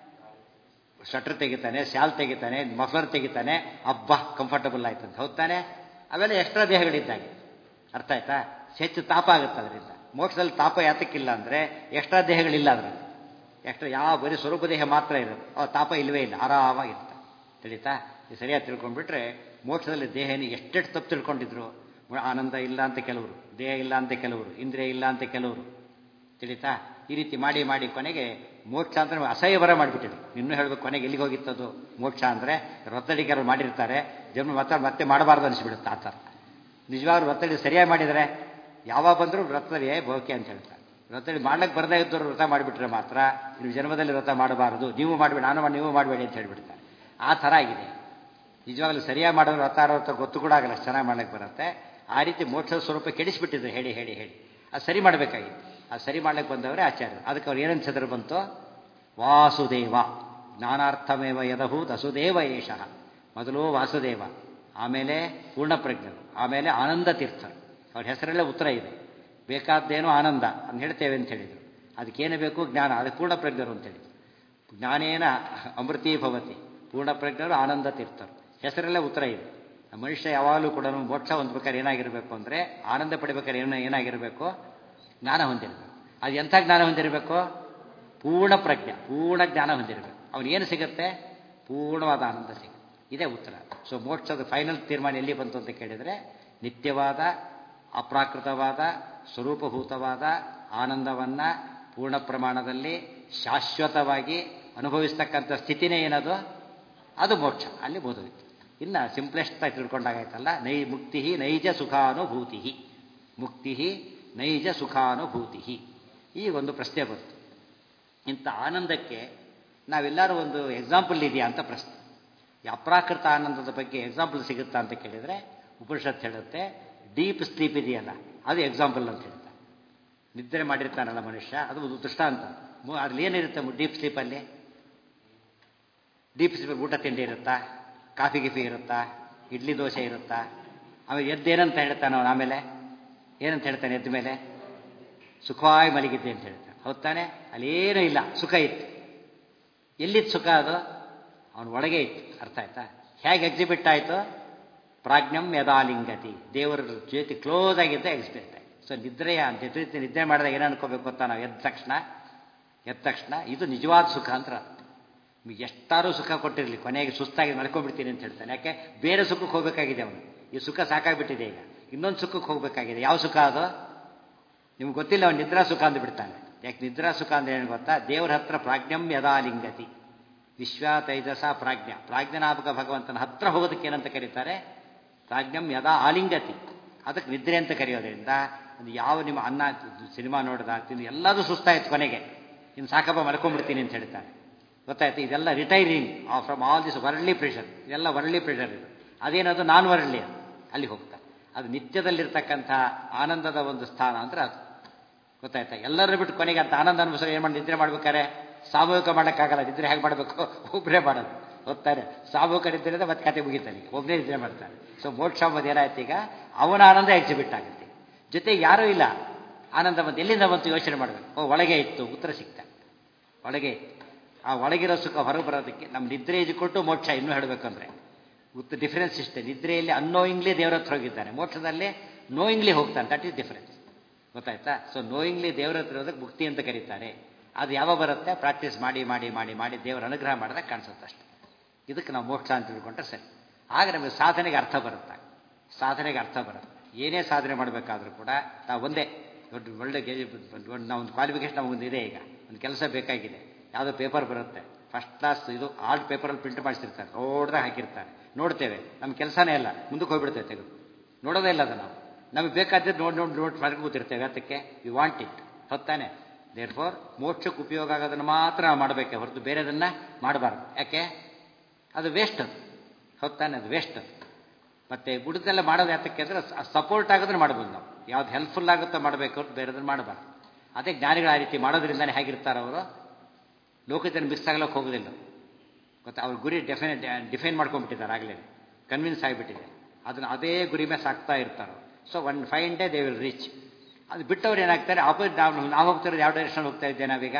[SPEAKER 1] ಶಟ್ರ್ ತೆಗಿತಾನೆ ಶಾಲ್ ತೆಗಿತಾನೆ ಮಫ್ಲರ್ ತೆಗಿತಾನೆ ಅಬ್ಬ ಕಂಫರ್ಟಬಲ್ ಆಯ್ತಂತ ಹೌದಾನೆ ಅವೆಲ್ಲ ಎಕ್ಸ್ಟ್ರಾ ದೇಹಗಳಿದ್ದಾಗೆ ಅರ್ಥ ಆಯ್ತಾ ಹೆಚ್ಚು ತಾಪ ಆಗುತ್ತೆ ಅದರಿಂದ ಮೋಕ್ಷದಲ್ಲಿ ತಾಪ ಯಾತಕ್ಕಿಲ್ಲ ಅಂದರೆ ಎಕ್ಸ್ಟ್ರಾ ದೇಹಗಳಿಲ್ಲ ಅದರಲ್ಲಿ ಎಕ್ಸ್ಟ್ರಾ ಯಾವ ಬರೀ ಸ್ವರೂಪ ದೇಹ ಮಾತ್ರ ಇರುತ್ತೆ ಅವ ತಾಪ ಇಲ್ಲವೇ ಇಲ್ಲ ಆರಾಮಾಗಿರುತ್ತೆ ತಿಳಿತಾ ಇದು ಸರಿಯಾಗಿ ತಿಳ್ಕೊಂಡ್ಬಿಟ್ರೆ ಮೋಕ್ಷದಲ್ಲಿ ದೇಹನ ಎಷ್ಟೆಷ್ಟು ತಪ್ಪು ತಿಳ್ಕೊಂಡಿದ್ರು ಆನಂದ ಇಲ್ಲ ಅಂತ ಕೆಲವರು ದೇಹ ಇಲ್ಲ ಅಂತ ಕೆಲವರು ಇಂದ್ರಿಯ ಇಲ್ಲ ಅಂತ ಕೆಲವರು ತಿಳಿತಾ ಈ ರೀತಿ ಮಾಡಿ ಮಾಡಿ ಕೊನೆಗೆ ಮೋಕ್ಷ ಅಂದರೆ ಅಸಹ್ಯ ಬರ ಮಾಡಿಬಿಟ್ಟಿದ್ರು ಇನ್ನೂ ಹೇಳಬೇಕು ಕೊನೆಗೆ ಎಲ್ಲಿಗೆ ಹೋಗಿತ್ತದು ಮೋಕ್ಷ ಅಂದರೆ ರೊತ್ತಡಿಗರು ಮಾಡಿರ್ತಾರೆ ಜನ್ಮ ಮತ್ತೆ ಮತ್ತೆ ಮಾಡಬಾರ್ದು ಅನಿಸ್ಬಿಡುತ್ತೆ ಆ ಥರ ನಿಜವಾಗ್ಲೂ ರೊತ್ತಡಿ ಸರಿಯಾಗಿ ಮಾಡಿದರೆ ಯಾವಾಗ ಬಂದರೂ ವ್ರತದಡಿಯೇ ಬೋಕೆ ಅಂತ ಹೇಳ್ತಾರೆ ವ್ರತಡಿ ಮಾಡ್ಲಿಕ್ಕೆ ಬರದೇ ಇದ್ದವರು ವ್ರತ ಮಾಡಿಬಿಟ್ರೆ ಮಾತ್ರ ನೀವು ಜನ್ಮದಲ್ಲಿ ವ್ರತ ಮಾಡಬಾರದು ನೀವು ಮಾಡಬೇಡಿ ನಾನು ಮಾಡಿ ನೀವು ಮಾಡಬೇಡಿ ಅಂತ ಹೇಳ್ಬಿಡ್ತಾರೆ ಆ ಥರ ಆಗಿದೆ ನಿಜವಾಗ್ಲೂ ಸರಿಯಾಗಿ ಮಾಡೋರು ವ್ರತ ವ್ರತ ಗೊತ್ತು ಕೂಡ ಆಗಲ್ಲ ಚೆನ್ನಾಗಿ ಮಾಡ್ಲಿಕ್ಕೆ ಬರುತ್ತೆ ಆ ರೀತಿ ಮೋಕ್ಷದ ಸ್ವರೂಪ ಕೆಡಿಸ್ಬಿಟ್ಟಿದ್ರು ಹೇಳಿ ಹೇಳಿ ಹೇಳಿ ಅದು ಸರಿ ಮಾಡಬೇಕಾಗಿತ್ತು ಅದು ಸರಿ ಮಾಡ್ಲಿಕ್ಕೆ ಬಂದವರೇ ಆಚಾರ್ಯರು ಅದಕ್ಕೆ ಅವ್ರು ಏನಂತ ಹೆಸರು ಬಂತು ವಾಸುದೇವ ಜ್ಞಾನಾರ್ಥಮೇವ ಯದಹು ದಸುದೇವ ಏಷ ಮೊದಲು ವಾಸುದೇವ ಆಮೇಲೆ ಪೂರ್ಣಪ್ರಜ್ಞರು ಆಮೇಲೆ ಆನಂದ ತೀರ್ಥರು ಅವ್ರ ಹೆಸರಲ್ಲೇ ಉತ್ತರ ಇದೆ ಬೇಕಾದ್ದೇನೋ ಆನಂದ ಅಂತ ಹೇಳ್ತೇವೆ ಅಂತ ಹೇಳಿದರು ಅದಕ್ಕೇನು ಬೇಕು ಜ್ಞಾನ ಅದಕ್ಕೆ ಪೂರ್ಣಪ್ರಜ್ಞರು ಅಂತ ಹೇಳಿದ್ರು ಜ್ಞಾನೇನ ಅಮೃತೀ ಭವತಿ ಪೂರ್ಣಪ್ರಜ್ಞರು ಆನಂದ ತೀರ್ಥರು ಹೆಸರಲ್ಲೇ ಉತ್ತರ ಇದೆ ಮನುಷ್ಯ ಯಾವಾಗಲೂ ಕೂಡ ಮೋಕ್ಷ ಹೊಂದ್ಬೇಕಾದ್ರೆ ಏನಾಗಿರಬೇಕು ಅಂದರೆ ಆನಂದ ಪಡಿಬೇಕಾದ್ರೆ ಏನು ಏನಾಗಿರಬೇಕು ಜ್ಞಾನ ಹೊಂದಿರಬೇಕು ಅದು ಎಂಥ ಜ್ಞಾನ ಹೊಂದಿರಬೇಕು ಪೂರ್ಣ ಪ್ರಜ್ಞೆ ಪೂರ್ಣ ಜ್ಞಾನ ಹೊಂದಿರಬೇಕು ಅವನಿಗೇನು ಸಿಗುತ್ತೆ ಪೂರ್ಣವಾದ ಆನಂದ ಸಿಗುತ್ತೆ ಇದೇ ಉತ್ತರ ಸೊ ಮೋಕ್ಷದ ಫೈನಲ್ ತೀರ್ಮಾನ ಎಲ್ಲಿ ಬಂತು ಅಂತ ಕೇಳಿದರೆ ನಿತ್ಯವಾದ ಅಪ್ರಾಕೃತವಾದ ಸ್ವರೂಪಭೂತವಾದ ಆನಂದವನ್ನು ಪೂರ್ಣ ಪ್ರಮಾಣದಲ್ಲಿ ಶಾಶ್ವತವಾಗಿ ಅನುಭವಿಸ್ತಕ್ಕಂಥ ಸ್ಥಿತಿನೇ ಏನದು ಅದು ಮೋಕ್ಷ ಅಲ್ಲಿ ಬೋಧವಿತ್ತು ಇನ್ನು ಸಿಂಪ್ಲೆಸ್ಟ್ ಆಗಿ ತಿಳ್ಕೊಂಡಾಗಾಯ್ತಲ್ಲ ನೈ ಮುಕ್ತಿ ನೈಜ ಸುಖಾನುಭೂತಿ ಮುಕ್ತಿ ನೈಜ ಸುಖಾನುಭೂತಿ ಈ ಒಂದು ಪ್ರಶ್ನೆ ಬಂತು ಇಂಥ ಆನಂದಕ್ಕೆ ನಾವೆಲ್ಲರೂ ಒಂದು ಎಕ್ಸಾಂಪಲ್ ಇದೆಯಾ ಅಂತ ಪ್ರಶ್ನೆ ಈ ಅಪ್ರಾಕೃತ ಆನಂದದ ಬಗ್ಗೆ ಎಕ್ಸಾಂಪಲ್ ಸಿಗುತ್ತಾ ಅಂತ ಕೇಳಿದರೆ ಉಪನಿಷತ್ ಹೇಳುತ್ತೆ ಡೀಪ್ ಸ್ಲೀಪ್ ಇದೆಯಲ್ಲ ಅದು ಎಕ್ಸಾಂಪಲ್ ಅಂತ ಹೇಳ್ತಾರೆ ನಿದ್ರೆ ಮಾಡಿರ್ತಾನಲ್ಲ ಮನುಷ್ಯ ಅದು ಒಂದು ದೃಷ್ಟಾಂತ ಅದ್ರಲ್ಲಿ ಏನಿರುತ್ತೆ ಡೀಪ್ ಸ್ಲೀಪಲ್ಲಿ ಡೀಪ್ ಸ್ಲೀಪ್ ಊಟ ತಿಂಡಿ ಇರುತ್ತಾ ಕಾಫಿ ಗಿಫಿ ಇರುತ್ತಾ ಇಡ್ಲಿ ದೋಸೆ ಇರುತ್ತಾ ಆಮೇಲೆ ಎದ್ದೇನಂತ ಹೇಳ್ತಾನೆ ಅವನು ಆಮೇಲೆ ಏನಂತ ಹೇಳ್ತಾನೆ ಎದ್ದ ಮೇಲೆ ಸುಖವಾಗಿ ಮಲಗಿದ್ದೆ ಅಂತ ಹೇಳ್ತಾನೆ ಹೌದಾನೆ ಅಲ್ಲೇನೂ ಇಲ್ಲ ಸುಖ ಇತ್ತು ಎಲ್ಲಿತ್ತು ಸುಖ ಅದು ಅವನ ಒಳಗೆ ಇತ್ತು ಅರ್ಥ ಆಯ್ತಾ ಹೇಗೆ ಎಕ್ಸಿಬಿಟ್ ಆಯಿತು ಪ್ರಾಜ್ಞಂ ಯದಾಲಿಂಗತಿ ದೇವರ ಜೊತೆ ಕ್ಲೋಸ್ ಆಗಿದ್ದ ಎಕ್ಸಿಬಿಟ್ ಆಯ್ತು ಸೊ ನಿದ್ರೆಯ ನಿದ್ರೆ ನಿದ್ರೆ ಮಾಡಿದಾಗ ಏನು ಅನ್ಕೋಬೇಕು ಗೊತ್ತಾ ನಾವು ಎದ್ದ ತಕ್ಷಣ ಎದ್ದ ತಕ್ಷಣ ಇದು ನಿಜವಾದ ಸುಖ ಅಂತ ನಿಮಗೆ ಎಷ್ಟಾರು ಸುಖ ಕೊಟ್ಟಿರಲಿ ಕೊನೆಗೆ ಸುಸ್ತಾಗಿ ಮಲ್ಕೊಂಡ್ಬಿಡ್ತೀನಿ ಅಂತ ಹೇಳ್ತಾನೆ ಯಾಕೆ ಬೇರೆ ಸುಖಕ್ಕೆ ಹೋಗಬೇಕಾಗಿದೆ ಅವನು ಈ ಸುಖ ಸಾಕಾಗ್ಬಿಟ್ಟಿದೆ ಈಗ ಇನ್ನೊಂದು ಸುಖಕ್ಕೆ ಹೋಗಬೇಕಾಗಿದೆ ಯಾವ ಸುಖ ಅದು ನಿಮ್ಗೆ ಗೊತ್ತಿಲ್ಲ ಅವನು ನಿದ್ರಾ ಸುಖ ಅಂತ ಬಿಡ್ತಾನೆ ಯಾಕೆ ನಿದ್ರಾ ಸುಖ ಅಂದ್ರೆ ಏನು ಗೊತ್ತಾ ದೇವರ ಹತ್ರ ಪ್ರಾಜ್ಞಂ ಯದಾಲಿಂಗತಿ ವಿಶ್ವ ತೈಜಸ ಪ್ರಾಜ್ಞ ಪ್ರಾಜ್ಞನಾಭಕ ಭಗವಂತನ ಹತ್ರ ಹೋಗೋದಕ್ಕೆ ಏನಂತ ಕರೀತಾರೆ ಪ್ರಾಜ್ಞಂ ಯದಾ ಆಲಿಂಗತಿ ಅದಕ್ಕೆ ನಿದ್ರೆ ಅಂತ ಕರೆಯೋದ್ರಿಂದ ಅದು ಯಾವ ನಿಮ್ಮ ಅನ್ನ ಸಿನಿಮಾ ನೋಡ್ದ ತಿಂದು ಎಲ್ಲದೂ ಸುಸ್ತಾಯ್ತು ಕೊನೆಗೆ ಇನ್ನು ಸಾಕಪ್ಪ ಮಲ್ಕೊಂಡ್ಬಿಡ್ತೀನಿ ಅಂತ ಹೇಳ್ತಾನೆ ಗೊತ್ತಾಯ್ತು ಇದೆಲ್ಲ retiring from all this worldly pressure ಇದೆಲ್ಲ ವರ್ಲ್ಡ್ಲಿ ಪ್ರೆಷರ್ ಇದು ಅದೇನದು ನಾನ್ ವರ್ಲ್ಡ್ಲಿ ಅದು ಅಲ್ಲಿ ಹೋಗ್ತಾರೆ ಅದು ನಿತ್ಯದಲ್ಲಿರ್ತಕ್ಕಂಥ ಆನಂದದ ಒಂದು ಸ್ಥಾನ ಅಂದ್ರೆ ಅದು ಗೊತ್ತಾಯ್ತಾ ಎಲ್ಲರೂ ಬಿಟ್ಟು ಕೊನೆಗೆ ಅಂತ ಆನಂದ ಅನುಭವಿಸೋ ಏನು ಮಾಡಿ ನಿದ್ರೆ ಮಾಡ್ಬೇಕಾರೆ ಸಾಮೂಹಿಕ ಮಾಡೋಕ್ಕಾಗಲ್ಲ ನಿದ್ರೆ ಹೇಗೆ ಮಾಡಬೇಕು ಒಬ್ಬರೇ ಮಾಡೋದು ಹೋಗ್ತಾರೆ ಸಾಮೂಹಿಕ ನಿದ್ರೆ ಅಂದ್ರೆ ಮತ್ತೆ ಕತೆ ಮುಗಿತಾನೆ ಒಬ್ಬನೇ ನಿದ್ರೆ ಮಾಡ್ತಾನೆ ಸೊ ಮೋಕ್ಷ ಅಂಬೋದು ಏನಾಯ್ತು ಈಗ ಅವನ ಆನಂದ ಎಕ್ಸಿಬಿಟ್ ಆಗುತ್ತೆ ಜೊತೆಗೆ ಯಾರೂ ಇಲ್ಲ ಆನಂದ ಬಂತು ಎಲ್ಲಿಂದ ಬಂತು ಯೋಚನೆ ಮಾಡಬೇಕು ಓ ಒಳಗೆ ಇತ್ತು ಉತ್ತರ ಸಿಗ್ತಾ ಒಳಗೆ ಇತ್ತು ಆ ಒಳಗಿರೋ ಸುಖ ಹೊರಗೆ ಬರೋದಕ್ಕೆ ನಮ್ಮ ನಿದ್ರೆ ಕೊಟ್ಟು ಮೋಕ್ಷ ಇನ್ನೂ ಹೇಳಬೇಕಂದ್ರೆ ಉತ್ ಡಿಫರೆನ್ಸ್ ಇಷ್ಟೇ ನಿದ್ರೆಯಲ್ಲಿ ಅನ್ನೋಯಿಂಗ್ಲಿ ದೇವರ ಹತ್ರ ಹೋಗಿದ್ದಾನೆ ಮೋಕ್ಷದಲ್ಲಿ ನೋಯಿಂಗ್ಲಿ ಹೋಗ್ತಾನೆ ದಟ್ ಈಸ್ ಡಿಫರೆನ್ಸ್ ಗೊತ್ತಾಯ್ತಾ ಸೊ ನೋಯಿಂಗ್ಲಿ ದೇವರ ಹತ್ರ ಇರೋದಕ್ಕೆ ಮುಕ್ತಿ ಅಂತ ಕರೀತಾರೆ ಅದು ಯಾವಾಗ ಬರುತ್ತೆ ಪ್ರಾಕ್ಟೀಸ್ ಮಾಡಿ ಮಾಡಿ ಮಾಡಿ ಮಾಡಿ ದೇವರ ಅನುಗ್ರಹ ಮಾಡಿದಾಗ ಕಾಣಿಸುತ್ತೆ ಅಷ್ಟೇ ಇದಕ್ಕೆ ನಾವು ಮೋಕ್ಷ ಅಂತ ತಿಳ್ಕೊಂಡ್ರೆ ಸರಿ ಆಗ ನಮಗೆ ಸಾಧನೆಗೆ ಅರ್ಥ ಬರುತ್ತೆ ಸಾಧನೆಗೆ ಅರ್ಥ ಬರುತ್ತೆ ಏನೇ ಸಾಧನೆ ಮಾಡಬೇಕಾದ್ರೂ ಕೂಡ ನಾವು ಒಂದೇ ದೊಡ್ಡ ಒಳ್ಳೆ ನಾವು ಒಂದು ಕ್ವಾಲಿಫಿಕೇಶನ್ ನಮಗೊಂದು ಇದೆ ಈಗ ಒಂದು ಕೆಲಸ ಬೇಕಾಗಿದೆ ಯಾವುದೋ ಪೇಪರ್ ಬರುತ್ತೆ ಫಸ್ಟ್ ಕ್ಲಾಸ್ ಇದು ಆಲ್ಟ್ ಪೇಪರಲ್ಲಿ ಪ್ರಿಂಟ್ ಮಾಡಿಸಿರ್ತಾರೆ ನೋಡ್ದಾಗ ಹಾಕಿರ್ತಾರೆ ನೋಡ್ತೇವೆ ನಮ್ಮ ಕೆಲಸನೇ ಇಲ್ಲ ಮುಂದಕ್ಕೆ ಹೋಗ್ಬಿಡ್ತೇವೆ ತೆಗೆದು ನೋಡೋದೇ ಇಲ್ಲ ಅದು ನಾವು ನಮಗೆ ಬೇಕಾದ್ರೆ ನೋಡಿ ನೋಡಿ ನೋಡಿ ಮಾಡಿ ಕೂತಿರ್ತೇವೆ ಅದಕ್ಕೆ ವಿ ವಾಂಟ್ ಇಟ್ ಹೊತ್ತಾನೆ ದೇರ್ ಫೋರ್ ಮೋಕ್ಷಕ್ಕೆ ಉಪಯೋಗ ಆಗೋದನ್ನು ಮಾತ್ರ ನಾವು ಮಾಡಬೇಕೆ ಹೊರತು ಬೇರೆದನ್ನು ಮಾಡಬಾರ್ದು ಯಾಕೆ ಅದು ವೇಸ್ಟ್ ಅದು ಹೊತ್ತಾನೆ ಅದು ವೇಸ್ಟ್ ಅದು ಮತ್ತೆ ಗುಡದೆಲ್ಲ ಮಾಡೋದು ಯಾತಕ್ಕೆ ಅಂದರೆ ಸಪೋರ್ಟ್ ಆಗೋದನ್ನ ಮಾಡ್ಬೋದು ನಾವು ಯಾವ್ದು ಹೆಲ್ಪ್ಫುಲ್ ಆಗುತ್ತೋ ಮಾಡಬೇಕು ಹೊರತು ಬೇರೆದನ್ನು ಮಾಡಬಾರ್ದು ಅದೇ ಜ್ಞಾನಿಗಳು ಆ ರೀತಿ ಮಾಡೋದ್ರಿಂದನೇ ಹೇಗಿರ್ತಾರೆ ಅವರು ಲೋಕದಲ್ಲಿ ಮಿಕ್ಸ್ ಆಗಲಿಕ್ಕೆ ಹೋಗೋದಿಲ್ಲ ಗೊತ್ತಾ ಅವ್ರ ಗುರಿ ಡೆಫಿನೆಟ್ ಡಿಫೈನ್ ಮಾಡ್ಕೊಂಡ್ಬಿಟ್ಟಿದ್ದಾರೆ ಆಗಲೇ ಕನ್ವಿನ್ಸ್ ಆಗಿಬಿಟ್ಟಿದೆ ಅದನ್ನು ಅದೇ ಗುರಿ ಮೇಲೆ ಸಾಕ್ತಾ ಇರ್ತಾರೆ so one fine day they will reach ಅದು ಬಿಟ್ಟವ್ರು ಏನಾಗ್ತಾರೆ ಆಪೋಸಿಟ್ ನಾವು ನಾವು ಹೋಗ್ತಿರೋದು ಯಾವ ಡೈರೆಕ್ಷನ್ ಹೋಗ್ತಾ ಇದ್ದೇವೆ ನಾವೀಗ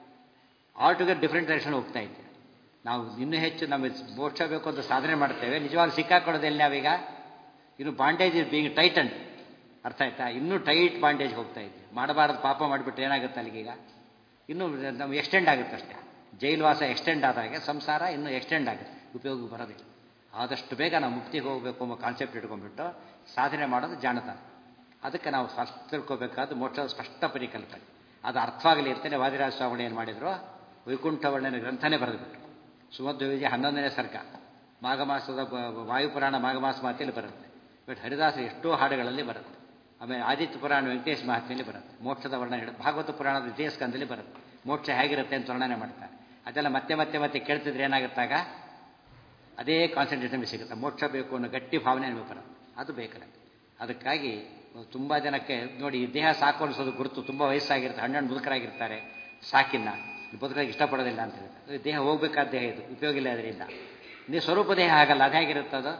[SPEAKER 1] ಆಲ್ ಟುಗೆದರ್ ಡಿಫ್ರೆಂಟ್ ಡೈರೆಕ್ಷನ್ ಹೋಗ್ತಾ ಇದ್ದೇವೆ ನಾವು ಇನ್ನೂ ಹೆಚ್ಚು ನಮಗೆ ಮೋಕ್ಷ ಬೇಕು ಅಂತ ಸಾಧನೆ ಮಾಡ್ತೇವೆ ನಿಜವಾಗಿ ಸಿಕ್ಕಾಕೊಳ್ಳೋದೆಲ್ಲಿ ನಾವೀಗ ಇನ್ನು ಬಾಂಡೇಜ್ ಇಸ್ ಬೀಂಗ್ ಟೈಟನ್ ಅರ್ಥ ಆಯ್ತಾ ಇನ್ನೂ ಟೈಟ್ ಬಾಂಡೇಜ್ ಹೋಗ್ತಾ ಇದ್ದೆ ಮಾಡಬಾರದು ಪಾಪ ಮಾಡಿಬಿಟ್ರೆ ಏನಾಗುತ್ತೆ ಅಲ್ಲಿಗೀಗ ಇನ್ನೂ ನಮ್ಗೆ ಎಕ್ಸ್ಟೆಂಡ್ ಆಗುತ್ತೆ ಅಷ್ಟೇ ಜೈಲುವಾಸ ಎಕ್ಸ್ಟೆಂಡ್ ಆದಾಗೆ ಸಂಸಾರ ಇನ್ನೂ ಎಕ್ಸ್ಟೆಂಡ್ ಆಗುತ್ತೆ ಉಪಯೋಗ ಬರೋದಿಲ್ಲ ಆದಷ್ಟು ಬೇಗ ನಾವು ಮುಕ್ತಿಗೆ ಹೋಗಬೇಕು ಅನ್ನೋ ಕಾನ್ಸೆಪ್ಟ್ ಇಟ್ಕೊಂಡ್ಬಿಟ್ಟು ಸಾಧನೆ ಮಾಡೋದು ಜಾಣತಾನ ಅದಕ್ಕೆ ನಾವು ಫಸ್ಟ್ ತಿಳ್ಕೋಬೇಕಾದ ಮೋಕ್ಷದ ಸ್ಪಷ್ಟ ಪರಿಕಲ್ಪನೆ ಅದು ಅರ್ಥವಾಗಲಿ ಅಂತಲೇ ವಾದಿರಾಜ ಸ್ವಾಮಿ ಏನು ಮಾಡಿದ್ರು ವೈಕುಂಠ ವರ್ಣನ ಗ್ರಂಥನೇ ಬರೆದುಬಿಟ್ರು ಸುಮಧ್ವ ವಿಜಯ ಹನ್ನೊಂದನೇ ಸರ್ಗ ಮಾಘಮಾಸದ ವಾಯುಪುರಾಣ ಮಾಘಮಾಸ ಮಾತೆಯಲ್ಲಿ ಬರುತ್ತೆ ಬಟ್ ಹರಿದಾಸ ಎಷ್ಟೋ ಹಾಡುಗಳಲ್ಲಿ ಬರುತ್ತೆ ಆಮೇಲೆ ಆದಿತ್ಯ ಪುರಾಣ ವೆಂಕಟೇಶ ಮಹಾತ್ಮೆಯಲ್ಲಿ ಬರುತ್ತೆ ಮೋಕ್ಷದ ವರ್ಣನೆ ಹೇಳಿ ಭಾಗವತ ಪುರಾಣದ ದ್ವಿತೀಯ ಸ್ಕಂದಲ್ಲಿ ಬರುತ್ತೆ ಮೋಕ್ಷ ಹೇಗಿರುತ್ತೆ ಅಂತ ವರ್ಣನೆ ಮಾಡ್ತಾರೆ ಅದೆಲ್ಲ ಮತ್ತೆ ಮತ್ತೆ ಮತ್ತೆ ಕೇಳ್ತಿದ್ರೆ ಏನಾಗುತ್ತಾಗ ಅದೇ ಕಾನ್ಸಂಟ್ರೇಷನ್ ಸಿಗುತ್ತೆ ಮೋಕ್ಷ ಬೇಕು ಅನ್ನೋ ಗಟ್ಟಿ ಭಾವನೆ ನಮಗೆ ಬರುತ್ತೆ ಅದು ಬೇಕು ಅದಕ್ಕಾಗಿ ತುಂಬ ಜನಕ್ಕೆ ನೋಡಿ ಈ ದೇಹ ಸಾಕು ಅನಿಸೋದು ಗುರುತು ತುಂಬ ವಯಸ್ಸಾಗಿರುತ್ತೆ ಹಣ್ಣು ಮುದುಕರಾಗಿರ್ತಾರೆ ಸಾಕಿನ್ನ ಬದುಕಾಗಿ ಇಷ್ಟಪಡೋದಿಲ್ಲ ಅಂತ ಹೇಳ್ತಾರೆ ದೇಹ ಹೋಗ್ಬೇಕಾದ ದೇಹ ಇದು ಉಪಯೋಗ ಇಲ್ಲ ಅದರಿಂದ ನೀವು ಸ್ವರೂಪ ದೇಹ ಆಗಲ್ಲ ಅದು ಹೇಗಿರುತ್ತದು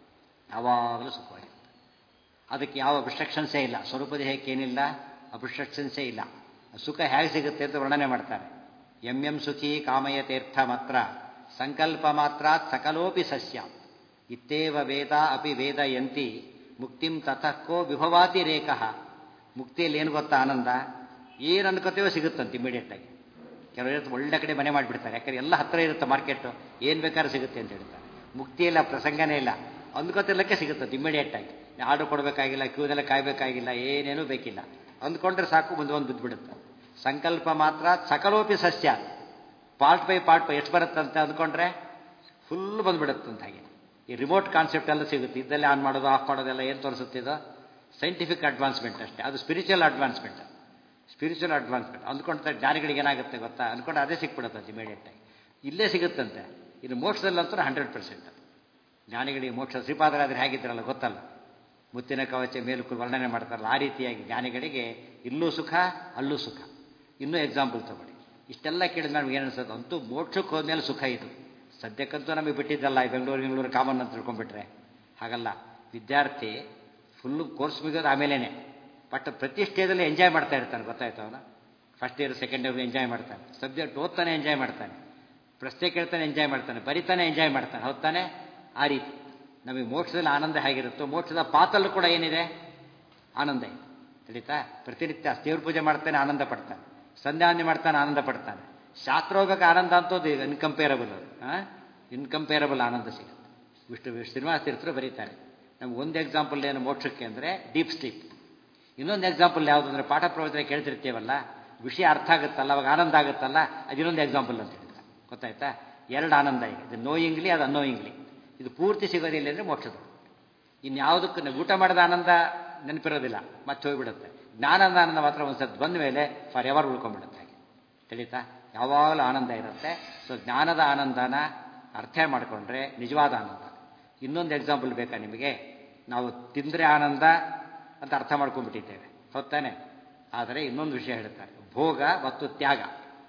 [SPEAKER 1] ಯಾವಾಗಲೂ ಸುಖವಾಗಿರುತ್ತೆ ಅದಕ್ಕೆ ಯಾವ ಅಬ್ಸ್ಟ್ರಕ್ಷನ್ಸೇ ಇಲ್ಲ ಸ್ವರೂಪ ದೇಹಕ್ಕೆ ಏನಿಲ್ಲ ಅಬ್ಸ್ಟ್ರಕ್ಷನ್ಸೇ ಇಲ್ಲ ಸುಖ ಹೇಗೆ ಸಿಗುತ್ತೆ ಅಂತ ವರ್ಣನೆ ಮಾಡ್ತಾರೆ ಎಂ ಎಂ ಸುಖಿ ಕಾಮಯ ತೀರ್ಥ ಮಾತ್ರ ಸಂಕಲ್ಪ ಮಾತ್ರ ಸಕಲೋಪಿ ಸಸ್ಯ ಇತ್ತೇವ ವೇದ ಅಪಿ ವೇದಯಂತಿ ಮುಕ್ತಿಂ ತತಃಕೋ ವಿಭವಾತಿ ರೇಖಃ ಮುಕ್ತಿಯಲ್ಲಿ ಏನು ಗೊತ್ತಾ ಆನಂದ ಏನು ಅನ್ಕೋತೀವೋ ಸಿಗುತ್ತಂತೆ ಇಮಿಡಿಯೇಟಾಗಿ ಕೆಲವರು ಒಳ್ಳೆ ಕಡೆ ಮನೆ ಮಾಡಿಬಿಡ್ತಾರೆ ಯಾಕಂದ್ರೆ ಎಲ್ಲ ಹತ್ತಿರ ಇರುತ್ತೆ ಮಾರ್ಕೆಟು ಏನು ಬೇಕಾದ್ರೂ ಸಿಗುತ್ತೆ ಅಂತ ಹೇಳ್ತಾರೆ ಮುಕ್ತಿಯಲ್ಲ ಪ್ರಸಂಗನೇ ಇಲ್ಲ ಅಂದ್ಕೋತಿರ್ಲಕ್ಕೆ ಸಿಗುತ್ತದೆ ಇಮಿಡಿಯೇಟಾಗಿ ಆರ್ಡರ್ ಕೊಡಬೇಕಾಗಿಲ್ಲ ಕ್ಯೂದೆಲ್ಲ ಕಾಯಬೇಕಾಗಿಲ್ಲ ಏನೇನೂ ಬೇಕಿಲ್ಲ ಅಂದ್ಕೊಂಡ್ರೆ ಸಾಕು ಮುಂದೆ ಒಂದು ಬಿದ್ದುಬಿಡುತ್ತೆ ಸಂಕಲ್ಪ ಮಾತ್ರ ಸಕಲೋಪಿ ಸಸ್ಯ ಪಾರ್ಟ್ ಬೈ ಪಾರ್ಟ್ ಎಷ್ಟು ಬರುತ್ತಂತ ಅಂದ್ಕೊಂಡ್ರೆ ಫುಲ್ ಬಂದ್ಬಿಡುತ್ತಂತ ಹಾಗೆ ಈ ರಿಮೋಟ್ ಕಾನ್ಸೆಪ್ಟ್ ಎಲ್ಲ ಸಿಗುತ್ತೆ ಇದ್ದಲ್ಲೇ ಆನ್ ಮಾಡೋದು ಆಫ್ ಮಾಡೋದೆಲ್ಲ ಏನು ತೋರಿಸುತ್ತಿದೋ ಸೈಂಟಿಫಿಕ್ ಅಡ್ವಾನ್ಸ್ಮೆಂಟ್ ಅಷ್ಟೇ ಅದು ಸ್ಪಿರಿಚುವಲ್ ಅಡ್ವಾನ್ಸ್ಮೆಂಟ್ ಸ್ಪಿರಿಚುವಲ್ ಅಡ್ವಾನ್ಸ್ಮೆಂಟ್ ಅಂದ್ಕೊಂಡ್ರೆ ಜ್ಞಾನಿಗಳಿಗೆ ಏನಾಗುತ್ತೆ ಗೊತ್ತಾ ಅಂದ್ಕೊಂಡು ಅದೇ ಸಿಕ್ಬಿಡುತ್ತೆ ಇಮಿಡಿಯೇಟಾಗಿ ಇಲ್ಲೇ ಸಿಗುತ್ತಂತೆ ಇದು ಮೋಕ್ಷದಲ್ಲಂತೂ ಹಂಡ್ರೆಡ್ ಪರ್ಸೆಂಟ್ ಜ್ಞಾನಿಗಳಿಗೆ ಮೋಕ್ಷ ಶ್ರೀಪಾದರಾದ್ರೆ ಹೇಗಿದ್ರಲ್ಲ ಗೊತ್ತಲ್ಲ ಮುತ್ತಿನ ಕವಚ ಮೇಲುಕು ವರ್ಣನೆ ಮಾಡ್ತಾರಲ್ಲ ಆ ರೀತಿಯಾಗಿ ಜ್ಞಾನಿಗಳಿಗೆ ಇಲ್ಲೂ ಸುಖ ಅಲ್ಲೂ ಸುಖ ಇನ್ನೂ ಎಕ್ಸಾಂಪಲ್ ತಗೊಳ್ಳಿ ಇಷ್ಟೆಲ್ಲ ಕೇಳಿದ ನಮ್ಗೆ ಏನು ಅನ್ಸುತ್ತೆ ಅಂತೂ ಮೋಕ್ಷಕ್ಕೆ ಹೋದ್ಮೇಲೆ ಸುಖ ಇದು ಸದ್ಯಕ್ಕಂತೂ ನಮಗೆ ಬಿಟ್ಟಿದ್ದಲ್ಲ ಈ ಬೆಂಗಳೂರು ಬೆಂಗಳೂರು ಕಾಮನ್ ಅಂತ ತಿಳ್ಕೊಂಡ್ಬಿಟ್ರೆ ಹಾಗಲ್ಲ ವಿದ್ಯಾರ್ಥಿ ಫುಲ್ಲು ಕೋರ್ಸ್ ಮುಗಿಯೋದು ಆಮೇಲೆ ಬಟ್ ಪ್ರತಿ ಸ್ಟೇಜಲ್ಲಿ ಎಂಜಾಯ್ ಮಾಡ್ತಾ ಇರ್ತಾನೆ ಗೊತ್ತಾಯ್ತು ಅವನು first year second year enjoy ಮಾಡ್ತಾನೆ ಸಬ್ಜೆಕ್ಟ್ ಓದ್ತಾನೆ ಎಂಜಾಯ್ ಮಾಡ್ತಾನೆ ಪ್ರಶ್ನೆ ಕೇಳ್ತಾನೆ ಎಂಜಾಯ್ ಮಾಡ್ತಾನೆ ಬರಿತಾನೆ ಎಂಜಾಯ್ ಮಾಡ್ತಾನೆ ಹೌದಾನೆ ಆ ರೀತಿ ನಮಗೆ ಮೋಕ್ಷದಲ್ಲಿ ಆನಂದ ಹೇಗಿರುತ್ತೋ ಮೋಕ್ಷದ ಪಾತಲ್ಲೂ ಕೂಡ ಏನಿದೆ ಆನಂದ ಇದೆ ತಿಳಿತಾ ಪ್ರತಿನಿತ್ಯ ದೇವ್ರ ಪೂಜೆ ಮಾಡ್ತಾನೆ ಆನಂದ ಪಡ್ತಾನೆ ಸಂಧ್ಯಾವಂದನೆ ಮಾಡ್ತಾನೆ ಆನಂದ ಪಡ್ತಾನೆ ಶಾಸ್ತ್ರೋಗಕ್ಕೆ ಆನಂದ ಅಂತೋದು ಇನ್ಕಂಪೇರಬಲ್ ಅದು ಇನ್ಕಂಪೇರಬಲ್ ಆನಂದ ಸಿಗುತ್ತೆ ವಿಷ್ಣು ಶ್ರೀನಿವಾಸ ತೀರ್ಥರು ಬರೀತಾರೆ ನಮ್ಗೆ ಒಂದು ಎಕ್ಸಾಂಪಲ್ ಏನು ಮೋಕ್ಷಕ್ಕೆ ಅಂದರೆ ಡೀಪ್ ಸ್ಲೀಪ್ ಇನ್ನೊಂದು ಎಕ್ಸಾಂಪಲ್ ಯಾವುದು ಅಂದರೆ ಪಾಠ ಪ್ರವಚನ ಕೇಳ್ತಿರ್ತೀವಲ್ಲ ವಿಷಯ ಅರ್ಥ ಆಗುತ್ತಲ್ಲ ಅವಾಗ ಆನಂದ ಆಗುತ್ತಲ್ಲ ಅದು ಇನ್ನೊಂದು ಎಕ್ಸಾಂಪಲ್ ಅಂತ ಹೇಳ್ತಾರೆ ಗೊತ್ತಾಯ್ತಾ ಎರಡು ಆನಂದ ಇದೆ ಇದು ನೋಯಿಂಗ್ಲಿ ಅದು ಅನ್ನೋಯಿಂಗ್ಲಿ ಇದು ಪೂರ್ತಿ ಸಿಗೋದಿಲ್ಲ ಅಂದರೆ ಮೋಕ್ಷದ ಇನ್ಯಾವುದಕ್ಕೂ ನಾವು ಊಟ ಮಾಡಿದ ಆನಂದ ನೆನಪಿರೋದಿಲ್ಲ ಮತ್ತೆ ಹೋಗ್ಬಿಡುತ್ತೆ ಜ್ಞಾನದ ಆನಂದ ಮಾತ್ರ ಒಂದು ಸತ್ ಬಂದ ಮೇಲೆ ಫಾರ್ ಎವರ್ ಉಳ್ಕೊಂಡ್ಬಿಡುತ್ತೆ ಹಾಗೆ ತಿಳಿತಾ ಯಾವಾಗಲೂ ಆನಂದ ಇರುತ್ತೆ ಸೊ ಜ್ಞಾನದ ಆನಂದನ ಅರ್ಥ ಮಾಡಿಕೊಂಡ್ರೆ ನಿಜವಾದ ಆನಂದ ಇನ್ನೊಂದು ಎಕ್ಸಾಂಪಲ್ ಬೇಕಾ ನಿಮಗೆ ನಾವು ತಿಂದರೆ ಆನಂದ ಅಂತ ಅರ್ಥ ಮಾಡ್ಕೊಂಡ್ಬಿಟ್ಟಿದ್ದೇವೆ ಹೊತ್ತಾನೆ ಆದರೆ ಇನ್ನೊಂದು ವಿಷಯ ಹೇಳ್ತಾರೆ ಭೋಗ ಮತ್ತು ತ್ಯಾಗ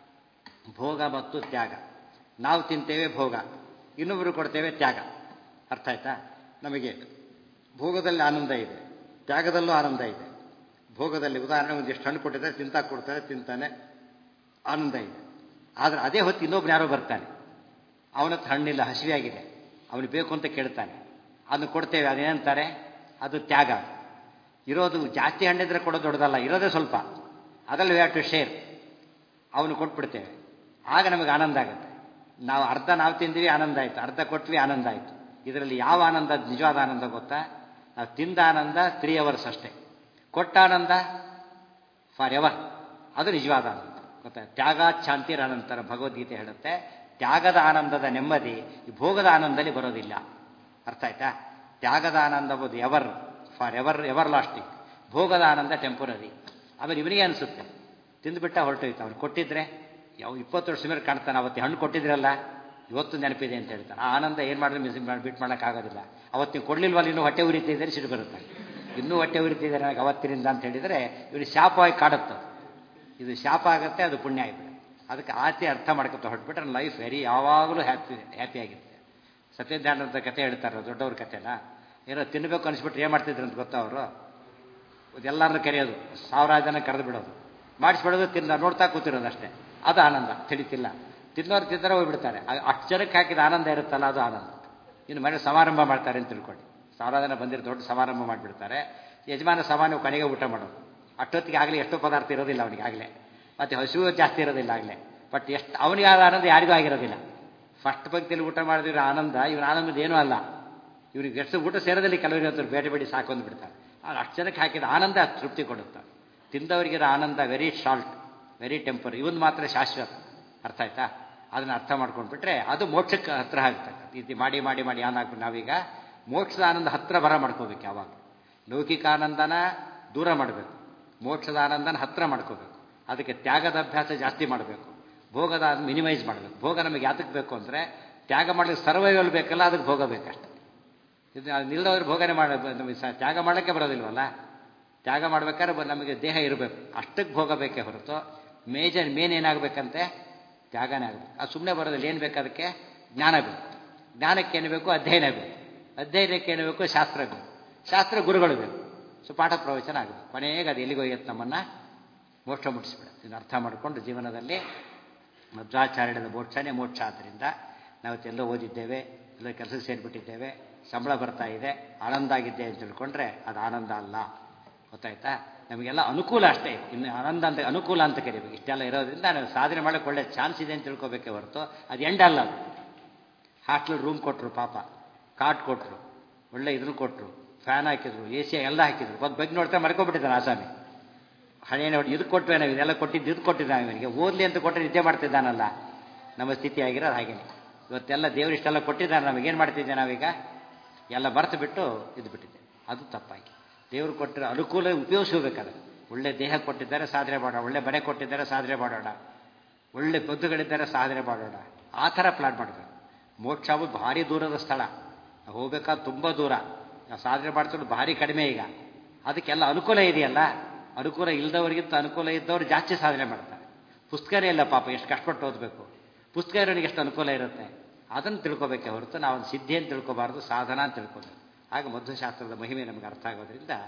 [SPEAKER 1] ಭೋಗ ಮತ್ತು ತ್ಯಾಗ ನಾವು ತಿಂತೇವೆ ಭೋಗ ಇನ್ನೊಬ್ಬರು ಕೊಡ್ತೇವೆ ತ್ಯಾಗ ಅರ್ಥ ಆಯ್ತಾ ನಮಗೆ ಭೋಗದಲ್ಲಿ ಆನಂದ ಇದೆ ತ್ಯಾಗದಲ್ಲೂ ಆನಂದ ಇದೆ ಭೋಗದಲ್ಲಿ ಉದಾಹರಣೆ ಒಂದಿಷ್ಟು ಹಣ್ಣು ಕೊಟ್ಟಿದ್ದಾರೆ ತಿಂತಾ ಕೊಡ್ತಾರೆ ತಿಂತಾನೆ ಆನಂದ ಇದೆ ಆದರೆ ಅದೇ ಹೊತ್ತು ಇನ್ನೊಬ್ರು ಯಾರೋ ಬರ್ತಾನೆ ಅವನ ಹತ್ರ ಹಣ್ಣಿಲ್ಲ ಹಸಿವೆಯಾಗಿದೆ ಅವನಿಗೆ ಬೇಕು ಅಂತ ಕೇಳ್ತಾನೆ ಅದನ್ನು ಕೊಡ್ತೇವೆ ಅದೇನಂತಾರೆ ಅದು ತ್ಯಾಗ ಇರೋದು ಜಾಸ್ತಿ ಹಣ್ಣಿದ್ರೆ ಕೊಡೋದು ದೊಡ್ಡದಲ್ಲ ಇರೋದೇ ಸ್ವಲ್ಪ ಅದರಲ್ಲಿ ವ್ಯಾಟ್ ಟು ಶೇರ್ ಅವನು ಕೊಟ್ಬಿಡ್ತೇವೆ ಆಗ ನಮಗೆ ಆನಂದ ಆಗುತ್ತೆ ನಾವು ಅರ್ಧ ನಾವು ತಿಂದ್ವಿ ಆನಂದ ಆಯಿತು ಅರ್ಧ ಕೊಟ್ವಿ ಆನಂದ ಆಯಿತು ಇದರಲ್ಲಿ ಯಾವ ಆನಂದ ನಿಜವಾದ ಆನಂದ ಗೊತ್ತಾ ನಾವು ತಿಂದ ಆನಂದ ತ್ರೀ ಅವರ್ಸ್ ಅಷ್ಟೇ ಕೊಟ್ಟ ಆನಂದ ಫಾರ್ ಎವರ್ ಅದು ನಿಜವಾದ ಆನಂದ ಗೊತ್ತಾ ತ್ಯಾಗ ಶಾಂತಿರ ಅನಂತರ ಭಗವದ್ಗೀತೆ ಹೇಳುತ್ತೆ ತ್ಯಾಗದ ಆನಂದದ ನೆಮ್ಮದಿ ಈ ಭೋಗದ ಆನಂದದಲ್ಲಿ ಬರೋದಿಲ್ಲ ಅರ್ಥ ಆಯ್ತಾ ತ್ಯಾಗದ ಆನಂದ ಬೋದು ever for ever everlasting ಭೋಗದ ಆನಂದ ಟೆಂಪರರಿ ಆಮೇಲೆ ಇವನಿಗೆ ಅನಿಸುತ್ತೆ ತಿಂದುಬಿಟ್ಟ ಹೊರಟೋಯ್ತು ಅವ್ನು ಕೊಟ್ಟಿದ್ರೆ ಯಾವ ಇಪ್ಪತ್ತು ವರ್ಷ ಮೇಲೆ ಕಾಣ್ತಾನೆ ಅವತ್ತು ಹಣ್ಣು ಕೊಟ್ಟಿದ್ರಲ್ಲ ಇವತ್ತು ನೆನಪಿದೆ ಅಂತ ಹೇಳ್ತಾನೆ ಆ ಆನಂದ ಏನು ಮಾಡಿದ್ರೆ ಮಿಸ್ ಮಾಡಿ ಬಿಟ್ಟು ಮಾಡೋಕ್ಕಾಗೋದಿಲ್ಲ ಅವತ್ತು ನೀವು ಕೊಡಲಿಲ್ವಲ್ಲ ಇನ್ನೂ ಹೊಟ್ಟೆ ಉರಿತಿದ್ದಾರೆ ಸಿಟ್ಟು ಬರುತ್ತೆ ಇನ್ನೂ ಹೊಟ್ಟೆ ಉರಿತಿದ್ದಾರೆ ನನಗೆ ಅವತ್ತಿನಿಂದ ಅಂತ ಹೇಳಿದರೆ ಇವನಿಗೆ ಶಾಪವಾಗಿ ಕಾಡುತ್ತೆ ಇದು ಶಾಪ ಆಗುತ್ತೆ ಅದು ಪುಣ್ಯ ಆಗಿಬಿಡುತ್ತೆ ಅದಕ್ಕೆ ಆತಿ ಅರ್ಥ ಮಾಡ್ಕೊತ ಹೊರಟ್ಬಿಟ್ರೆ ಲೈಫ್ ವೆರಿ ಯಾವಾಗಲೂ ಹ್ಯಾಪಿ ಹ್ಯಾಪಿಯಾಗಿರುತ್ತೆ ಸತ್ಯಜ್ಞಾನದ ಕತೆ ಹೇಳ್ತಾರೆ ದೊಡ್ಡವ್ರ ಕತೆನ ಏನೋ ತಿನ್ನಬೇಕು ಅನಿಸ್ಬಿಟ್ರೆ ಏನು ಮಾಡ್ತಿದ್ರು ಅಂತ ಗೊತ್ತಾ ಅವರು ಎಲ್ಲರನ್ನೂ ಕರೆಯೋದು ಸಾವಿರಾರು ಜನ ಕರೆದು ಬಿಡೋದು ಮಾಡಿಸ್ಬಿಡೋದು ತಿನ್ನ ನೋಡ್ತಾ ಕೂತಿರೋದು ಅಷ್ಟೇ ಅದು ಆನಂದ ತಿಳಿತಿಲ್ಲ ತಿನ್ನೋರು ತಿಂದರೆ ಹೋಗ್ಬಿಡ್ತಾರೆ ಅಷ್ಟು ಜನಕ್ಕೆ ಹಾಕಿದ ಆನಂದ ಇರುತ್ತಲ್ಲ ಅದು ಆನಂದ ಇನ್ನು ಮನೆ ಸಮಾರಂಭ ಮಾಡ್ತಾರೆ ಅಂತ ತಿಳ್ಕೊಳ್ಳಿ ಸಾವಿರ ಜನ ಬಂದಿರೋ ದೊಡ್ಡ ಸಮಾರಂಭ ಮಾಡಿಬಿಡ್ತಾರೆ ಯಜಮಾನ ಸಾಮಾನ್ಯ ಕೊನೆಗೆ ಊಟ ಮಾಡೋದು ಅಷ್ಟೊತ್ತಿಗೆ ಆಗಲಿ ಎಷ್ಟೋ ಪದಾರ್ಥ ಇರೋದಿಲ್ಲ ಅವನಿಗೆ ಆಗಲೇ ಮತ್ತು ಹಸಿವು ಜಾಸ್ತಿ ಇರೋದಿಲ್ಲ ಆಗಲೇ ಬಟ್ ಎಷ್ಟು ಅವನಿಗೆ ಆದ ಆನಂದ ಯಾರಿಗೂ ಆಗಿರೋದಿಲ್ಲ ಫಸ್ಟ್ ಪಂಕ್ತಿಯಲ್ಲಿ ಊಟ ಮಾಡಿದ್ರೆ ಆನಂದ ಇವನ ಆನಂದದ ಏನೂ ಅಲ್ಲ ಇವ್ರಿಗೆ ಎಷ್ಟು ಊಟ ಸೇರೋದಲ್ಲಿ ಕೆಲವರಿಗೆ ಅಂತ ಬೇಟೆ ಬೇಡಿ ಸಾಕೊಂದು ಬಿಡ್ತಾರೆ ಆಗ ಅಷ್ಟು ಜನಕ್ಕೆ ಹಾಕಿದ ಆನಂದ ತೃಪ್ತಿ ಕೊಡುತ್ತೆ ತಿಂದವರಿಗಿರೋ ಆನಂದ ವೆರಿ ಶಾರ್ಟ್ ವೆರಿ ಟೆಂಪರ್ ಇವನ್ ಮಾತ್ರ ಶಾಶ್ವತ ಅರ್ಥ ಆಯ್ತಾ ಅದನ್ನು ಅರ್ಥ ಮಾಡ್ಕೊಂಡ್ಬಿಟ್ರೆ ಅದು ಮೋಕ್ಷಕ್ಕೆ ಹತ್ರ ಆಗ್ತದೆ ರೀತಿ ಮಾಡಿ ಮಾಡಿ ಮಾಡಿ ಏನಾಗ್ಬಿಟ್ಟು ನಾವೀಗ ಮೋಕ್ಷದ ಆನಂದ ಹತ್ರ ಬರ ಮಾಡ್ಕೋಬೇಕು ಯಾವಾಗ ಲೌಕಿಕ ಆನಂದನ ದೂರ ಮಾಡಬೇಕು ಮೋಕ್ಷದ ಆನಂದನ ಹತ್ರ ಮಾಡ್ಕೋಬೇಕು ಅದಕ್ಕೆ ತ್ಯಾಗದ ಅಭ್ಯಾಸ ಜಾಸ್ತಿ ಮಾಡಬೇಕು ಭೋಗದ ಮಿನಿಮೈಸ್ ಮಾಡಬೇಕು ಭೋಗ ನಮಗೆ ಯಾತಕ್ಕೆ ಬೇಕು ಅಂದರೆ ತ್ಯಾಗ ಮಾಡಲಿಕ್ಕೆ ಸರ್ವೈವಲ್ ಬೇಕಲ್ಲ ಅದಕ್ಕೆ ಭೋಗ ಬೇಕಷ್ಟೆ ಇದು ನಿಲ್ಲದವ್ರು ಭೋಗನೆ ಮಾಡ ನಮಗೆ ತ್ಯಾಗ ಮಾಡೋಕ್ಕೆ ಬರೋದಿಲ್ವಲ್ಲ ತ್ಯಾಗ ಮಾಡ್ಬೇಕಾದ್ರೆ ನಮಗೆ ದೇಹ ಇರಬೇಕು ಅಷ್ಟಕ್ಕೆ ಭೋಗ ಬೇಕೇ ಹೊರತು ಮೇಜರ್ ಮೇನ್ ಏನಾಗಬೇಕಂತೆ ತ್ಯಾಗನೇ ಆಗಬೇಕು ಅದು ಸುಮ್ಮನೆ ಬರೋದಿಲ್ಲ ಏನು ಬೇಕು ಅದಕ್ಕೆ ಜ್ಞಾನ ಬೇಕು ಜ್ಞಾನಕ್ಕೆ ಏನು ಬೇಕು ಅಧ್ಯಯನ ಬೇಕು ಅಧ್ಯಯನಕ್ಕೆ ಏನು ಬೇಕು ಶಾಸ್ತ್ರ ಬೇಕು ಶಾಸ್ತ್ರ ಗುರುಗಳು ಬೇಕು ಸೊ ಪಾಠ ಪ್ರವಚನ ಆಗಬೇಕು ಕೊನೆಗೆ ಅದು ಎಲ್ಲಿಗೆ ಒಯ್ಯತ್ತೆ ನಮ್ಮನ್ನು ಮೋಕ್ಷ ಮುಟ್ಟಿಸ್ಬಿಡುತ್ತೆ ಇದನ್ನು ಅರ್ಥ ಮಾಡಿಕೊಂಡು ಜೀವನದಲ್ಲಿ ಮಧ್ವಾಚಾರ್ಯದ ಮೋಕ್ಷನೇ ಮೋಕ್ಷ ಆದ್ದರಿಂದ ನಾವು ಎಲ್ಲೋ ಓದಿದ್ದೇವೆ ಎಲ್ಲೋ ಕೆಲಸಕ್ಕೆ ಸೇರಿಬಿಟ್ಟಿದ್ದೇವೆ ಸಂಬಳ ಬರ್ತಾ ಇದೆ ಆನಂದ ಆಗಿದ್ದೆ ಅಂತ ತಿಳ್ಕೊಂಡ್ರೆ ಅದು ಆನಂದ ಅಲ್ಲ ಗೊತ್ತಾಯ್ತಾ ನಮಗೆಲ್ಲ ಅನುಕೂಲ ಅಷ್ಟೇ ಇನ್ನು ಆನಂದ ಅಂತ ಅನುಕೂಲ ಅಂತ ಕರಿಬೇಕು ಇಷ್ಟೆಲ್ಲ ಇರೋದ್ರಿಂದ ನಾವು ಸಾಧನೆ ಮಾಡೋಕ್ಕೆ ಒಳ್ಳೆ ಚಾನ್ಸ್ ಇದೆ ಅಂತ ತಿಳ್ಕೊಬೇಕೇ ಹೊರತು ಅದು ಎಂಡ್ ಅಲ್ಲ ಅದು ಹಾಸ್ಟೆಲ್ ರೂಮ್ ಕೊಟ್ಟರು ಪಾಪ ಕಾಟ್ ಕೊಟ್ಟರು ಒಳ್ಳೆ ಇದನ್ನು ಕೊಟ್ಟರು ಫ್ಯಾನ್ ಹಾಕಿದ್ರು ಎ ಸಿ ಎಲ್ಲ ಹಾಕಿದ್ರು ಒಂದು ಬಗ್ಗೆ ನೋಡ್ತಾ ಮರ್ಕೊಬಿಟ್ಟಿದ್ದಾನೆ ಆಸಾಮಿ ಹಳೆ ನೋಡಿ ಇದು ಕೊಟ್ಟವೆ ನಾವು ಇದೆಲ್ಲ ಕೊಟ್ಟಿದ್ದು ಇದು ಕೊಟ್ಟಿದ್ದಾನೆ ಇವನಿಗೆ ಓದಲಿ ಅಂತ ಕೊಟ್ಟರೆ ನಿದ್ದೆ ಮಾಡ್ತಿದ್ದಾನಲ್ಲ ನಮ್ಮ ಸ್ಥಿತಿ ಆಗಿರೋದು ಹಾಗೇನೆ ಇವತ್ತೆಲ್ಲ ದೇವರು ಇಷ್ಟೆಲ್ಲ ಕೊಟ್ಟಿದ್ದಾನೆ ನಮಗೇನು ಮಾಡ್ತಿದ್ದೆ ನಾವೀಗ ಎಲ್ಲ ಮರೆತು ಬಿಟ್ಟು ಇದು ಬಿಟ್ಟಿದ್ದೆ ಅದು ತಪ್ಪಾಗಿ ದೇವರು ಕೊಟ್ಟಿರೋ ಅನುಕೂಲ ಉಪಯೋಗಿಸಬೇಕಾದ್ರೆ ಒಳ್ಳೆ ದೇಹ ಕೊಟ್ಟಿದ್ದಾರೆ ಸಾಧನೆ ಮಾಡೋಣ ಒಳ್ಳೆ ಮನೆ ಕೊಟ್ಟಿದ್ದಾರೆ ಸಾಧನೆ ಮಾಡೋಣ ಒಳ್ಳೆ ಬದುಗಳಿದ್ದಾರೆ ಸಾಧನೆ ಮಾಡೋಣ ಆ ಥರ ಪ್ಲಾನ್ ಮಾಡಬೇಕು ಮೋಕ್ಷವು ಭಾರಿ ದೂರದ ಸ್ಥಳ ಹೋಗ್ಬೇಕಾದ್ರೆ ತುಂಬ ದೂರ ನಾವು ಸಾಧನೆ ಮಾಡ್ತಿರೋದು ಭಾರಿ ಕಡಿಮೆ ಈಗ ಅದಕ್ಕೆಲ್ಲ ಅನುಕೂಲ ಇದೆಯಲ್ಲ ಅನುಕೂಲ ಇಲ್ಲದವರಿಗಿಂತ ಅನುಕೂಲ ಇದ್ದವರು ಜಾಸ್ತಿ ಸಾಧನೆ ಮಾಡ್ತಾರೆ ಪುಸ್ತಕನೇ ಇಲ್ಲ ಪಾಪ ಎಷ್ಟು ಕಷ್ಟಪಟ್ಟು ಓದಬೇಕು ಪುಸ್ತಕ ಇರೋನಿಗೆ ಎಷ್ಟು ಅನುಕೂಲ ಇರುತ್ತೆ ಅದನ್ನು ತಿಳ್ಕೊಬೇಕೆ ಹೊರತು ನಾವು ಒಂದು ಸಿದ್ಧಿ ಅಂತ ತಿಳ್ಕೊಬಾರ್ದು ಸಾಧನ ಅಂತ ತಿಳ್ಕೊಬೇಕು ಆಗ ಮಧ್ವಶಾಸ್ತ್ರದ ಮಹಿಮೆ ನಮಗೆ ಅರ್ಥ ಆಗೋದ್ರಿಂದ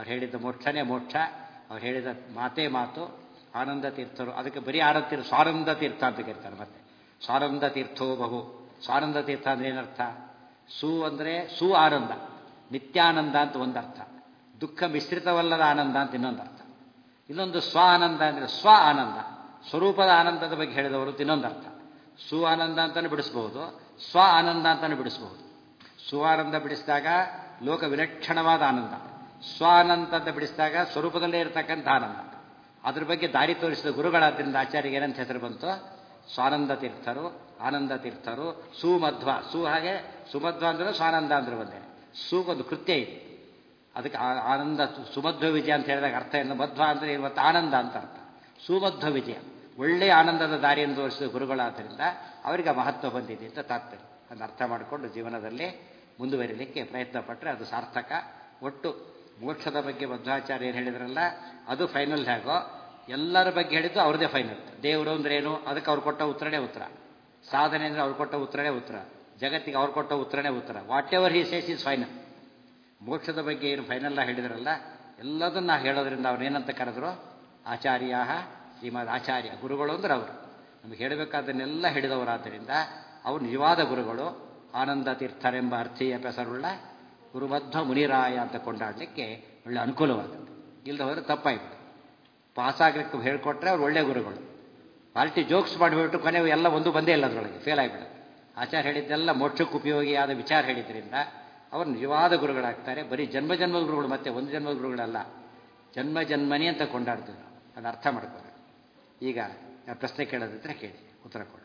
[SPEAKER 1] ಅವ್ರು ಹೇಳಿದ ಮೋಕ್ಷನೇ ಮೋಕ್ಷ ಅವ್ರು ಹೇಳಿದ ಮಾತೇ ಮಾತು ಆನಂದ ತೀರ್ಥರು ಅದಕ್ಕೆ ಬರೀ ಆನಂದ ತೀರ್ಥ ಸ್ವಾನಂದ ತೀರ್ಥ ಅಂತ ಕರೀತಾರೆ ಮತ್ತೆ ಸ್ವಾನಂದ ತೀರ್ಥೋ ಬಹು ಸ್ವಾನಂದ ತೀರ್ಥ ಅಂದ್ರೆ ಏನರ್ಥ ಸು ಅಂದರೆ ಸು ಆನಂದ ನಿತ್ಯಾನಂದ ಅಂತ ಒಂದರ್ಥ ದುಃಖ ಮಿಶ್ರಿತವಲ್ಲದ ಆನಂದ ಅಂತ ಇನ್ನೊಂದು ಅರ್ಥ ಇನ್ನೊಂದು ಸ್ವ ಆನಂದ ಅಂದರೆ ಸ್ವ ಆನಂದ ಸ್ವರೂಪದ ಆನಂದದ ಬಗ್ಗೆ ಹೇಳಿದವರು ಇನ್ನೊಂದು ಅರ್ಥ ಸು ಆನಂದ ಅಂತಾನೆ ಬಿಡಿಸಬಹುದು ಸ್ವ ಆನಂದ ಅಂತಾನೆ ಬಿಡಿಸಬಹುದು ಸು ಆನಂದ ಬಿಡಿಸಿದಾಗ ಲೋಕ ವಿಲಕ್ಷಣವಾದ ಆನಂದ ಸ್ವ ಆನಂದ ಅಂತ ಬಿಡಿಸಿದಾಗ ಸ್ವರೂಪದಲ್ಲೇ ಇರತಕ್ಕಂಥ ಆನಂದ ಅದ್ರ ಬಗ್ಗೆ ದಾರಿ ತೋರಿಸಿದ ಗುರುಗಳಾದ್ರಿಂದ ಆಚಾರ್ಯಗೆ ಏನಂತ ಹೆಸರು ಬಂತು ಸ್ವಾನಂದ ತೀರ್ಥರು ಆನಂದ ತೀರ್ಥರು ಸುಮಧ್ವ ಸು ಹಾಗೆ ಸುಮಧ್ವ ಅಂದ್ರೆ ಸ್ವಾನಂದ ಅಂದ್ರೆ ಒಂದೇ ಸುಗೊಂದು ಕೃತ್ಯ ಇದೆ ಅದಕ್ಕೆ ಆನಂದ ಸುಮಧ್ವ ವಿಜಯ ಅಂತ ಹೇಳಿದಾಗ ಅರ್ಥ ಏನು ಮಧ್ವ ಅಂದರೆ ಇವತ್ತು ಆನಂದ ಅಂತ ಅರ್ಥ ಸುಮಧ್ವ ವಿಜಯ ಒಳ್ಳೆಯ ಆನಂದದ ದಾರಿಯನ್ನು ತೋರಿಸಿದ ಗುರುಗಳಾದ್ದರಿಂದ ಅವರಿಗೆ ಮಹತ್ವ ಬಂದಿದೆ ಅಂತ ತಾತ್ಪರ್ಯ ಅದನ್ನು ಅರ್ಥ ಮಾಡಿಕೊಂಡು ಜೀವನದಲ್ಲಿ ಮುಂದುವರಿಲಿಕ್ಕೆ ಪ್ರಯತ್ನ ಪಟ್ಟರೆ ಅದು ಸಾರ್ಥಕ ಒಟ್ಟು ಮೋಕ್ಷದ ಬಗ್ಗೆ ಮಧ್ವಾಚಾರ್ಯ ಏನು ಹೇಳಿದ್ರಲ್ಲ ಅದು ಫೈನಲ್ ಹೇಗೋ ಎಲ್ಲರ ಬಗ್ಗೆ ಹೇಳಿದ್ದು ಅವ್ರದೇ ಫೈನಲ್ ದೇವರು ಅಂದ್ರೆ ಏನು ಅದಕ್ಕೆ ಅವ್ರು ಕೊಟ್ಟ ಉತ್ತರನೇ ಉತ್ತರ ಸಾಧನೆ ಅಂದರೆ ಅವ್ರು ಕೊಟ್ಟ ಉತ್ತರನೇ ಉತ್ತರ ಜಗತ್ತಿಗೆ ಅವ್ರು ಕೊಟ್ಟ ಉತ್ತರನೇ ಉತ್ತರ whatever he says is final ಮೋಕ್ಷದ ಬಗ್ಗೆ ಏನು ಫೈನಲ್ ಹೇಳಿದ್ರಲ್ಲ ಎಲ್ಲದನ್ನ ಹೇಳೋದ್ರಿಂದ ಅವ್ರು ಏನಂತ ಕರೆದ್ರು ಆಚಾರ್ಯ ಶ್ರೀಮದ್ ಆಚಾರ್ಯ ಗುರುಗಳು ಅಂದ್ರೆ ಅವರು ನಮಗೆ ಹೇಳಬೇಕಾದನ್ನೆಲ್ಲ ಹೇಳಿದವರಾದ್ದರಿಂದ ಅವರು ನಿಜವಾದ ಗುರುಗಳು ಆನಂದ ತೀರ್ಥರೆಂಬ ಅರ್ಥೀಯ ಹೆಸರುಳ್ಳ ಗುರುಮಧ್ವ ಮುನಿರಾಯ ಅಂತ ಕೊಂಡಾಡಲಿಕ್ಕೆ ಒಳ್ಳೆ ಅನುಕೂಲವಾಗುತ್ತೆ ಇಲ್ಲದ ಹೋದರೆ ತಪ್ಪಾಯಿತು ಪಾಸಾಗಲಿಕ್ಕೆ ಹೇಳ್ಕೊಟ್ರೆ ಅವ್ರು ಒಳ್ಳೆ ಗುರುಗಳು ಪಾಲ್ಟಿ ಜೋಕ್ಸ್ ಮಾಡಿಬಿಟ್ಟು ಕೊನೆಗೆ ಎಲ್ಲ ಒಂದು ಬಂದೇ ಇಲ್ಲ ಅದರೊಳಗೆ ಫೇಲ್ ಆಗಿಬಿಡುತ್ತೆ ಆಚಾರ ಹೇಳಿದ್ದೆಲ್ಲ ಮೋಕ್ಷಕ್ಕೆ ಉಪಯೋಗಿಯಾದ ವಿಚಾರ ಹೇಳಿದ್ರಿಂದ ಅವರು ನಿಜವಾದ ಗುರುಗಳಾಗ್ತಾರೆ ಬರೀ ಜನ್ಮ ಜನ್ಮದ ಗುರುಗಳು ಮತ್ತೆ ಒಂದು ಜನ್ಮದ ಗುರುಗಳಲ್ಲ ಜನ್ಮ ಜನ್ಮನಿ ಅಂತ ಕೊಂಡಾಡ್ತೀವಿ ನಾವು ಅದನ್ನು ಅರ್ಥ ಮಾಡ್ಕೋಬೇಕು ಈಗ ಪ್ರಶ್ನೆ ಕೇಳೋದಿದ್ರೆ ಕೇಳಿ ಉತ್ತರ ಕೊಡೋಣ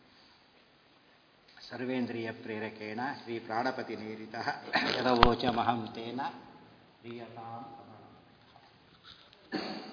[SPEAKER 1] ಸರ್ವೇಂದ್ರಿಯ ಪ್ರೇರಕೇಣ ಶ್ರೀ ಪ್ರಾಣಪತಿ ನೀರಿತ ಯದವೋಚ ಮಹಂತೇನ ಪ್ರಿಯತಾಂ